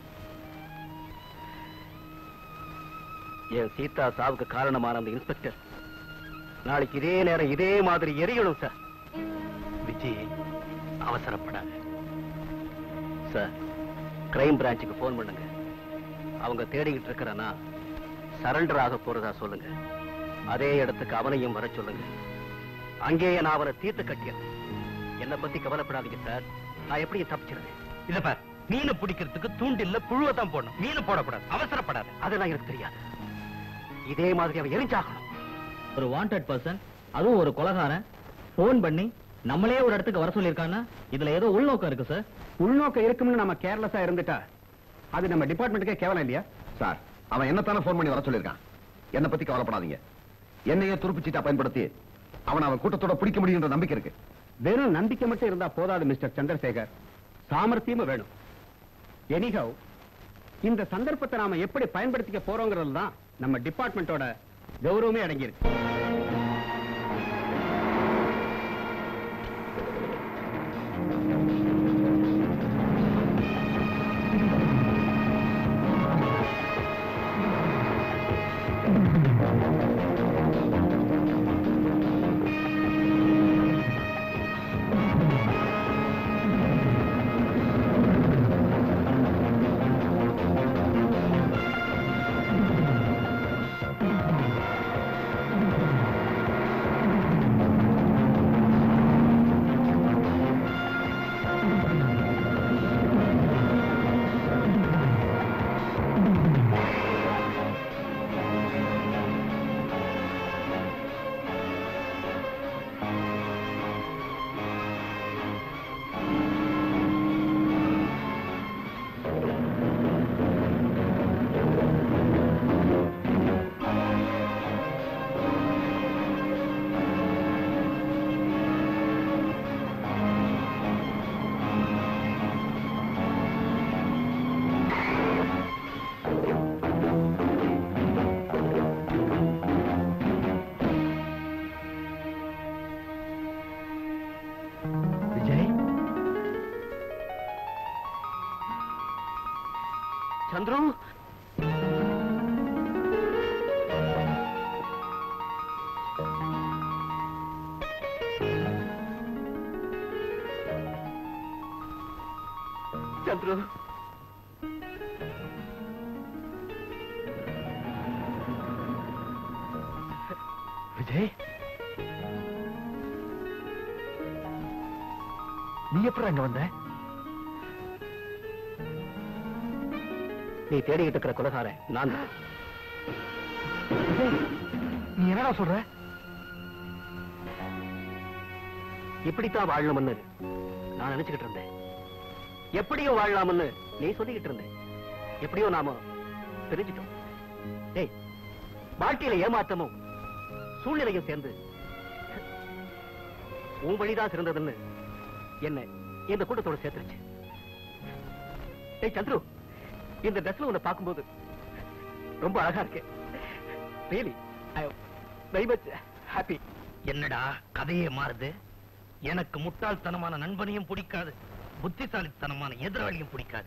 என் சீதா சாவுக்கு காரணமான அந்த இன்ஸ்பெக்டர் நாளைக்கு இதே நேரம் இதே மாதிரி எரியணும் சார் விஜய் அவசரப்படாத சார் கிரைம் பிரான்ச்சுக்கு போன் பண்ணுங்க அவங்க தேடிக்கிட்டு இருக்கிறனா சரண்டர் ஆக போறதா சொல்லுங்க அதே இடத்துக்கு அவனையும் வர சொல்லுங்க அங்கேயே நான் அவனை தீர்த்து கட்டியேன் என்னை பத்தி கவலைப்படாதீங்க சார் நான் எப்படி தப்பிச்சிருவேன் இத பார் மீனை பிடிக்கிறதுக்கு தூண்டில்ல புழுவை தான் போடணும் மீனை போடக்கூடாது அவசரப்படாத அதெல்லாம் எனக்கு தெரியாது இதே மாதிரி அவன் எரிஞ்சாகணும் ஒரு வாண்டட் பர்சன் அதுவும் ஒரு கொலகாரன் போன் பண்ணி நம்மளே ஒரு இடத்துக்கு வர சொல்லியிருக்கான்னா இதுல ஏதோ உள்நோக்கம் இருக்கு சார் உள்நோக்கம் இருக்கும்னு நம்ம கேர்லெஸ்ஸா இருந்துட்டா அது நம்ம டிபார்ட்மெண்ட்டுக்கே கேவலம் இல்லையா சார் அவன் என்னத்தானே போன் பண்ணி வர சொல்லியிருக்கான் என்னை பத்தி கவலைப்படாதீங்க என்னையே துருப்பிச்சீட்டா பயன்படுத்தி அவன் அவன் கூட்டத்தோட பிடிக்க முடியுன்ற நம்பிக்கை இருக்கு வெறும் நம்பிக்கை மட்டும் இருந்தா போதாது மிஸ்டர் சந்திரசேகர் சாமர்த்தியமும் வேணும் எனிஹவ் இந்த சந்தர்ப்பத்தை நாம எப்படி பயன்படுத்திக்க போறோங்கிறது தான் நம்ம டிபார்ட்மெண்டோட கௌரவமே அடங்கியிருக்கு விஜய் சந்துரு சந்துரு விஜய் நீ எப்படி அங்க வந்த நீ தேடிக்கிட்டு இருக்கிற கொலகாரன் நான் தான் விஜய், நீ என்னடா சொல்ற இப்படித்தான் வாழணும்னு நான் நினைச்சுக்கிட்டு இருந்தேன் எப்படியோ வாழலாம்னு நீ சொல்லிக்கிட்டு இருந்த எப்படியோ நாம தெரிஞ்சிட்டோம் டேய் வாழ்க்கையில ஏமாற்றமும் சூழ்நிலையும் சேர்ந்து உன் வழிதான் சிறந்ததுன்னு என்ன இந்த கூட்டத்தோட சேர்த்துருச்சு டேய் சந்துரு இந்த ட்ரெஸ்ல உன்னை பார்க்கும்போது ரொம்ப அழகா இருக்கு really I very much happy என்னடா கதையே மாறுது எனக்கு முட்டாள்தனமான நண்பனையும் பிடிக்காது புத்திசாலித்தனமான எதிராளியும் பிடிக்காது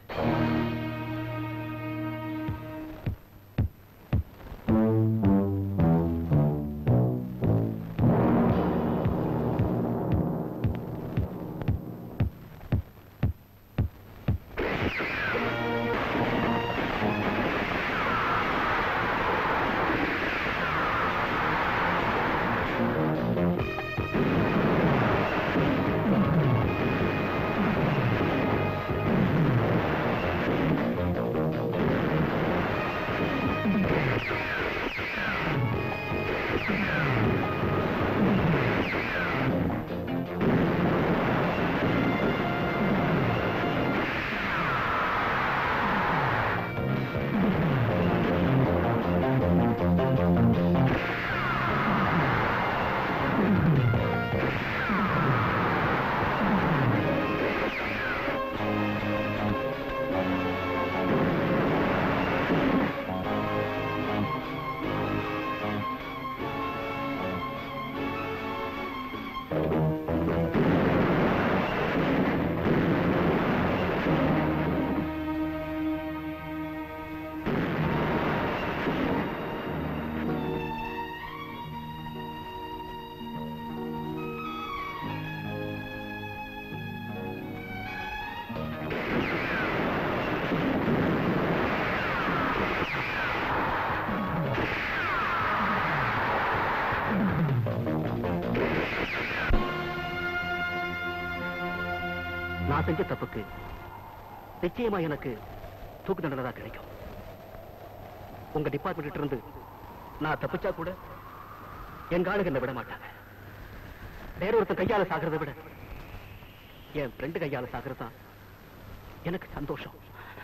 நான் செஞ்ச தப்புக்கு நிச்சயமா எனக்கு தூக்கு தண்டனை தான் கிடைக்கும் உங்க டிபார்ட்மெண்ட் இருந்து நான் தப்பிச்சா கூட எங்க ஆளுங்க என்ன விட மாட்டாங்க வேற ஒருத்தன் கையால சாகிறத விட என் ஃப்ரெண்டு கையால சாகிறது தான் எனக்கு சந்தோஷம்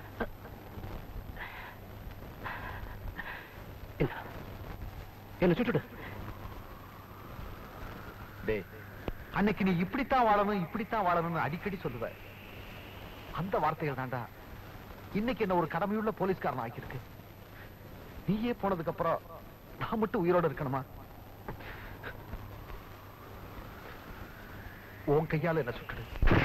இந்தா, என்னை சுட்டுடு டேய் அன்னைக்கு நீ இப்படித்தான் வாழணும் இப்படித்தான் வாழணும்னு அடிக்கடி சொல்லுவ அந்த வார்த்தைகள் தாண்டா இன்னைக்கு என்ன ஒரு கடமையுள்ள போலீஸ்காரன் ஆக்கியிருக்கு நீயே போனதுக்கு அப்புறம் நான் மட்டும் உயிரோட இருக்கணுமா உன் கையால என்ன சுட்டுடு